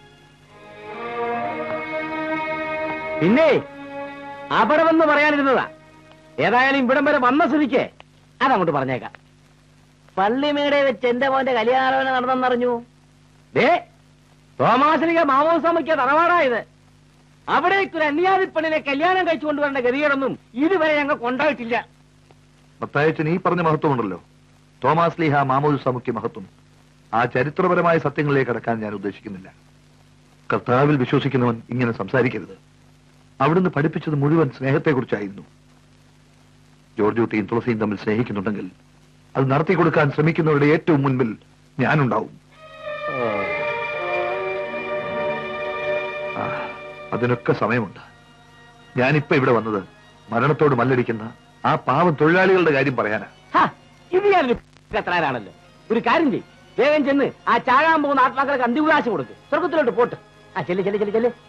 പിന്നെ അപരമെന്ന് പറയാനിരുന്നതാ ഏതായാലും ഇവിടം വരെ വന്ന സ്ഥിതിക്ക് അതങ്ങോട്ട് പറഞ്ഞേക്കാം പള്ളിമേടെ വെച്ച് എന്റെ മോന്റെ കല്യാണാലോചന നടന്നെന്നറിഞ്ഞു ദേ തോമാശ്രീക മാമോസമയ്ക്ക് തറവാടായത് അവിടേക്കൊരു അന്യാതി പെണ്ണിനെ കല്യാണം കഴിച്ചു കൊണ്ടുവരേണ്ട ഗതികേടൊന്നും ഇതുവരെ ഞങ്ങൾ കൊണ്ടായിട്ടില്ല മത്തായച്ചൻ ഈ പറഞ്ഞ മഹത്വമുണ്ടല്ലോ തോമാസ് ലീഹ മാമോദ് സമുഖ്യ മഹത്വം ആ ചരിത്രപരമായ സത്യങ്ങളിലേക്ക് കടക്കാൻ ഞാൻ ഉദ്ദേശിക്കുന്നില്ല കർത്താവിൽ വിശ്വസിക്കുന്നവൻ ഇങ്ങനെ സംസാരിക്കരുത് അവിടുന്ന് പഠിപ്പിച്ചത് മുഴുവൻ സ്നേഹത്തെക്കുറിച്ചായിരുന്നു ജോർജ് കുട്ടിയും തുളസിയും തമ്മിൽ സ്നേഹിക്കുന്നുണ്ടെങ്കിൽ അത് നടത്തി കൊടുക്കാൻ ശ്രമിക്കുന്നവരുടെ ഏറ്റവും മുൻപിൽ ഞാനുണ്ടാവും ആ, അതിനൊക്കെ സമയമുണ്ട് ഞാനിപ്പോ ഇവിടെ വന്നത് മരണത്തോട് മല്ലടിക്കുന്ന ആ പാവം തൊഴിലാളികളുടെ കാര്യം പറയാനാ ഹ, ഇത് ഞാനൊരു കത്രാരാണല്ലോ ഒരു കാര്യം ചെയ്യും വേഗം ചെന്ന് ആ ചാകാൻ പോകുന്ന ആത്മാക്കൾക്ക് അന്തിവികാശം കൊടുക്ക് സ്വർഗത്തിലോട്ട് പോട്ട് ആ ചെല്ല് ചെല്ല് ചെല്ല് ചെല്ല്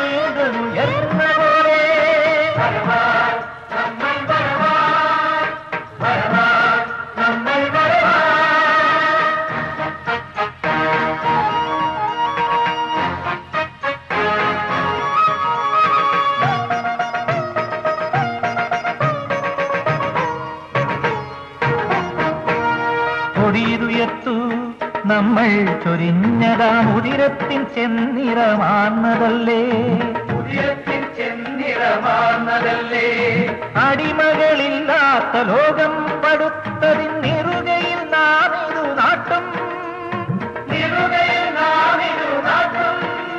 വീണ്ടും ഉയർന്ന പോലെ കൊടിയുയർത്തു നമ്മൾ ചൊരിഞ്ഞതാം ഉതിരത്തിൻ ചെന്നിറമാർന്നതല്ലേ ഉതിരത്തിൻ ചെന്നിറമാർന്നതല്ലേ അടിമകളില്ലാത്ത ലോകം പടുത്തതിൻ നിറുകയിൽ നാം ഇതു നാട്ടും നിറുകയിൽ നാം ഇതു നാട്ടും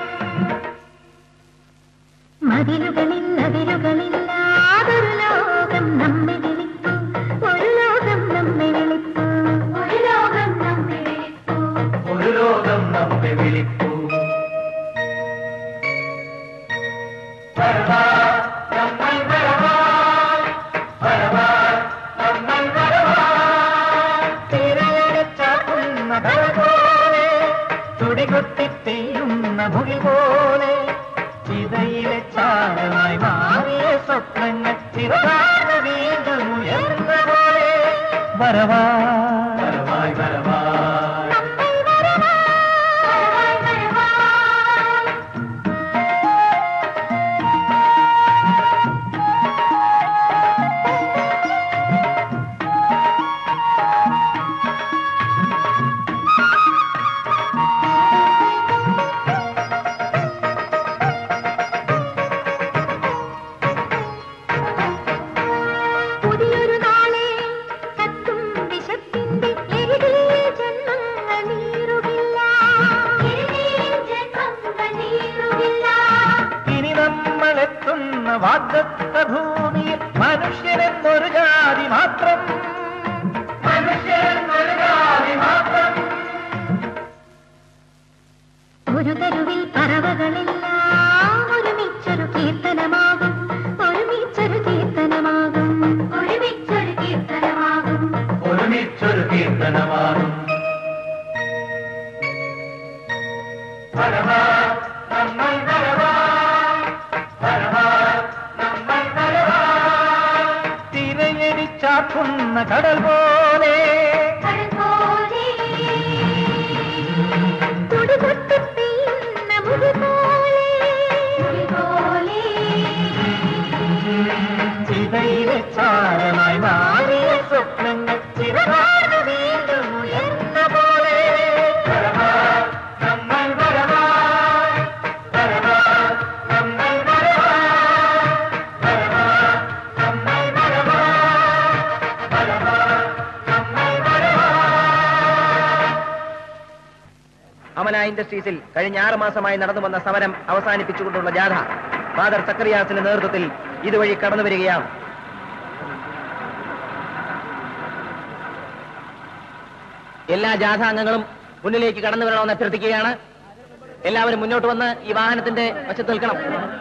മതിലുകളിൽ അതിരുകളില്ലാതൊരു ലോകം നമ്മെ വിളിപ്പു ഒരു ലോകം നമ്മെ വിളിപ്പു ഒരു ലോകം നമ്മെ വിളിപ്പു ഒരു ലോകം നമ്മെ വിളിപ്പൂ വരവാ, നമ്മൾ വരവാ, വരവാ, നമ്മൾ വരവാ. തിരയടിച്ചാക്കുന്ന കട പോലെ തുടികൊത്തി പെയ്യുന്ന മുകിൽ പോലെ ചിതയിലെ ചാരമായി മാറിയ സ്വപ്നങ്ങൾ ചിറകാന വീണ്ടും ഉയർന്ന പോലെ വരവാ വരവായി വരവാ പുതിയൊരു നാളെ കത്തും വിശപ്പിന്റെ എരികിലെ ജന്മങ്ങൾ നീറുകില്ല എരികിലെ ജന്മങ്ങൾ നീറുകില്ല ഇനി നമ്മൾ എത്തുന്ന വാഗ്ദത്ത ഭൂമിയിൽ മനുഷ്യനെന്നൊരു ജാതി മാത്രം മനുഷ്യനെന്നൊരു ജാതി മാത്രം ഒരു തെരുവിൽ പറവകളെല്ലാം ഒരുമിച്ചൊരു കീർത്തനമാകും ഒരുമിച്ചൊരു കീർത്തനമാകും ഒരുമിച്ചൊരു കീർത്തനമാകും ഒരുമിച്ചൊരു കീർത്തനമാകും വരവാ, നമ്മൾ വരവാ, വരവാ, നമ്മൾ വരവാ. തിരയടിച്ചാക്കുന്ന കടൽ പോലെ തുടികൊത്തി പെയ്യുന്ന മുടി പോലെ ചിതയിലെ ചാരമായി മാറിയ സ്വപ്നങ്ങൾ ചിറകാണ് വീണ്ടും ഉയർന്ന പോലെ വരവാ, നമ്മൾ വരവാ, വരവാ, നമ്മൾ വരവാ, വരവാ, നമ്മൾ വരവാ, വരവാ, നമ്മൾ വരവാ. അമല ഇൻഡസ്ട്രീസിൽ കഴിഞ്ഞ ആറ് മാസമായി നടന്നു വന്ന സമരം അവസാനിപ്പിച്ചുകൊണ്ടുള്ള ജാഥ ഫാദർ സക്കറിയാസിന്റെ നേതൃത്വത്തിൽ ഇതുവഴി കടന്നു വരികയാണ് എല്ലാ ജാഥാംഗങ്ങളും മുന്നിലേക്ക് കടന്നു വരണമെന്ന് അഭ്യർത്ഥിക്കുകയാണ് എല്ലാവരും മുന്നോട്ട് വന്ന് ഈ വാഹനത്തിന്റെ വശത്ത് നിൽക്കണം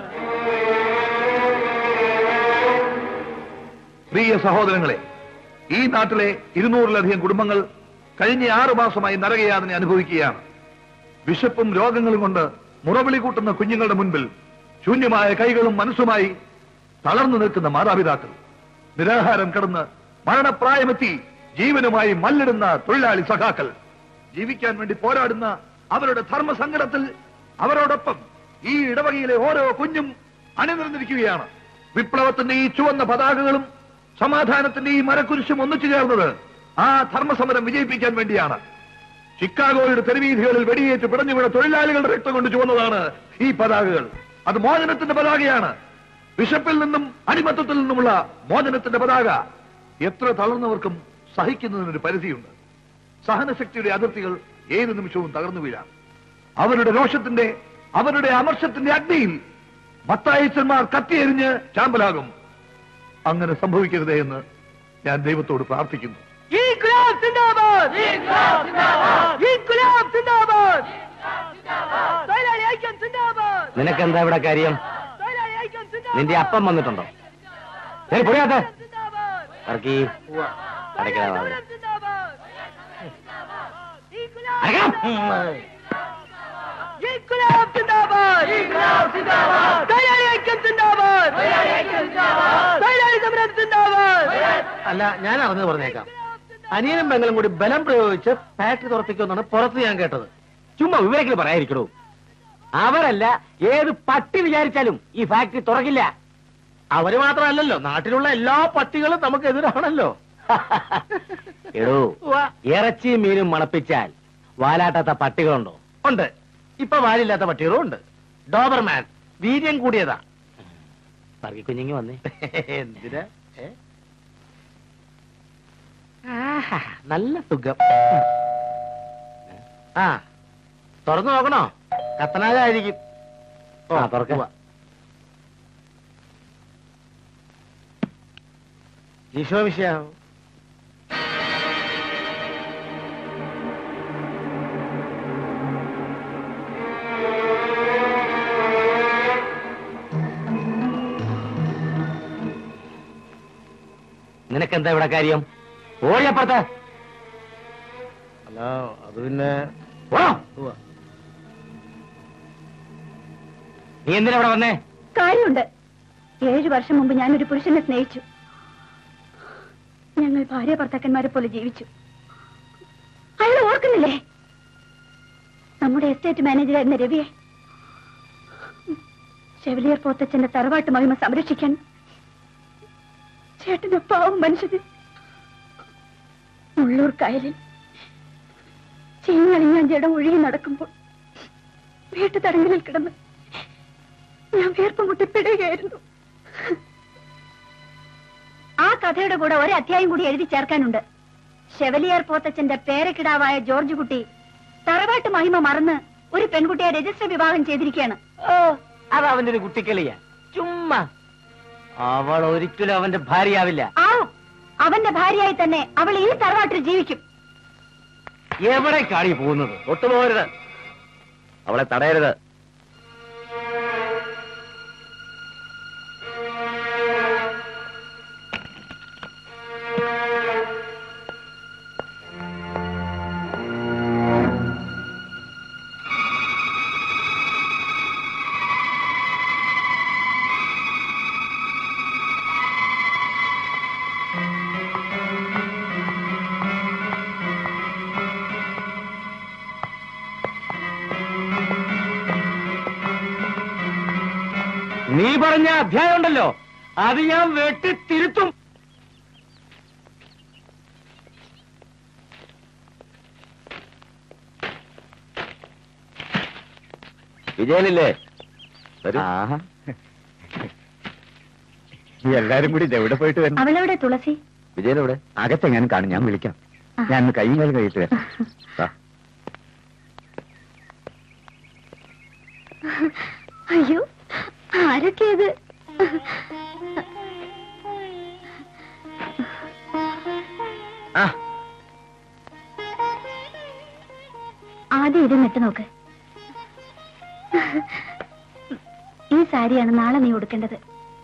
പ്രിയ സഹോദരങ്ങളെ ഈ നാട്ടിലെ ഇരുന്നൂറിലധികം കുടുംബങ്ങൾ കഴിഞ്ഞ ആറു മാസമായി നരകയാതന അനുഭവിക്കുകയാണ് വിശപ്പും രോഗങ്ങളും കൊണ്ട് മുറവിളി കൂട്ടുന്ന കുഞ്ഞുങ്ങളുടെ മുൻപിൽ ശൂന്യമായ കൈകളും മനസ്സുമായി തളർന്നു നിൽക്കുന്ന മാതാപിതാക്കൾ നിരാഹാരം കിടന്ന് മരണപ്രായമെത്തി ജീവനുമായി മല്ലിടുന്ന തൊഴിലാളി സഖാക്കൾ ജീവിക്കാൻ വേണ്ടി പോരാടുന്ന അവരുടെ ധർമ്മസങ്കടത്തിൽ അവരോടൊപ്പം ഈ ഇടവകയിലെ ഓരോ കുഞ്ഞും അണിനിരന്നിരിക്കുകയാണ് വിപ്ലവത്തിന്റെ ഈ ചുവന്ന പതാകകളും സമാധാനത്തിന്റെ ഈ മരക്കുരിശും ഒന്നിച്ചു ചേർന്നത് ആ ധർമ്മസമരം വിജയിപ്പിക്കാൻ വേണ്ടിയാണ് ചിക്കാഗോയുടെ തെരുവീഥികളിൽ വെടിയേറ്റ് പിടഞ്ഞു വീണ തൊഴിലാളികളുടെ രക്തം കൊണ്ട് ചുവന്നതാണ് ഈ പതാകകൾ അത് മോചനത്തിന്റെ പതാകയാണ് ബിഷപ്പിൽ നിന്നും അടിമത്തത്തിൽ നിന്നുമുള്ള മോചനത്തിന്റെ പതാക എത്ര തളർന്നവർക്കും സഹിക്കുന്നതിനൊരു പരിധിയുണ്ട് സഹനശക്തിയുടെ അതിർത്തികൾ ഏത് നിമിഷവും തകർന്നു വീഴാം അവരുടെ രോഷത്തിന്റെ അവരുടെ അമർഷത്തിന്റെ അഗ്നിയിൽ മത്തായച്ചന്മാർ കത്തിയെരിഞ്ഞ് ചാമ്പലാകും അങ്ങനെ സംഭവിക്കരുതേ എന്ന് ഞാൻ ദൈവത്തോട് പ്രാർത്ഥിക്കുന്നു ഇൻകുലാബ് സിന്ദാബാദ് ഇൻകുലാബ് സിന്ദാബാദ് തൊഴിലാളി ഐക്യം സിന്ദാബാദ് നിനക്കെന്താ ഇവിടെ കാര്യം തൊഴിലാളി ഐക്യം സിന്ദാബാദ് നിന്റെ അപ്പം വന്നിട്ടുണ്ടോ ശരി പൊടിയാത്ത സിന്ദാബാദ് ഇറക്കി അടയ്ക്കടാ വാതിൽ. സമരം സിന്ദാബാദ് ഇൻകുലാബ് അടയ്ക്കാം. ഇൻകുലാബ് സിന്ദാബാദ് സിന്ദാബാദ് തൊഴിലാളി ഐക്യം സിന്ദാബാദ് തൊഴിലാളി സമരം സിന്ദാബാദ് അല്ല ഞാൻ അറിഞ്ഞത് പറഞ്ഞേക്കാം അനിയനും പെങ്ങളും കൂടി ബലം പ്രയോഗിച്ച് ഫാക്ടറി തുറപ്പിക്കുമെന്നാണ് പുറത്ത് ഞാൻ കേട്ടത് ചുമ്മാ വിവരങ്ങൾ പറയാതിരിക്കണോ അവരല്ല ഏത് പട്ടി വിചാരിച്ചാലും ഈ ഫാക്ടറി തുറക്കില്ല അവര് മാത്രമല്ലല്ലോ നാട്ടിലുള്ള എല്ലാ പട്ടികളും നമുക്ക് എതിരാണല്ലോ എടോ ഇറച്ചിയും മീനും മണപ്പിച്ചാൽ വാലാട്ടാത്ത പട്ടികളുണ്ടോ ഉണ്ട് ഇപ്പൊ വാലില്ലാത്ത പട്ടികളും ഉണ്ട് ഡോബർമാൻ വീര്യം കൂടിയതാ പറക്കി കുഞ്ഞിങ്ങി വന്നേ എന്തിനാ ഏ? ആഹാ, നല്ല സുഖം ആ തുറന്നു നോക്കണോ കത്തനാകായിരിക്കും ഓ ആ, തുറക്ക്. ഉവ്വ. ഈശോ വിഷയം നിനക്കെന്താ ഇവിടെ കാര്യം ഓടിയപ്പുറത്ത് അല്ല അത് പിന്നെ ഓ ഉവ്വ. നീ എന്തിനാ ഇവിടെ വന്നേ കാര്യമുണ്ട് ഏഴു വർഷം മുമ്പ് ഞാനൊരു പുരുഷനെ സ്നേഹിച്ചു ഞങ്ങൾ ഭാര്യ ഭർത്താക്കന്മാരെ പോലെ ജീവിച്ചു അയാൾ ഓർക്കുന്നില്ലേ നമ്മുടെ എസ്റ്റേറ്റ് മാനേജറായിരുന്ന രവിയെ ഷെവലിയർ പോത്തച്ഛന്റെ തറവാട്ട് മഹിമ സംരക്ഷിക്കാൻ ചേട്ടന്റെ പാവം മനുഷ്യന് ഉള്ളൂർ കായലിൽ ചീഞ്ഞളിഞ്ഞാൻ ജഡം ഒഴുകി നടക്കുമ്പോൾ വീട്ടുതടങ്കലിൽ കിടന്ന് ഞാൻ വീർപ്പ് മുട്ടിപ്പിടുകയായിരുന്നു ആ കഥയുടെ കൂടെ ഒരു അധ്യായം കൂടി എഴുതി ചേർക്കാനുണ്ട് ഷെവലിയർ പോത്തച്ഛന്റെ പേരക്കിടാവായ ജോർജ് കുട്ടി തറവാട്ട് മഹിമ മറന്ന് ഒരു പെൺകുട്ടിയെ രജിസ്റ്റർ വിവാഹം ചെയ്തിരിക്കുകയാണ് ഓ അത് അവന്റെ ഒരു കുട്ടിക്കളിയാ ചുമ്മാ അവൾ ഒരിക്കലും അവന്റെ ഭാര്യയാവില്ല ആവും അവന്റെ ഭാര്യയായി തന്നെ അവൾ ഈ തറവാട്ടിൽ ജീവിക്കും എവിടെ കാടി പോകുന്നത് ഒട്ടുപോകരുത് അവളെ തടയരുത് നീ പറഞ്ഞ അധ്യായം ഉണ്ടല്ലോ അത് ഞാൻ വെട്ടി തിരുത്തും വിജയനില്ലേ വരൂ. എല്ലാരും കൂടി എവിടെ പോയിട്ട് വരണം അവളെവിടെ തുളസി വിജയൻ എവിടെ അകത്തെങ്ങാനും കാണും ഞാൻ വിളിക്കാം ഞാൻ ഒന്ന് കൈയും കാലും കഴിയിട്ട് വരാം വാ. അയ്യോ ആരൊക്കെയത് ആ ആദ്യം ഇത് നിട്ട് നോക്ക് ഈ സാരിയാണ് നാളെ നീ ഉടുക്കേണ്ടത്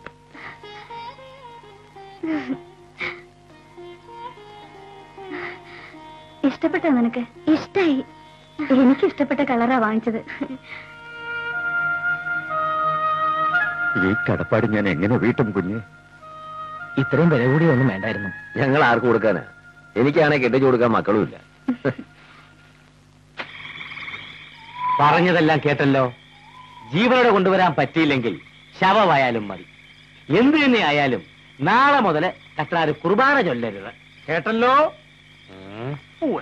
ഇഷ്ടപ്പെട്ടോ നിനക്ക് ഇഷ്ടായി എനിക്ക് ഇഷ്ടപ്പെട്ട കളറാ വാങ്ങിച്ചത് ഈ കടപ്പാട് ഞാൻ എങ്ങനെ വീട്ടും കുഞ്ഞ് ഇത്രയും വില കൂടി ഒന്നും വേണ്ടായിരുന്നു ഞങ്ങൾ ആർക്ക് കൊടുക്കാനാ എനിക്കാണെ കെട്ടിച്ചു കൊടുക്കാൻ മക്കളുമില്ല പറഞ്ഞതെല്ലാം കേട്ടല്ലോ ജീവനോടെ കൊണ്ടുവരാൻ പറ്റിയില്ലെങ്കിൽ ശവമായാലും മതി എന്ത് തന്നെ ആയാലും നാളെ മുതൽ കട്ടാറ് കുർബാന ചൊല്ലരുത് കേട്ടല്ലോ ഉം. ഉവ്വ്.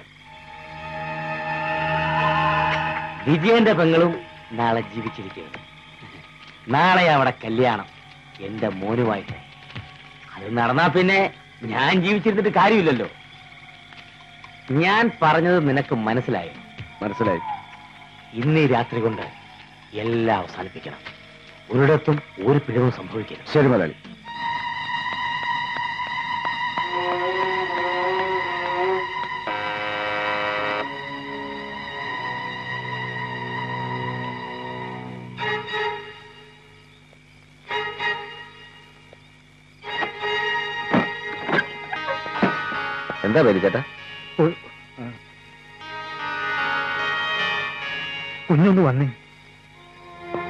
വിജയന്റെ പെങ്ങളും നാളെ ജീവിച്ചിരിക്കുന്നത് നാളെ അവിടെ കല്യാണം എന്റെ മോനുമായിട്ട് അത് നടന്നാ പിന്നെ ഞാൻ ജീവിച്ചിരുന്നിട്ട് കാര്യമില്ലല്ലോ ഞാൻ പറഞ്ഞത് നിനക്ക് മനസ്സിലായോ മനസ്സിലായി ഇന്ന് ഈ രാത്രി കൊണ്ട് എല്ലാം അവസാനിപ്പിക്കണം ഒരിടത്തും ഒരു പിഴവും സംഭവിക്കരുത് ശരി മുതലാളി എന്താ ബലിച്ചേട്ടാ കുഞ്ഞൊന്ന് വന്നേ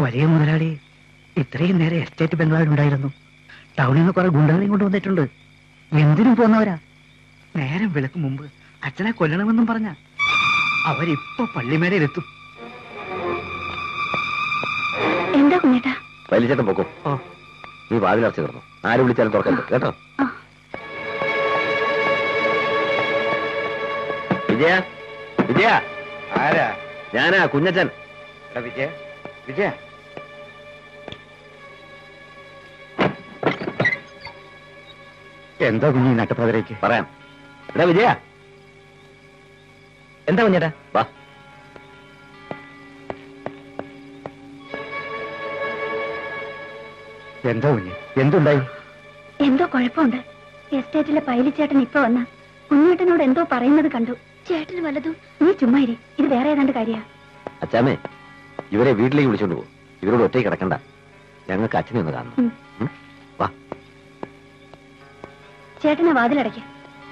വലിയ മുതലാളി ഇത്രയും നേരെ എസ്റ്റേറ്റ് ബംഗ്ലാവിലുണ്ടായിരുന്നു ടൗണിൽ നിന്ന് കുറെ ഗുണ്ടകളെയും കൊണ്ടുവന്നിട്ടുണ്ട് എന്തിനും പോന്നവരാ നേരം വിളക്ക് മുമ്പ് അച്ഛനെ കൊല്ലണമെന്നും പറഞ്ഞ അവരിപ്പോ പള്ളിമേലെത്തും എന്താ കുഞ്ഞേട്ടാ വലിച്ചേട്ടൻ പൊക്കും ഓ നീ വാതിലടച്ച് കിടന്നു ആര് വിളിച്ചാലും തുറക്കരുത് കേട്ടോ ആ. വിജയ വിജയ ആരാ ഞാനാ കുഞ്ഞച്ചൻ എടാ വിജയ വിജയ എന്താ കുഞ്ഞി നട്ടപ്പാതിരേക്ക് പറയാം എടാ വിജയ എന്താ കുഞ്ഞേട്ടാ വാ എന്താ കുഞ്ഞി എന്തുണ്ടായി എന്തോ കുഴപ്പമുണ്ട് എസ്റ്റേറ്റിലെ പൈലിച്ചേട്ടൻ ഇപ്പൊ വന്ന കുഞ്ഞേട്ടനോട് എന്തോ പറയുന്നത് കണ്ടു ചേട്ടന് വല്ലതും നീ ചുമ്മാ ഇരി ഇത് വേറെ ഏതാണ്ട് കാര്യാ അച്ചാമേ ഇവരെ വീട്ടിലേക്ക് വിളിച്ചോണ്ട് പോകും ഇവരോട് ഒറ്റയ്ക്ക് കിടക്കണ്ട ഞങ്ങൾക്ക് അച്ഛനെ ഒന്ന് കാണണം ഉം. ഉം? വാ ചേട്ടനെ വാതിലടയ്ക്ക്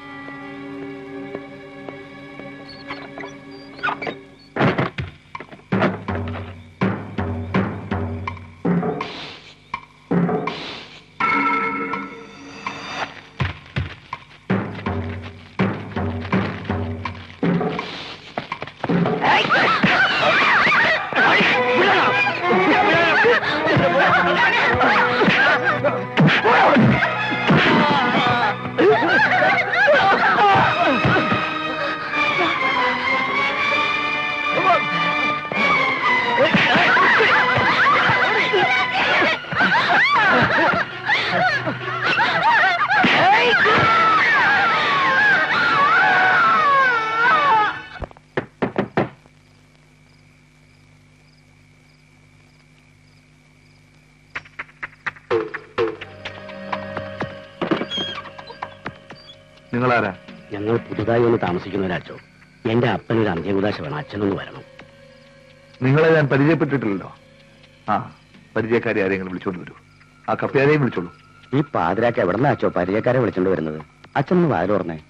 നിങ്ങളാരാ ഞങ്ങൾ പുതുതായി ഒന്ന് താമസിക്കുന്നവരാച്ചോ എന്റെ അപ്പനൊരു അന്ത്യകുദാശ വേണം അച്ഛനൊന്ന് വരണം നിങ്ങളെ ഞാൻ പരിചയപ്പെട്ടിട്ടില്ലല്ലോ ആ പരിചയക്കാരെ ആരെങ്കിലും വിളിച്ചോണ്ട് വരൂ ആ കപ്പ്യാരെയും വിളിച്ചോളൂ ഈ പാതിരാക്ക് എവിടെ നിന്നാച്ചോ പരിചയക്കാരെ വിളിച്ചോണ്ട് വരുന്നത് അച്ഛനൊന്ന് വാതിൽ പറഞ്ഞേ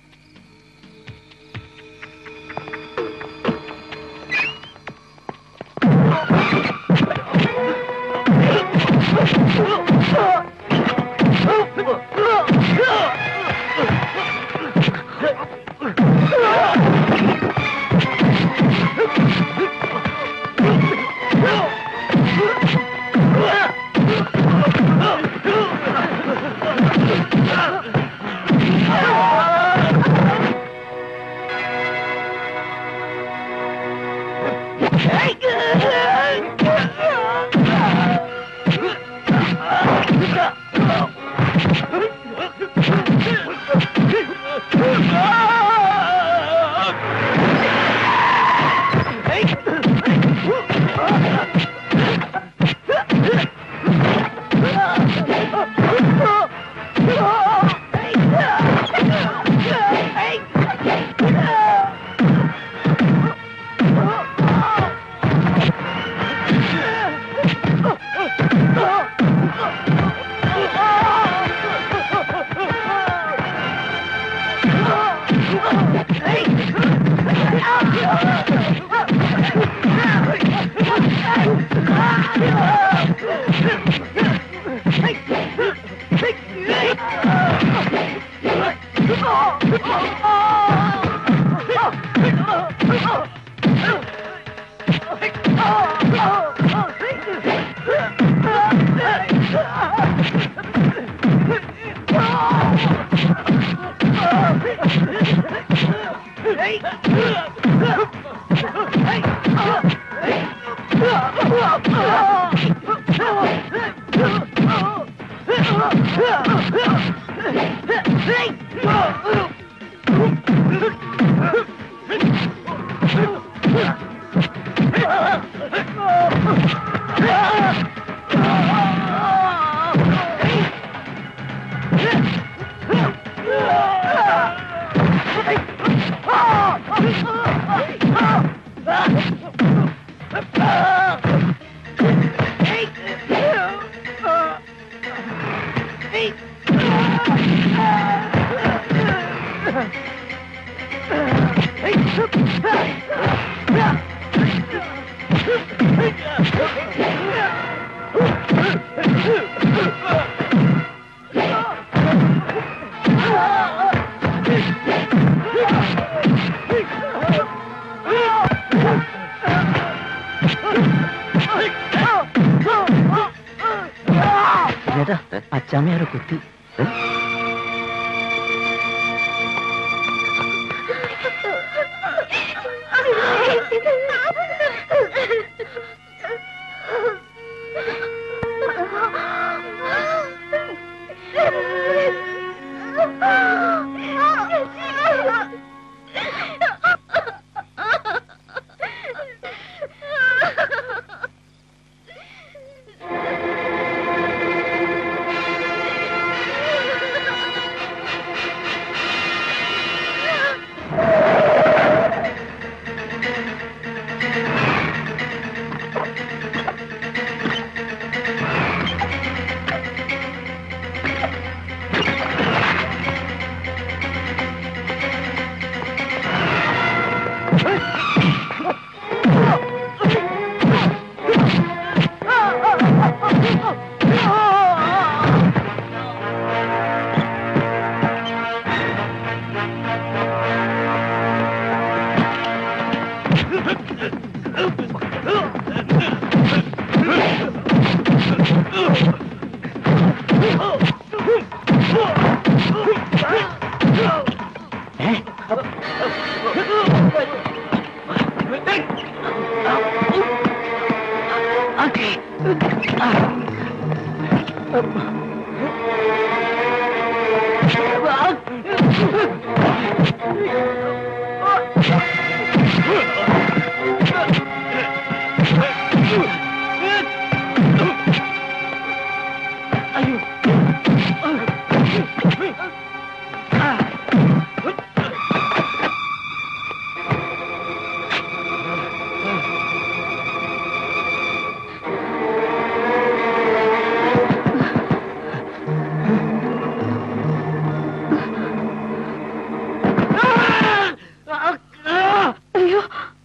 ചേട്ടാ അച്ചാമ്മയാരോ കുത്തി അയ്യോ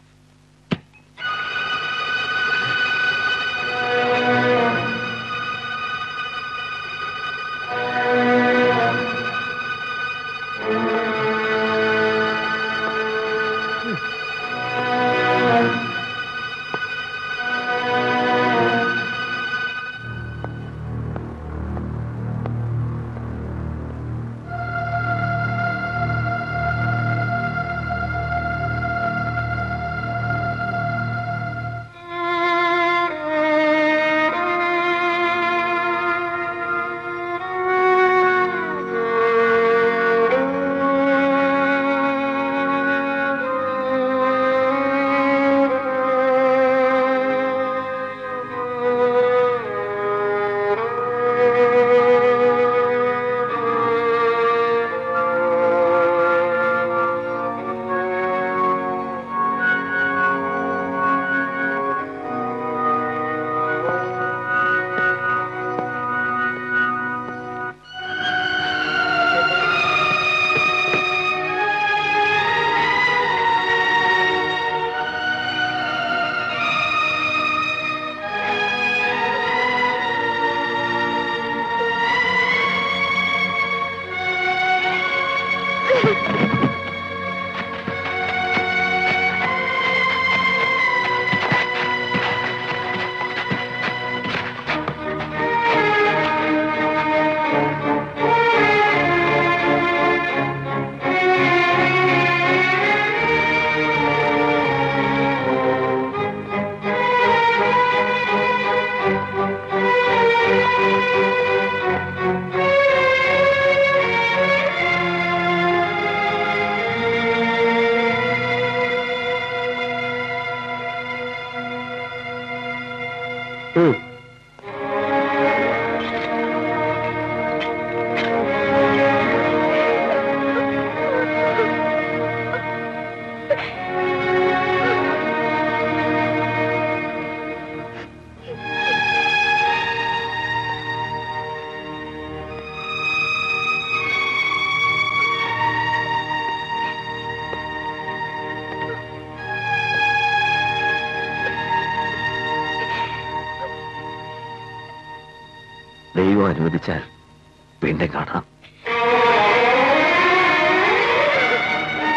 ദൈവം അനുവദിച്ചാൽ വീണ്ടും കാണാം